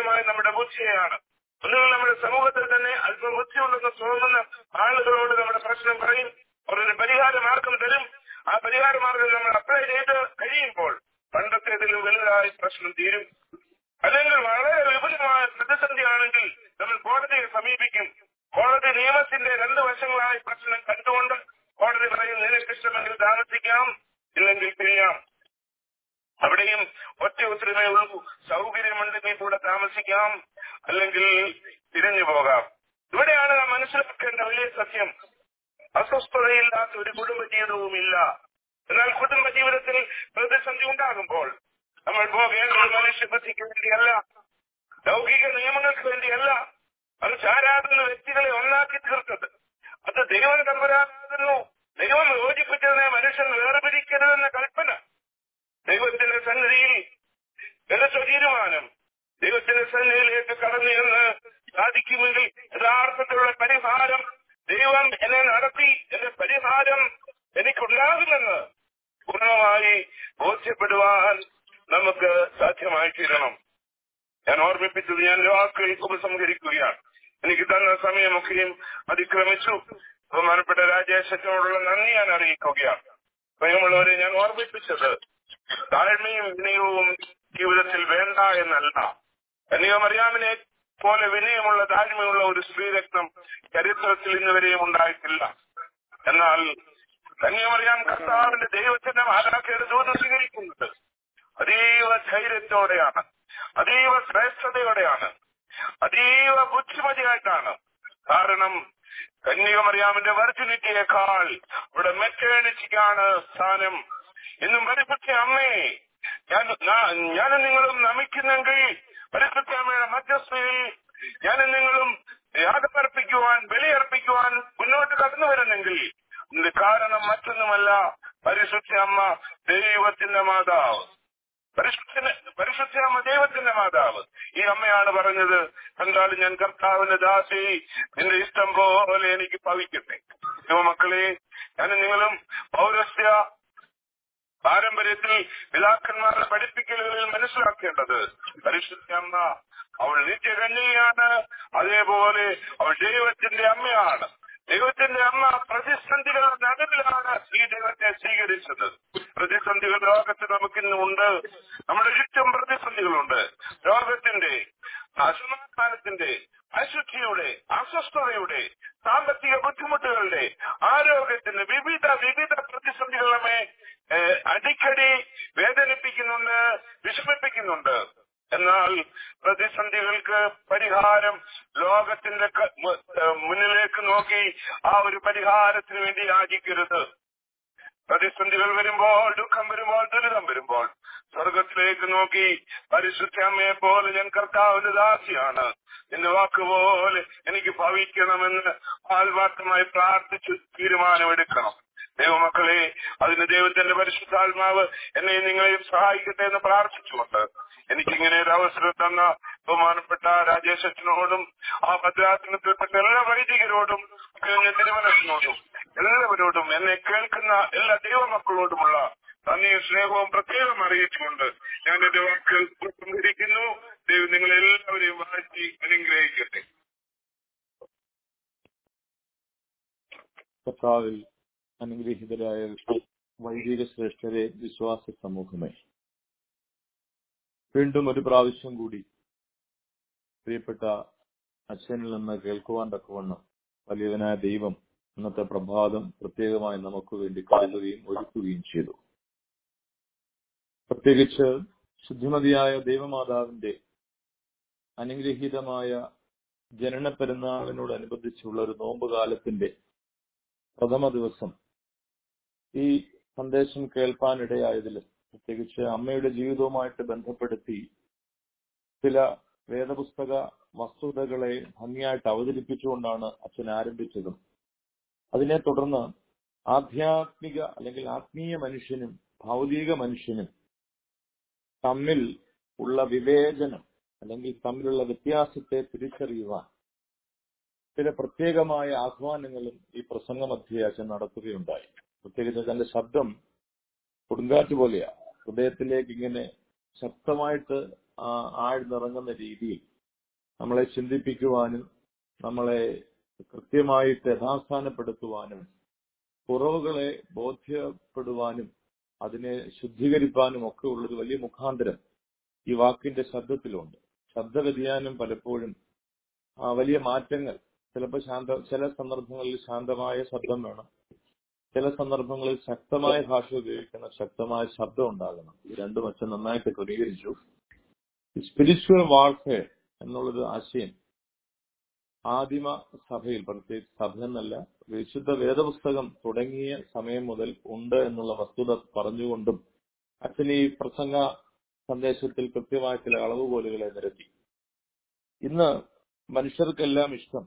S5: ചോദിക്കുകയാണ് ഒന്നുകിൽ നമ്മുടെ സമൂഹത്തിൽ തന്നെ അല്പം ബുദ്ധിയുണ്ടെന്ന് തോന്നുന്ന ആളുകളോട് നമ്മുടെ പ്രശ്നം പറയും അവരൊരു പരിഹാര മാർഗം തരും ആ പരിഹാര മാർഗം നമ്മൾ അപ്ലൈ ചെയ്ത് കഴിയുമ്പോൾ പണ്ടത്തേതിലും വലുതായി പ്രശ്നം തീരും അല്ലെങ്കിൽ വളരെ വിപുലമായ പ്രതിസന്ധിയാണെങ്കിൽ നമ്മൾ കോടതിയെ സമീപിക്കും കോടതി നിയമത്തിന്റെ രണ്ട് വശങ്ങളായി പ്രശ്നം കണ്ടുകൊണ്ട് കോടതി പറയും നിനക്ക് ഇഷ്ടമെങ്കിൽ താമസിക്കാം ഇല്ലെങ്കിൽ പിരിയാം അവിടെയും ഒറ്റ ഉത്തരമേ ഉള്ളൂ സൗകര്യമുണ്ടെങ്കിൽ കൂടെ താമസിക്കാം അല്ലെങ്കിൽ തിരിഞ്ഞു പോകാം ഇവിടെയാണ് നാം മനസ്സിലാക്കേണ്ട വലിയ സത്യം അസ്വസ്ഥതയില്ലാത്ത ഒരു കുടുംബ ജീവിതവുമില്ല എന്നാൽ കുടുംബ ജീവിതത്തിൽ പ്രതിസന്ധി ഉണ്ടാകുമ്പോൾ നമ്മൾ പോകേണ്ടത് മനുഷ്യബുദ്ധിക്ക് വേണ്ടിയല്ല ലൗകിക നിയമങ്ങൾക്ക് വേണ്ടിയല്ല അത് ആരാധന വ്യക്തികളെ ഒന്നാക്കി തീർത്തത് അത് ദൈവം തമ്പരാകുന്നു ദൈവം യോജിപ്പിച്ചതിനെ മനുഷ്യൻ വേർപിരിക്കരുതെന്ന കൽപ്പന ദൈവത്തിന്റെ സന്നിധിയിൽ എടുത്ത തീരുമാനം ദൈവത്തിന്റെ സന്നിധിയിലേക്ക് കടന്നു എന്ന് സാധിക്കുമെങ്കിൽ യഥാർത്ഥത്തിലുള്ള പരിഹാരം ദൈവം എന്നെ നടത്തി എന്റെ പരിഹാരം എനിക്കുണ്ടാകുമെന്ന് പൂർണ്ണമായി ബോധ്യപ്പെടുവാൻ നമുക്ക് സാധ്യമായി തീരണം ഞാൻ ഓർമ്മിപ്പിച്ചത് ഞാൻ വാക്കുകൾ ഉപസംഹരിക്കുകയാണ് എനിക്ക് തന്ന സമയമൊക്കെയും അതിക്രമിച്ചു ബഹുമാനപ്പെട്ട രാജേഷനോടുള്ള നന്ദി ഞാൻ അറിയിക്കുകയാണ് പ്രിയമുള്ളവരെ ഞാൻ ഓർമ്മിപ്പിച്ചത് താഴ്മയും വിനയവും ജീവിതത്തിൽ വേണ്ട എന്നല്ല കന്യാമറിയാമിനെ പോലെ വിനയമുള്ള താഴ്മയുള്ള ഒരു സ്ത്രീരത്നം ചരിത്രത്തിൽ ഇന്നുവരെയും ഉണ്ടായിട്ടില്ല എന്നാൽ കന്യാമറിയാം കർത്താവിന്റെ ദൈവത്തിന്റെ മാതാക്കയുടെ ദൂത് സ്വീകരിക്കുന്നത് അതീവ ധൈര്യത്തോടെയാണ് അതീവ ശ്രേഷ്ഠതയോടെയാണ് അതീവ ബുദ്ധിമതിയായിട്ടാണ് കാരണം കന്യകമറിയാമിന്റെ വെർജിനിറ്റിയേക്കാൾ ഇവിടെ മെറ്റേണിറ്റിക്കാണ് സ്ഥാനം ഇന്നും പരിശുദ്ധ അമ്മേ ഞാൻ ഞാനും നിങ്ങളും നമിക്കുന്നെങ്കിൽ പരിശുദ്ധ അമ്മയുടെ മധ്യസ്ഥയിൽ ഞാനും നിങ്ങളും യാഗമർപ്പിക്കുവാൻ ബലിയർപ്പിക്കുവാൻ മുന്നോട്ട് കടന്നു വരുന്നെങ്കിൽ ഇതിന്റെ കാരണം മറ്റൊന്നുമല്ല പരിശുദ്ധ അമ്മ ദൈവത്തിന്റെ മാതാവ് പരിശുദ്ധ പരിശുദ്ധ അമ്മ ദൈവത്തിന്റെ മാതാവ് ഈ അമ്മയാണ് പറഞ്ഞത് എന്തായാലും ഞാൻ കർത്താവിന്റെ ദാസി നിന്റെ ഇഷ്ടം പോലെ എനിക്ക് ഭവിക്കട്ടെ മക്കളെ ഞാൻ നിങ്ങളും പൗരസ്യ പാരമ്പര്യത്തിൽ പിതാക്കന്മാരുടെ പഠിപ്പിക്കലുകളിൽ മനസ്സിലാക്കേണ്ടത് പരിശുദ്ധ അമ്മ അവൾ നിത്യകന്യയാണ് അതേപോലെ അവൾ ദൈവത്തിന്റെ അമ്മയാണ് ദൈവത്തിന്റെ അമ്മ പ്രതിസന്ധികളുടെ നടുവിലാണ് ഈ ദൈവത്തെ സ്വീകരിച്ചത് പ്രതിസന്ധികൾ ലോകത്ത് നമുക്കിന്നുണ്ട് നമ്മുടെ ചുറ്റും പ്രതിസന്ധികളുണ്ട് ലോകത്തിന്റെ അസമാധാനത്തിന്റെ അശുദ്ധിയുടെ അസ്വസ്ഥതയുടെ സാമ്പത്തിക ബുദ്ധിമുട്ടുകളുടെ ആരോഗ്യത്തിന്റെ വിവിധ വിവിധ പ്രതിസന്ധികൾ നമ്മെ അടിക്കടി വേദനിപ്പിക്കുന്നുണ്ട് വിഷമിപ്പിക്കുന്നുണ്ട് എന്നാൽ പ്രതിസന്ധികൾക്ക് പരിഹാരം ലോകത്തിന്റെ മുന്നിലേക്ക് നോക്കി ആ ഒരു പരിഹാരത്തിന് വേണ്ടി യാചിക്കരുത് പ്രതിസന്ധികൾ വരുമ്പോൾ ദുഃഖം വരുമ്പോൾ ദുരിതം വരുമ്പോൾ സ്വർഗത്തിലേക്ക് നോക്കി പരിശുദ്ധ അമ്മയെ പോലെ ഞാൻ കർത്താവിന്റെ ദാസിയാണ് എന്റെ വാക്കുപോലെ എനിക്ക് ഭവിക്കണമെന്ന് ആത്മാർത്ഥമായി പ്രാർത്ഥിച്ചു തീരുമാനമെടുക്കണം ദൈവമക്കളെ അതിന് ദൈവത്തിന്റെ പരിശുദ്ധാത്മാവ് എന്നെയും നിങ്ങളെയും സഹായിക്കട്ടെ എന്ന് പ്രാർത്ഥിച്ചുകൊണ്ട് എനിക്കിങ്ങനെ ഒരു അവസരം തന്ന ബഹുമാനപ്പെട്ട രാജേഷനോടും ആ ഭദ്രാസനത്തിൽപ്പെട്ട എല്ലാ വൈദികരോടും തിരുമനസിനോടും എല്ലാവരോടും എന്നെ കേൾക്കുന്ന എല്ലാ ദൈവമക്കളോടുമുള്ള നന്ദിയും സ്നേഹവും പ്രത്യേകം അറിയിച്ചുകൊണ്ട് ഞാൻ എന്റെ വാക്കുകൾ സംഹരിക്കുന്നു ദൈവം നിങ്ങളെല്ലാവരെയും വാഴ്ത്തി അനുഗ്രഹിക്കട്ടെ
S2: കർത്താവിൽ അനുഗ്രഹീതരായ വൈദിക ശ്രേഷ്ഠരെ വിശ്വാസ സമൂഹമേ വീണ്ടും ഒരു പ്രാവശ്യം കൂടി പ്രിയപ്പെട്ട അച്ഛനിൽ നിന്ന് കേൾക്കുവാൻ തക്കവണ്ണം വലിയവനായ ദൈവം ഇന്നത്തെ പ്രഭാതം പ്രത്യേകമായി നമുക്ക് വേണ്ടി കരുതുകയും ഒരുക്കുകയും ചെയ്തു പ്രത്യേകിച്ച് ശുദ്ധിമതിയായ ദൈവമാതാവിന്റെ അനുഗ്രഹീതമായ ജനന പെരുന്നാളിനോടനുബന്ധിച്ചുള്ള ഒരു നോമ്പ് കാലത്തിന്റെ പ്രഥമ ദിവസം ഈ സന്ദേശം കേൾപ്പാനിടയായതിൽ പ്രത്യേകിച്ച് അമ്മയുടെ ജീവിതവുമായിട്ട് ബന്ധപ്പെടുത്തി ചില വേദപുസ്തക വസ്തുതകളെ ഭംഗിയായിട്ട് അവതരിപ്പിച്ചുകൊണ്ടാണ് അച്ഛൻ ആരംഭിച്ചതും അതിനെ തുടർന്ന് ആധ്യാത്മിക അല്ലെങ്കിൽ ആത്മീയ മനുഷ്യനും ഭൗതിക മനുഷ്യനും തമ്മിൽ ഉള്ള വിവേചനം അല്ലെങ്കിൽ തമ്മിലുള്ള വ്യത്യാസത്തെ തിരിച്ചറിയുവാൻ ചില പ്രത്യേകമായ ആഹ്വാനങ്ങളും ഈ പ്രസംഗമധ്യേ അച്ഛൻ നടത്തുകയുണ്ടായി പ്രത്യേകിച്ച് തന്റെ ശബ്ദം കൊടുങ്കാറ്റ് പോലെയാ ഹൃദയത്തിലേക്ക് ഇങ്ങനെ ശക്തമായിട്ട് ആഴ്ന്നിറങ്ങുന്ന രീതിയിൽ
S6: നമ്മളെ ചിന്തിപ്പിക്കുവാനും നമ്മളെ കൃത്യമായിട്ട് യഥാസ്ഥാനപ്പെടുത്തുവാനും കുറവുകളെ ബോധ്യപ്പെടുവാനും അതിനെ ശുദ്ധീകരിക്കാനും ഒക്കെ ഉള്ളൊരു വലിയ മുഖാന്തരം ഈ വാക്കിന്റെ ശബ്ദത്തിലുണ്ട് ശബ്ദ വ്യതിയാനം പലപ്പോഴും ആ, വലിയ മാറ്റങ്ങൾ ചിലപ്പോൾ ശാന്ത ചില സന്ദർഭങ്ങളിൽ ശാന്തമായ ശബ്ദം വേണം ചില സന്ദർഭങ്ങളിൽ ശക്തമായ ഭാഷ ഉപയോഗിക്കുന്ന ശക്തമായ ശബ്ദം ഉണ്ടാകണം ഈ രണ്ടും അച്ഛൻ നന്നായിട്ട് ക്രമീകരിച്ചു സ്പിരിച്വൽ വാർഫെയർ എന്നുള്ളൊരു ആശയം ആദിമ സഭയിൽ പ്രത്യേകിച്ച് സഭ എന്നല്ല വിശുദ്ധ വേദപുസ്തകം തുടങ്ങിയ സമയം മുതൽ ഉണ്ട് എന്നുള്ള വസ്തുത പറഞ്ഞുകൊണ്ടും അച്ഛൻ ഈ പ്രസംഗ സന്ദേശത്തിൽ കൃത്യമായ ചില അളവുകോലുകളെ നിരത്തി ഇന്ന് മനുഷ്യർക്കെല്ലാം ഇഷ്ടം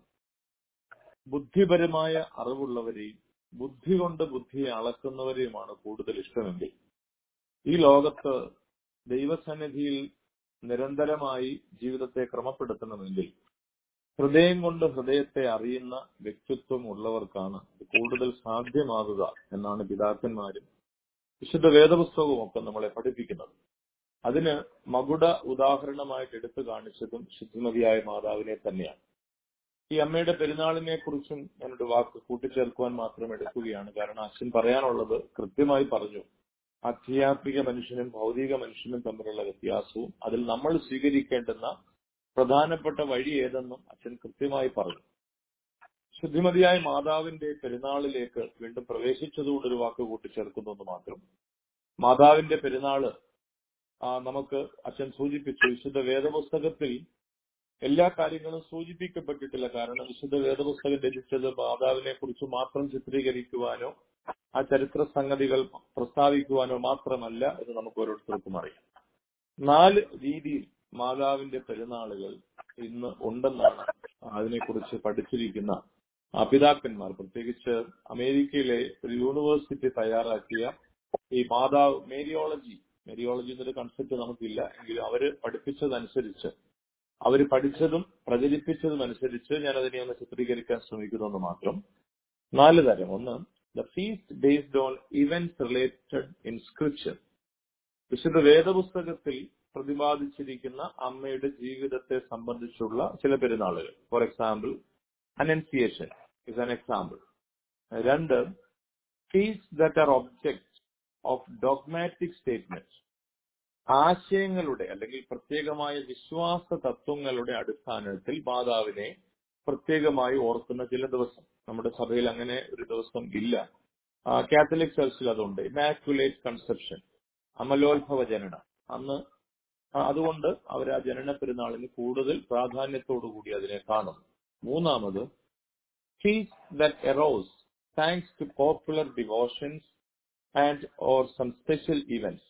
S6: ബുദ്ധിപരമായ അറിവുള്ളവരെയും ബുദ്ധി കൊണ്ട് ബുദ്ധിയെ അളക്കുന്നവരെയുമാണ് കൂടുതൽ ഇഷ്ടമെങ്കിൽ ഈ ലോകത്ത് ദൈവസന്നിധിയിൽ നിരന്തരമായി ജീവിതത്തെ ക്രമപ്പെടുത്തണമെങ്കിൽ ഹൃദയം കൊണ്ട് ഹൃദയത്തെ അറിയുന്ന വ്യക്തിത്വം ഉള്ളവർക്കാണ് ഇത് കൂടുതൽ സാധ്യമാകുക എന്നാണ് പിതാക്കന്മാരും വിശുദ്ധ വേദപുസ്തകവും ഒക്കെ നമ്മളെ പഠിപ്പിക്കുന്നത് അതിന് മകുട ഉദാഹരണമായിട്ട് എടുത്തു കാണിച്ചതും ശുദ്ധിമതിയായ മാതാവിനെ തന്നെയാണ് ഈ അമ്മയുടെ പെരുന്നാളിനെ കുറിച്ചും ഞാനൊരു വാക്ക് കൂട്ടിച്ചേർക്കുവാൻ മാത്രം എടുക്കുകയാണ് കാരണം അച്ഛൻ പറയാനുള്ളത് കൃത്യമായി പറഞ്ഞു ആധ്യാത്മിക മനുഷ്യനും ഭൗതിക മനുഷ്യനും തമ്മിലുള്ള വ്യത്യാസവും അതിൽ നമ്മൾ സ്വീകരിക്കേണ്ടുന്ന പ്രധാനപ്പെട്ട വഴി ഏതെന്നും അച്ഛൻ കൃത്യമായി പറഞ്ഞു ശുദ്ധിമതിയായ മാതാവിന്റെ പെരുന്നാളിലേക്ക് വീണ്ടും പ്രവേശിച്ചതുകൊണ്ട് ഒരു വാക്ക് കൂട്ടിച്ചേർക്കുന്നു എന്ന് മാത്രം മാതാവിന്റെ പെരുന്നാള് ആ, നമുക്ക് അച്ഛൻ സൂചിപ്പിച്ചു വിശുദ്ധ വേദപുസ്തകത്തിൽ എല്ലാ കാര്യങ്ങളും സൂചിപ്പിക്കപ്പെട്ടിട്ടില്ല കാരണം വിശുദ്ധ വേദപുസ്തകം രചിച്ചത് മാതാവിനെ കുറിച്ച് മാത്രം ചിത്രീകരിക്കുവാനോ ആ ചരിത്ര സംഗതികൾ പ്രസ്താവിക്കുവാനോ മാത്രമല്ല എന്ന് നമുക്ക് ഓരോരുത്തർക്കും അറിയാം നാല് രീതിയിൽ മാതാവിന്റെ പെരുന്നാളുകൾ ഇന്ന് ഉണ്ടെന്നാണ് അതിനെക്കുറിച്ച് പഠിച്ചിരിക്കുന്ന ആ പിതാക്കന്മാർ പ്രത്യേകിച്ച് അമേരിക്കയിലെ ഒരു യൂണിവേഴ്സിറ്റി തയ്യാറാക്കിയ ഈ മാതാവ് മേരിയോളജി മേരിയോളജി എന്നൊരു കൺസെപ്റ്റ് നമുക്കില്ല എങ്കിലും അവര് പഠിപ്പിച്ചതനുസരിച്ച് അവർ പഠിച്ചതും പ്രചരിപ്പിച്ചതും അനുസരിച്ച് ഞാൻ അതിനെ ഒന്ന് ചിത്രീകരിക്കാൻ ശ്രമിക്കുന്നു മാത്രം നാല് തരം ഒന്ന് the feast based on events related in scripture വിശുദ്ധ വേദപുസ്തകത്തിൽ പ്രതിപാദിച്ചിരിക്കുന്ന അമ്മയുടെ ജീവിതത്തെ സംബന്ധിച്ചുള്ള ചില പെരുന്നാളുകൾ for example annunciation is an example രണ്ട് feast that are object of dogmatic statement ആശയങ്ങളുടെ അല്ലെങ്കിൽ പ്രത്യേകമായ വിശ്വാസ തത്വങ്ങളുടെ അടിസ്ഥാനത്തിൽ മാതാവിനെ പ്രത്യേകമായി ഓർക്കുന്ന ചില ദിവസം നമ്മുടെ സഭയിൽ അങ്ങനെ ഒരു ദിവസം ഇല്ല ആ, കാത്തലിക് ചർച്ചിൽ അതുണ്ട് ഇമാക്കുലേറ്റ് കൺസെപ്ഷൻ അമലോത്ഭവ ജനനം അന്ന് ആ, അതുകൊണ്ട് അവർ ആ ജനന പെരുന്നാളിന് കൂടുതൽ പ്രാധാന്യത്തോടു കൂടി അതിനെ കാണുന്നു മൂന്നാമത് feast that arose thanks to popular devotions and or some special events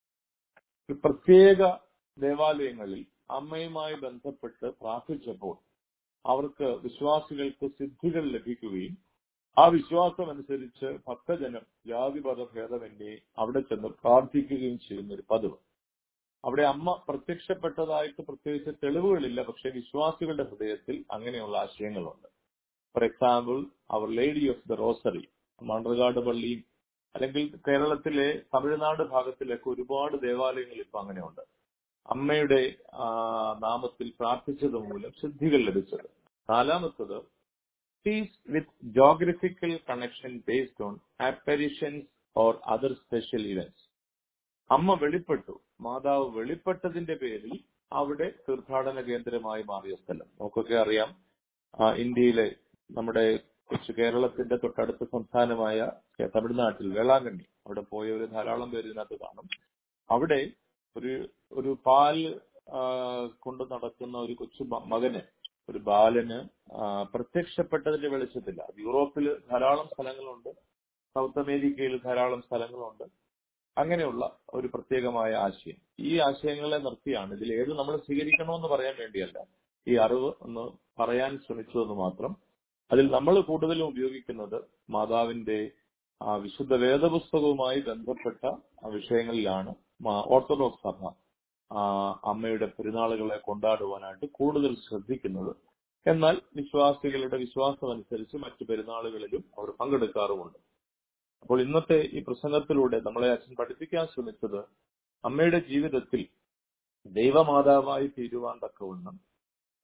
S6: ഒരു പ്രത്യേക ദേവാലയങ്ങളിൽ അമ്മയുമായി ബന്ധപ്പെട്ട് പ്രാർത്ഥിച്ചപ്പോൾ അവർക്ക് വിശ്വാസികൾക്ക് സിദ്ധികൾ ലഭിക്കുകയും ആ വിശ്വാസം അനുസരിച്ച് ഭക്തജനം ജാതിപത ഭേദമന്യേ അവിടെ ചെന്ന് പ്രാർത്ഥിക്കുകയും ചെയ്യുന്ന ഒരു പതിവ് അവിടെ അമ്മ പ്രത്യക്ഷപ്പെട്ടതായിട്ട് പ്രത്യേകിച്ച് തെളിവുകളില്ല പക്ഷെ വിശ്വാസികളുടെ ഹൃദയത്തിൽ അങ്ങനെയുള്ള ആശയങ്ങളുണ്ട് for example our lady of the rosary Manarcad പള്ളിയും അല്ലെങ്കിൽ കേരളത്തിലെ തമിഴ്നാട് ഭാഗത്തിലൊക്കെ ഒരുപാട് ദേവാലയങ്ങൾ ഇപ്പൊ അങ്ങനെയുണ്ട് അമ്മയുടെ ആ, നാമത്തിൽ പ്രാർത്ഥിച്ചത് മൂലം സിദ്ധികൾ ലഭിച്ചത് നാലാമത്തത് feast with geographical connection based on apparitions or other special events അമ്മ വെളിപ്പെട്ടു മാതാവ് വെളിപ്പെട്ടതിന്റെ പേരിൽ അവിടെ തീർത്ഥാടന കേന്ദ്രമായി മാറിയ സ്ഥലം നമുക്കൊക്കെ അറിയാം ആ, ഇന്ത്യയിലെ നമ്മുടെ കൊച്ചു കേരളത്തിന്റെ തൊട്ടടുത്ത സംസ്ഥാനമായ തമിഴ്നാട്ടിൽ വേളാങ്കണ്ണി അവിടെ പോയവർ ധാരാളം പേര് ഇതിനകത്ത് കാണും അവിടെ ഒരു ഒരു പാൽ ആ, കൊണ്ട് നടക്കുന്ന ഒരു കൊച്ചു മ- മകന് ഒരു ബാലന് ആ, പ്രത്യക്ഷപ്പെട്ടതിന്റെ വെളിച്ചത്തില്ല അത് യൂറോപ്പിൽ ധാരാളം സ്ഥലങ്ങളുണ്ട് സൗത്ത് അമേരിക്കയിൽ ധാരാളം സ്ഥലങ്ങളുണ്ട് അങ്ങനെയുള്ള ഒരു പ്രത്യേകമായ ആശയം ഈ ആശയങ്ങളെ നിർത്തിയാണ് ഇതിൽ ഏത് നമ്മൾ സ്വീകരിക്കണമെന്ന് പറയാൻ വേണ്ടിയല്ല ഈ അറിവ് ഒന്ന് പറയാൻ ശ്രമിച്ചു എന്ന് മാത്രം അതിൽ നമ്മൾ കൂടുതലും ഉപയോഗിക്കുന്നത് മാതാവിന്റെ ആ വിശുദ്ധ വേദപുസ്തകവുമായി ബന്ധപ്പെട്ട ആ വിഷയങ്ങളിലാണ് മാ- ഓർത്തഡോക്സ് സഭ ആ അമ്മയുടെ പെരുന്നാളുകളെ കൊണ്ടാടുവാനായിട്ട് കൂടുതൽ ശ്രദ്ധിക്കുന്നത് എന്നാൽ വിശ്വാസികളുടെ വിശ്വാസം അനുസരിച്ച് മറ്റു പെരുന്നാളുകളിലും അവർ പങ്കെടുക്കാറുമുണ്ട് അപ്പോൾ ഇന്നത്തെ ഈ പ്രസംഗത്തിലൂടെ നമ്മളെ അച്ഛൻ പഠിപ്പിക്കാൻ ശ്രമിച്ചത് അമ്മയുടെ ജീവിതത്തിൽ ദൈവമാതാവായി തീരുവാൻ തക്കവണ്ണം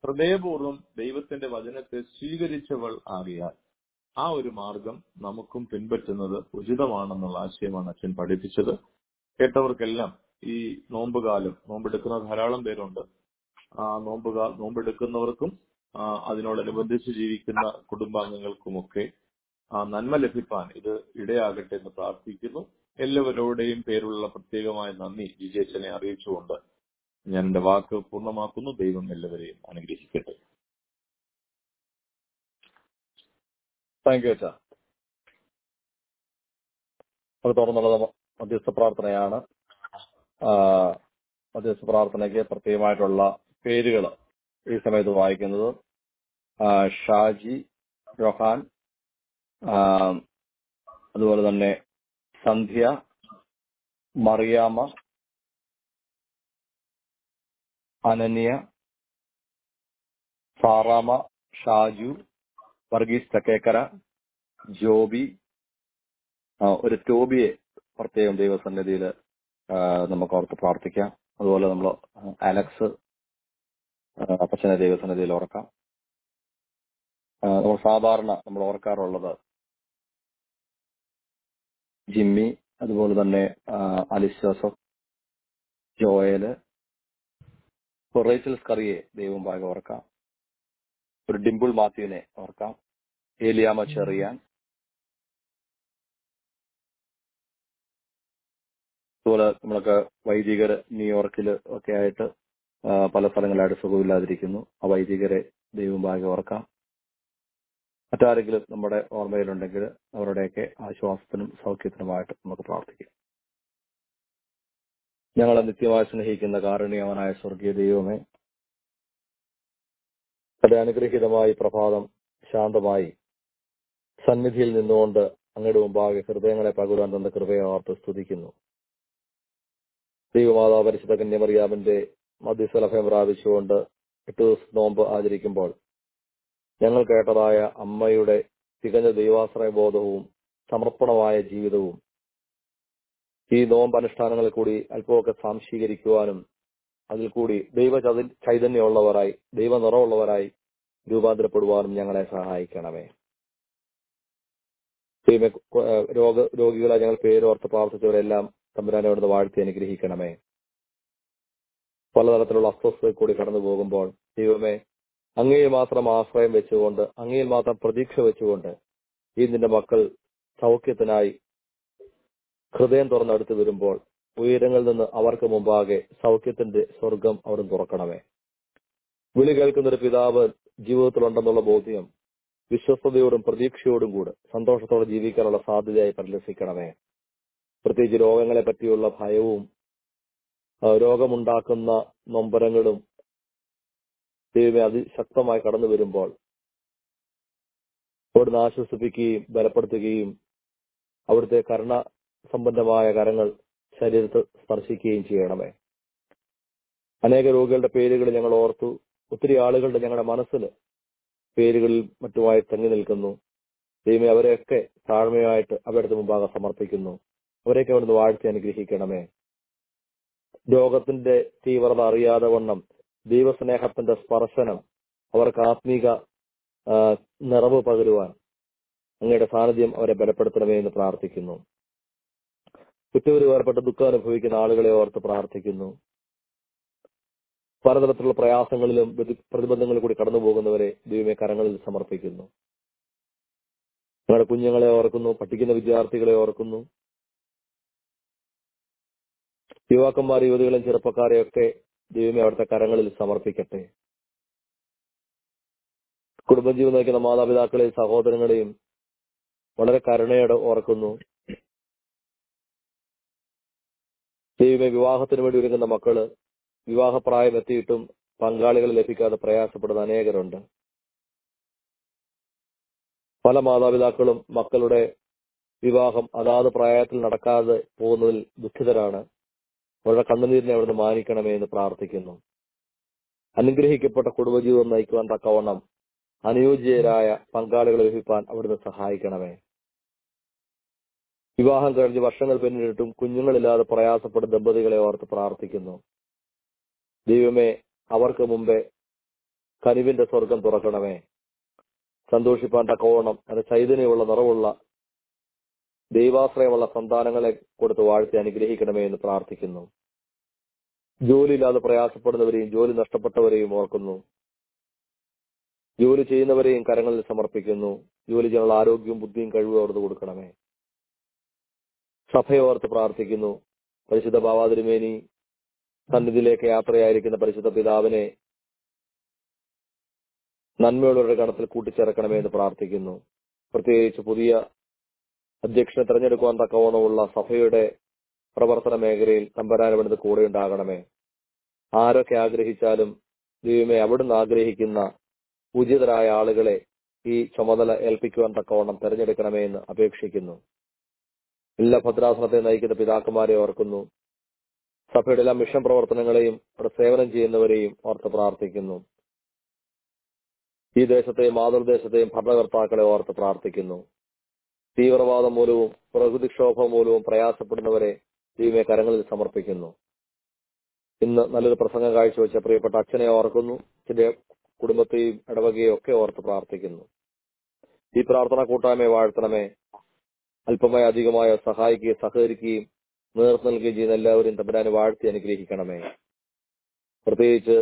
S6: ഹൃദയപൂർവ്വം ദൈവത്തിന്റെ വചനത്തെ സ്വീകരിച്ചവൾ ആകിയാൽ ആ ഒരു മാർഗം നമുക്കും പിൻപറ്റുന്നത് ഉചിതമാണെന്നുള്ള ആശയമാണ് അച്ഛൻ പഠിപ്പിച്ചത് കേട്ടവർക്കെല്ലാം ഈ നോമ്പുകാലം നോമ്പെടുക്കുന്ന ധാരാളം പേരുണ്ട് ആ നോമ്പുകാ നോമ്പെടുക്കുന്നവർക്കും ആ, അതിനോടനുബന്ധിച്ച് ജീവിക്കുന്ന കുടുംബാംഗങ്ങൾക്കുമൊക്കെ ആ നന്മ ലഭിക്കാൻ ഇത് ഇടയാകട്ടെ എന്ന് പ്രാർത്ഥിക്കുന്നു എല്ലാവരോടെയും പേരുള്ള പ്രത്യേകമായ നന്ദി ജിജേച്ചനെ അറിയിച്ചുകൊണ്ട് ഞാൻ എന്റെ വാക്ക് പൂർണ്ണമാക്കുന്നു ദൈവം എല്ലാവരെയും അനുഗ്രഹിക്കട്ടെ
S2: താങ്ക് യു അച്ഛാ അത് തുറന്നുള്ളത് മധ്യസ്ഥ പ്രാർത്ഥനയാണ് ആ, മധ്യസ്ഥ പ്രാർത്ഥനയ്ക്ക് പ്രത്യേകമായിട്ടുള്ള പേരുകൾ ഈ സമയത്ത് വായിക്കുന്നത് ആ, ഷാജി ജൊഹാൻ ആ, അതുപോലെ തന്നെ സന്ധ്യ മറിയാമ്മ അനന്യ സാറാമ ഷാജു വർഗീസ് തെക്കേക്കര ജോബി ആ, ഒരു ടോബിയെ പ്രത്യേകം ദൈവസന്നിധിയിൽ നമുക്ക് ഓർത്ത് പ്രാർത്ഥിക്കാം അതുപോലെ നമ്മൾ അലക്സ് ആ, അപ്പച്ചനെ ദൈവസന്നിധിയിൽ ഓർക്കാം ആ, നമ്മൾ സാധാരണ നമ്മൾ ഓർക്കാറുള്ളത് ജിമ്മി അതുപോലെ തന്നെ ആ, അലിസ് ജോസഫ് ജോയല് റേച്ചൽ സ്കറിയെ ദൈവം ഭാഗം ഓർക്കാം ഒരു ഡിംപിൾ മാത്യുവിനെ ഓർക്കാം ഏലിയാമ ചെറിയാൻ അതുപോലെ നമ്മളൊക്കെ വൈദികർ ന്യൂയോർക്കിൽ ഒക്കെ ആയിട്ട് ആ, പല സ്ഥലങ്ങളിലായിട്ട് സുഖമില്ലാതിരിക്കുന്നു ആ വൈദികരെ ദൈവം ഭാഗ്യം ഓർക്കാം മറ്റാരെങ്കിലും നമ്മുടെ ഓർമ്മയിലുണ്ടെങ്കിൽ അവരുടെയൊക്കെ ആശ്വാസത്തിനും സൗഖ്യത്തിനുമായിട്ട് നമുക്ക് പ്രാർത്ഥിക്കാം ഞങ്ങളെ നിത്യമായി സ്നേഹിക്കുന്ന കാരുണ്യവനായ സ്വർഗീയ ദൈവമേ അത് അനുഗ്രഹീതമായി പ്രഭാതം ശാന്തമായി സന്നിധിയിൽ നിന്നുകൊണ്ട് അങ്ങയുടെ മുമ്പാകെ ഹൃദയങ്ങളെ പകുരാൻ തന്ന കൃപയെ ഓർത്ത് സ്തുതിക്കുന്നു ദൈവമാതാ പരിശുദ്ധ കന്യമറിയാമിന്റെ മധ്യസ്ഥലഭയം പ്രാപിച്ചുകൊണ്ട് എട്ട് ദിവസം നോമ്പ് ആചരിക്കുമ്പോൾ ഞങ്ങൾ കേട്ടതായ അമ്മയുടെ തികഞ്ഞ ദൈവാശ്രയ ബോധവും സമർപ്പണമായ ജീവിതവും ഈ നോമ്പ് അനുഷ്ഠാനങ്ങളിൽ കൂടി അല്പമൊക്കെ സാംശീകരിക്കുവാനും അതിൽ കൂടി ദൈവ ചതി- ചൈതന്യമുള്ളവരായി ദൈവ നിറമുള്ളവരായി രൂപാന്തരപ്പെടുവാനും ഞങ്ങളെ സഹായിക്കണമേ ദൈവമേ, കു- ഏഹ് രോഗ രോഗികളെ ഞങ്ങൾ പേരോർത്ത് പ്രാർത്ഥിച്ചവരെല്ലാം തമ്പുരാനെ അവിടുന്ന് വാഴ്ത്തി അനുഗ്രഹിക്കണമേ പലതരത്തിലുള്ള അസ്വസ്ഥതയിൽ കൂടി കടന്നു പോകുമ്പോൾ ദൈവമേ അങ്ങയിൽ മാത്രം ആശ്രയം വെച്ചുകൊണ്ട് അങ്ങയിൽ മാത്രം പ്രതീക്ഷ വെച്ചുകൊണ്ട് ഈ നിന്റെ മക്കൾ സൗഖ്യത്തിനായി ഹൃദയം തുറന്നടുത്ത് വരുമ്പോൾ ഉയരങ്ങളിൽ നിന്ന് അവർക്ക് മുമ്പാകെ സൗഖ്യത്തിന്റെ സ്വർഗം അവിടെ തുറക്കണമേ വിളി കേൾക്കുന്ന ഒരു പിതാവ് ജീവിതത്തിലുണ്ടെന്നുള്ള ബോധ്യം വിശ്വസ്തയോടും പ്രതീക്ഷയോടും കൂടെ സന്തോഷത്തോടെ ജീവിക്കാനുള്ള സാധ്യതയായി പരിലസിക്കണമേ പ്രത്യേകിച്ച് രോഗങ്ങളെ പറ്റിയുള്ള ഭയവും ആ, രോഗമുണ്ടാക്കുന്ന നൊമ്പരങ്ങളും ദൈവമേ അതിശക്തമായി കടന്നു വരുമ്പോൾ അവിടുന്ന് ആശ്വസിപ്പിക്കുകയും ബലപ്പെടുത്തുകയും അവിടുത്തെ കരുണ സംബന്ധമായ കരങ്ങൾ ശരീരത്തെ സ്പർശിക്കുകയും ചെയ്യണമേ അനേക രോഗികളുടെ പേരുകൾ ഞങ്ങൾ ഓർത്തു ഒത്തിരി ആളുകളുടെ ഞങ്ങളുടെ മനസ്സിൽ പേരുകളിൽ മറ്റുമായി തങ്ങി നിൽക്കുന്നു ദൈവമേ അവരെയൊക്കെ താഴ്മയായിട്ട് അവരുടെ മുമ്പാകെ സമർപ്പിക്കുന്നു അവരെയൊക്കെ അവിടുന്ന് വാഴ്ത്തി അനുഗ്രഹിക്കണമേ രോഗത്തിന്റെ തീവ്രത അറിയാതെ വണ്ണം ദൈവസ്നേഹത്തിന്റെ സ്പർശനം അവർക്ക് ആത്മീക ആ, നിറവ് പകരുവാൻ അങ്ങയുടെ സാന്നിധ്യം അവരെ ബലപ്പെടുത്തണമേ എന്ന് പ്രാർത്ഥിക്കുന്നു കുറ്റവര് വേർപ്പെട്ട് ദുഃഖം അനുഭവിക്കുന്ന ആളുകളെ ഓർത്ത് പ്രാർത്ഥിക്കുന്നു പലതരത്തിലുള്ള പ്രയാസങ്ങളിലും പ്രതി- പ്രതിബന്ധങ്ങളിൽ കൂടി കടന്നു പോകുന്നവരെ ദൈവമേ കരങ്ങളിൽ സമർപ്പിക്കുന്നു ഞങ്ങളുടെ കുഞ്ഞുങ്ങളെ ഓർക്കുന്നു പഠിക്കുന്ന വിദ്യാർത്ഥികളെ ഓർക്കുന്നു യുവാക്കന്മാർ യുവതികളെയും ചെറുപ്പക്കാരെയൊക്കെ ദൈവമേ അവിടുത്തെ കരങ്ങളിൽ സമർപ്പിക്കട്ടെ കുടുംബജീവൻ നയിക്കുന്ന മാതാപിതാക്കളെയും സഹോദരങ്ങളെയും വളരെ കരുണയോടെ ഓർക്കുന്നു ദൈവമേ വിവാഹത്തിന് വേണ്ടി ഒരുങ്ങുന്ന മക്കള് വിവാഹപ്രായം എത്തിയിട്ടും പങ്കാളികളെ ലഭിക്കാതെ പ്രയാസപ്പെടുന്ന അനേകരുണ്ട് പല മാതാപിതാക്കളും മക്കളുടെ വിവാഹം അതാത് പ്രായത്തിൽ നടക്കാതെ പോകുന്നതിൽ ദുഃഖിതരാണ് അവരുടെ കണ്ണുനീരിനെ അവിടുന്ന് മാനിക്കണമേ എന്ന് പ്രാർത്ഥിക്കുന്നു അനുഗ്രഹിക്കപ്പെട്ട കുടുംബജീവിതം നയിക്കുവാൻ തക്കവണ്ണം അനുയോജ്യരായ പങ്കാളികളെ ലഭിക്കാൻ അവിടുന്ന് സഹായിക്കണമേ വിവാഹം കഴിഞ്ഞ് വർഷങ്ങൾ പിന്നിട്ടിട്ടും കുഞ്ഞുങ്ങളില്ലാതെ പ്രയാസപ്പെടുന്ന ദമ്പതികളെ ഓർത്ത് പ്രാർത്ഥിക്കുന്നു ദൈവമേ അവർക്ക് മുമ്പേ കനിവിന്റെ സ്വർഗം തുറക്കണമേ സന്തോഷിപ്പാൻ തക്കവണ്ണം അത് ചൈതന്യമുള്ള നിറവുള്ള ദൈവാശ്രയമുള്ള സന്താനങ്ങളെ കൊടുത്ത് വാഴ്ത്തി അനുഗ്രഹിക്കണമേ എന്ന് പ്രാർത്ഥിക്കുന്നു ജോലിയില്ലാതെ പ്രയാസപ്പെടുന്നവരെയും ജോലി നഷ്ടപ്പെട്ടവരെയും ഓർക്കുന്നു ജോലി ചെയ്യുന്നവരെയും കരങ്ങളിൽ സമർപ്പിക്കുന്നു ജോലി ചെയ്യാനുള്ള ആരോഗ്യവും ബുദ്ധിയും കഴിവും ഓർത്ത് കൊടുക്കണമേ സഭയോർത്ത് പ്രാർത്ഥിക്കുന്നു പരിശുദ്ധ ബാവാതിരുമേനി സന്നിധിയിലേക്ക് യാത്രയായിരിക്കുന്ന പരിശുദ്ധ പിതാവിനെ നന്മയുള്ളവരുടെ ഗണത്തിൽ കൂട്ടിച്ചേർക്കണമേ എന്ന് പ്രാർത്ഥിക്കുന്നു പ്രത്യേകിച്ച് പുതിയ അധ്യക്ഷനെ തെരഞ്ഞെടുക്കുവാൻ തക്കവണ്ണമുള്ള സഭയുടെ പ്രവർത്തന മേഖലയിൽ തമ്പരാനവിടുന്ന് കൂടെ ഉണ്ടാകണമേ ആരൊക്കെ ആഗ്രഹിച്ചാലും ദൈവമേ അവിടുന്ന് ആഗ്രഹിക്കുന്ന ഉചിതരായ ആളുകളെ ഈ ചുമതല ഏൽപ്പിക്കുവാൻ തക്കവണ്ണം തെരഞ്ഞെടുക്കണമേ എന്ന് അപേക്ഷിക്കുന്നു എല്ലാ ഭദ്രാസനത്തെ നയിക്കുന്ന പിതാക്കന്മാരെ ഓർക്കുന്നു സഭയുടെ എല്ലാ മിഷൻ പ്രവർത്തനങ്ങളെയും അവിടെ സേവനം ചെയ്യുന്നവരെയും ഓർത്ത് പ്രാർത്ഥിക്കുന്നു ഈ ദേശത്തെയും മാതൃദേശത്തെയും ഭരണകർത്താക്കളെ ഓർത്ത് പ്രാർത്ഥിക്കുന്നു തീവ്രവാദം മൂലവും പ്രകൃതിക്ഷോഭം മൂലവും പ്രയാസപ്പെടുന്നവരെ ദൈവമേ കരങ്ങളിൽ സമർപ്പിക്കുന്നു ഇന്ന് നല്ലൊരു പ്രസംഗം കാഴ്ചവെച്ച പ്രിയപ്പെട്ട അച്ഛനെ ഓർക്കുന്നു അച്ഛന്റെ കുടുംബത്തെയും ഇടവകയും ഒക്കെ ഓർത്ത് പ്രാർത്ഥിക്കുന്നു ഈ പ്രാർത്ഥന കൂട്ടായ്മയെ വാഴ്ത്തണമേ അല്പമായി അധികമായോ സഹായിക്കുകയും സഹകരിക്കുകയും നേതൃത്വം നൽകുകയും ചെയ്യുന്ന എല്ലാവരും തമ്പുരാനെ വാഴ്ത്തി അനുഗ്രഹിക്കണമേ പ്രത്യേകിച്ച്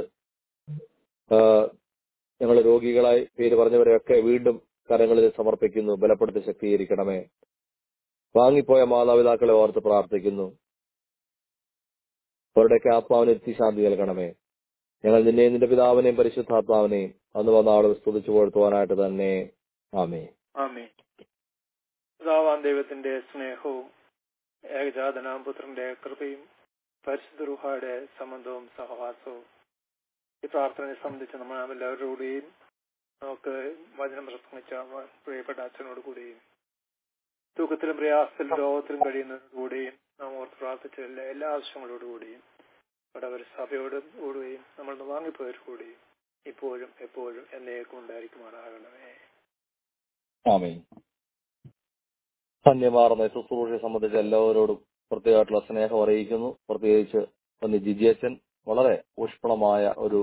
S2: ഞങ്ങൾ രോഗികളായി പേര് പറഞ്ഞവരെയൊക്കെ വീണ്ടും കരങ്ങളിൽ സമർപ്പിക്കുന്നു ബലപ്പെടുത്തി ശക്തീകരിക്കണമേ വാങ്ങിപ്പോയ മാതാപിതാക്കളെ ഓർത്ത് പ്രാർത്ഥിക്കുന്നു അവരുടെയൊക്കെ ആത്മാവിന് എത്തിശാന്തി നൽകണമേ ഞങ്ങൾ നിന്നെയും നിന്റെ പിതാവിനെയും പരിശുദ്ധാത്മാവിനെയും അന്ന് വന്ന ആളുകൾ സ്തുതിച്ചു പുകഴ്ത്തുവാനായിട്ട് തന്നെ ആമേ
S3: ആമേ പിതാവാൻ ദൈവത്തിന്റെ സ്നേഹവും ഏകജാതനാം പുത്രന്റെ കൃപയും പരിശുദ്ധ റുഹായുടെ സംബന്ധവും സഹവാസവും ഈ പ്രാർത്ഥനയെ സംബന്ധിച്ച് നമ്മൾ എല്ലാവരോടുകൂടിയും നമുക്ക് വചനം പ്രസംഗിച്ച പ്രിയപ്പെട്ട അച്ഛനോട് കൂടിയും തൂക്കത്തിലും പ്രയാസത്തിലും രോഗത്തിലും കഴിയുന്നതോടുകൂടിയും നാം ഓർത്ത് പ്രാർത്ഥിച്ച എല്ലാ എല്ലാ ആവശ്യങ്ങളോടുകൂടിയും അവിടെ ഒരു സഭയോടും കൂടുകയും നമ്മൾ വാങ്ങിപ്പോയവർ കൂടിയും ഇപ്പോഴും എപ്പോഴും എന്നേക്കും ഉണ്ടായിരിക്കുമാറാകണമേ
S2: ആമേ ധന്യമാർന്ന ശുശ്രൂഷയെ സംബന്ധിച്ച് എല്ലാവരോടും പ്രത്യേകമായിട്ടുള്ള സ്നേഹം അറിയിക്കുന്നു പ്രത്യേകിച്ച് ഒന്ന് ജിജിയച്ചൻ വളരെ ഊഷ്മളമായ ഒരു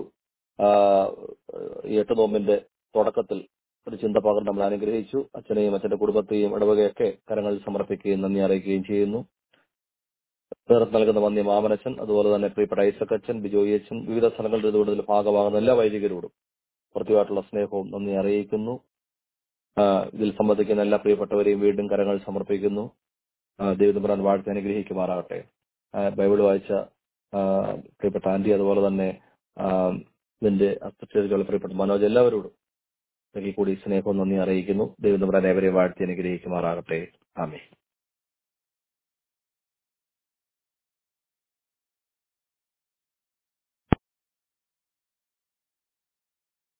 S2: ഈ എട്ട് നോമ്പിന്റെ തുടക്കത്തിൽ ഒരു ചിന്ത പകർന്ന് നമ്മൾ അനുഗ്രഹിച്ചു അച്ഛനെയും അച്ഛന്റെ കുടുംബത്തെയും ഇടവകയൊക്കെ കരങ്ങളിൽ സമർപ്പിക്കുകയും നന്ദി അറിയിക്കുകയും ചെയ്യുന്നു നേതൃത്വം നൽകുന്ന വന്യ മാമനച്ചൻ അതുപോലെ തന്നെ പ്രിയപ്പെട്ട ഐസക് അച്ഛൻ ബിജോയി അച്ഛൻ വിവിധ സ്ഥലങ്ങളിൽ ഇതുകൊണ്ടതിൽ ഭാഗമാകുന്ന എല്ലാ വൈദികരോടും പ്രത്യേകമായിട്ടുള്ള സ്നേഹവും നന്ദി അറിയിക്കുന്നു ഇതിൽ സംബന്ധിക്കുന്ന എല്ലാ പ്രിയപ്പെട്ടവരെയും വീണ്ടും കരങ്ങൾ സമർപ്പിക്കുന്നു ദൈവതമ്പുരാൻ വാഴ്ത്തി അനുഗ്രഹിക്കുമാറാകട്ടെ ബൈബിൾ വായിച്ച പ്രിയപ്പെട്ട ആന്റി അതുപോലെ തന്നെ ഇതിന്റെ അസ്തേജുള്ള പ്രിയപ്പെട്ട മനോജ് എല്ലാവരോടും കൂടി സ്നേഹവും നന്ദി അറിയിക്കുന്നു ദൈവതമ്പുരാൻ ഏവരെയും വാഴ്ത്തി അനുഗ്രഹിക്കുമാറാകട്ടെ ആമേ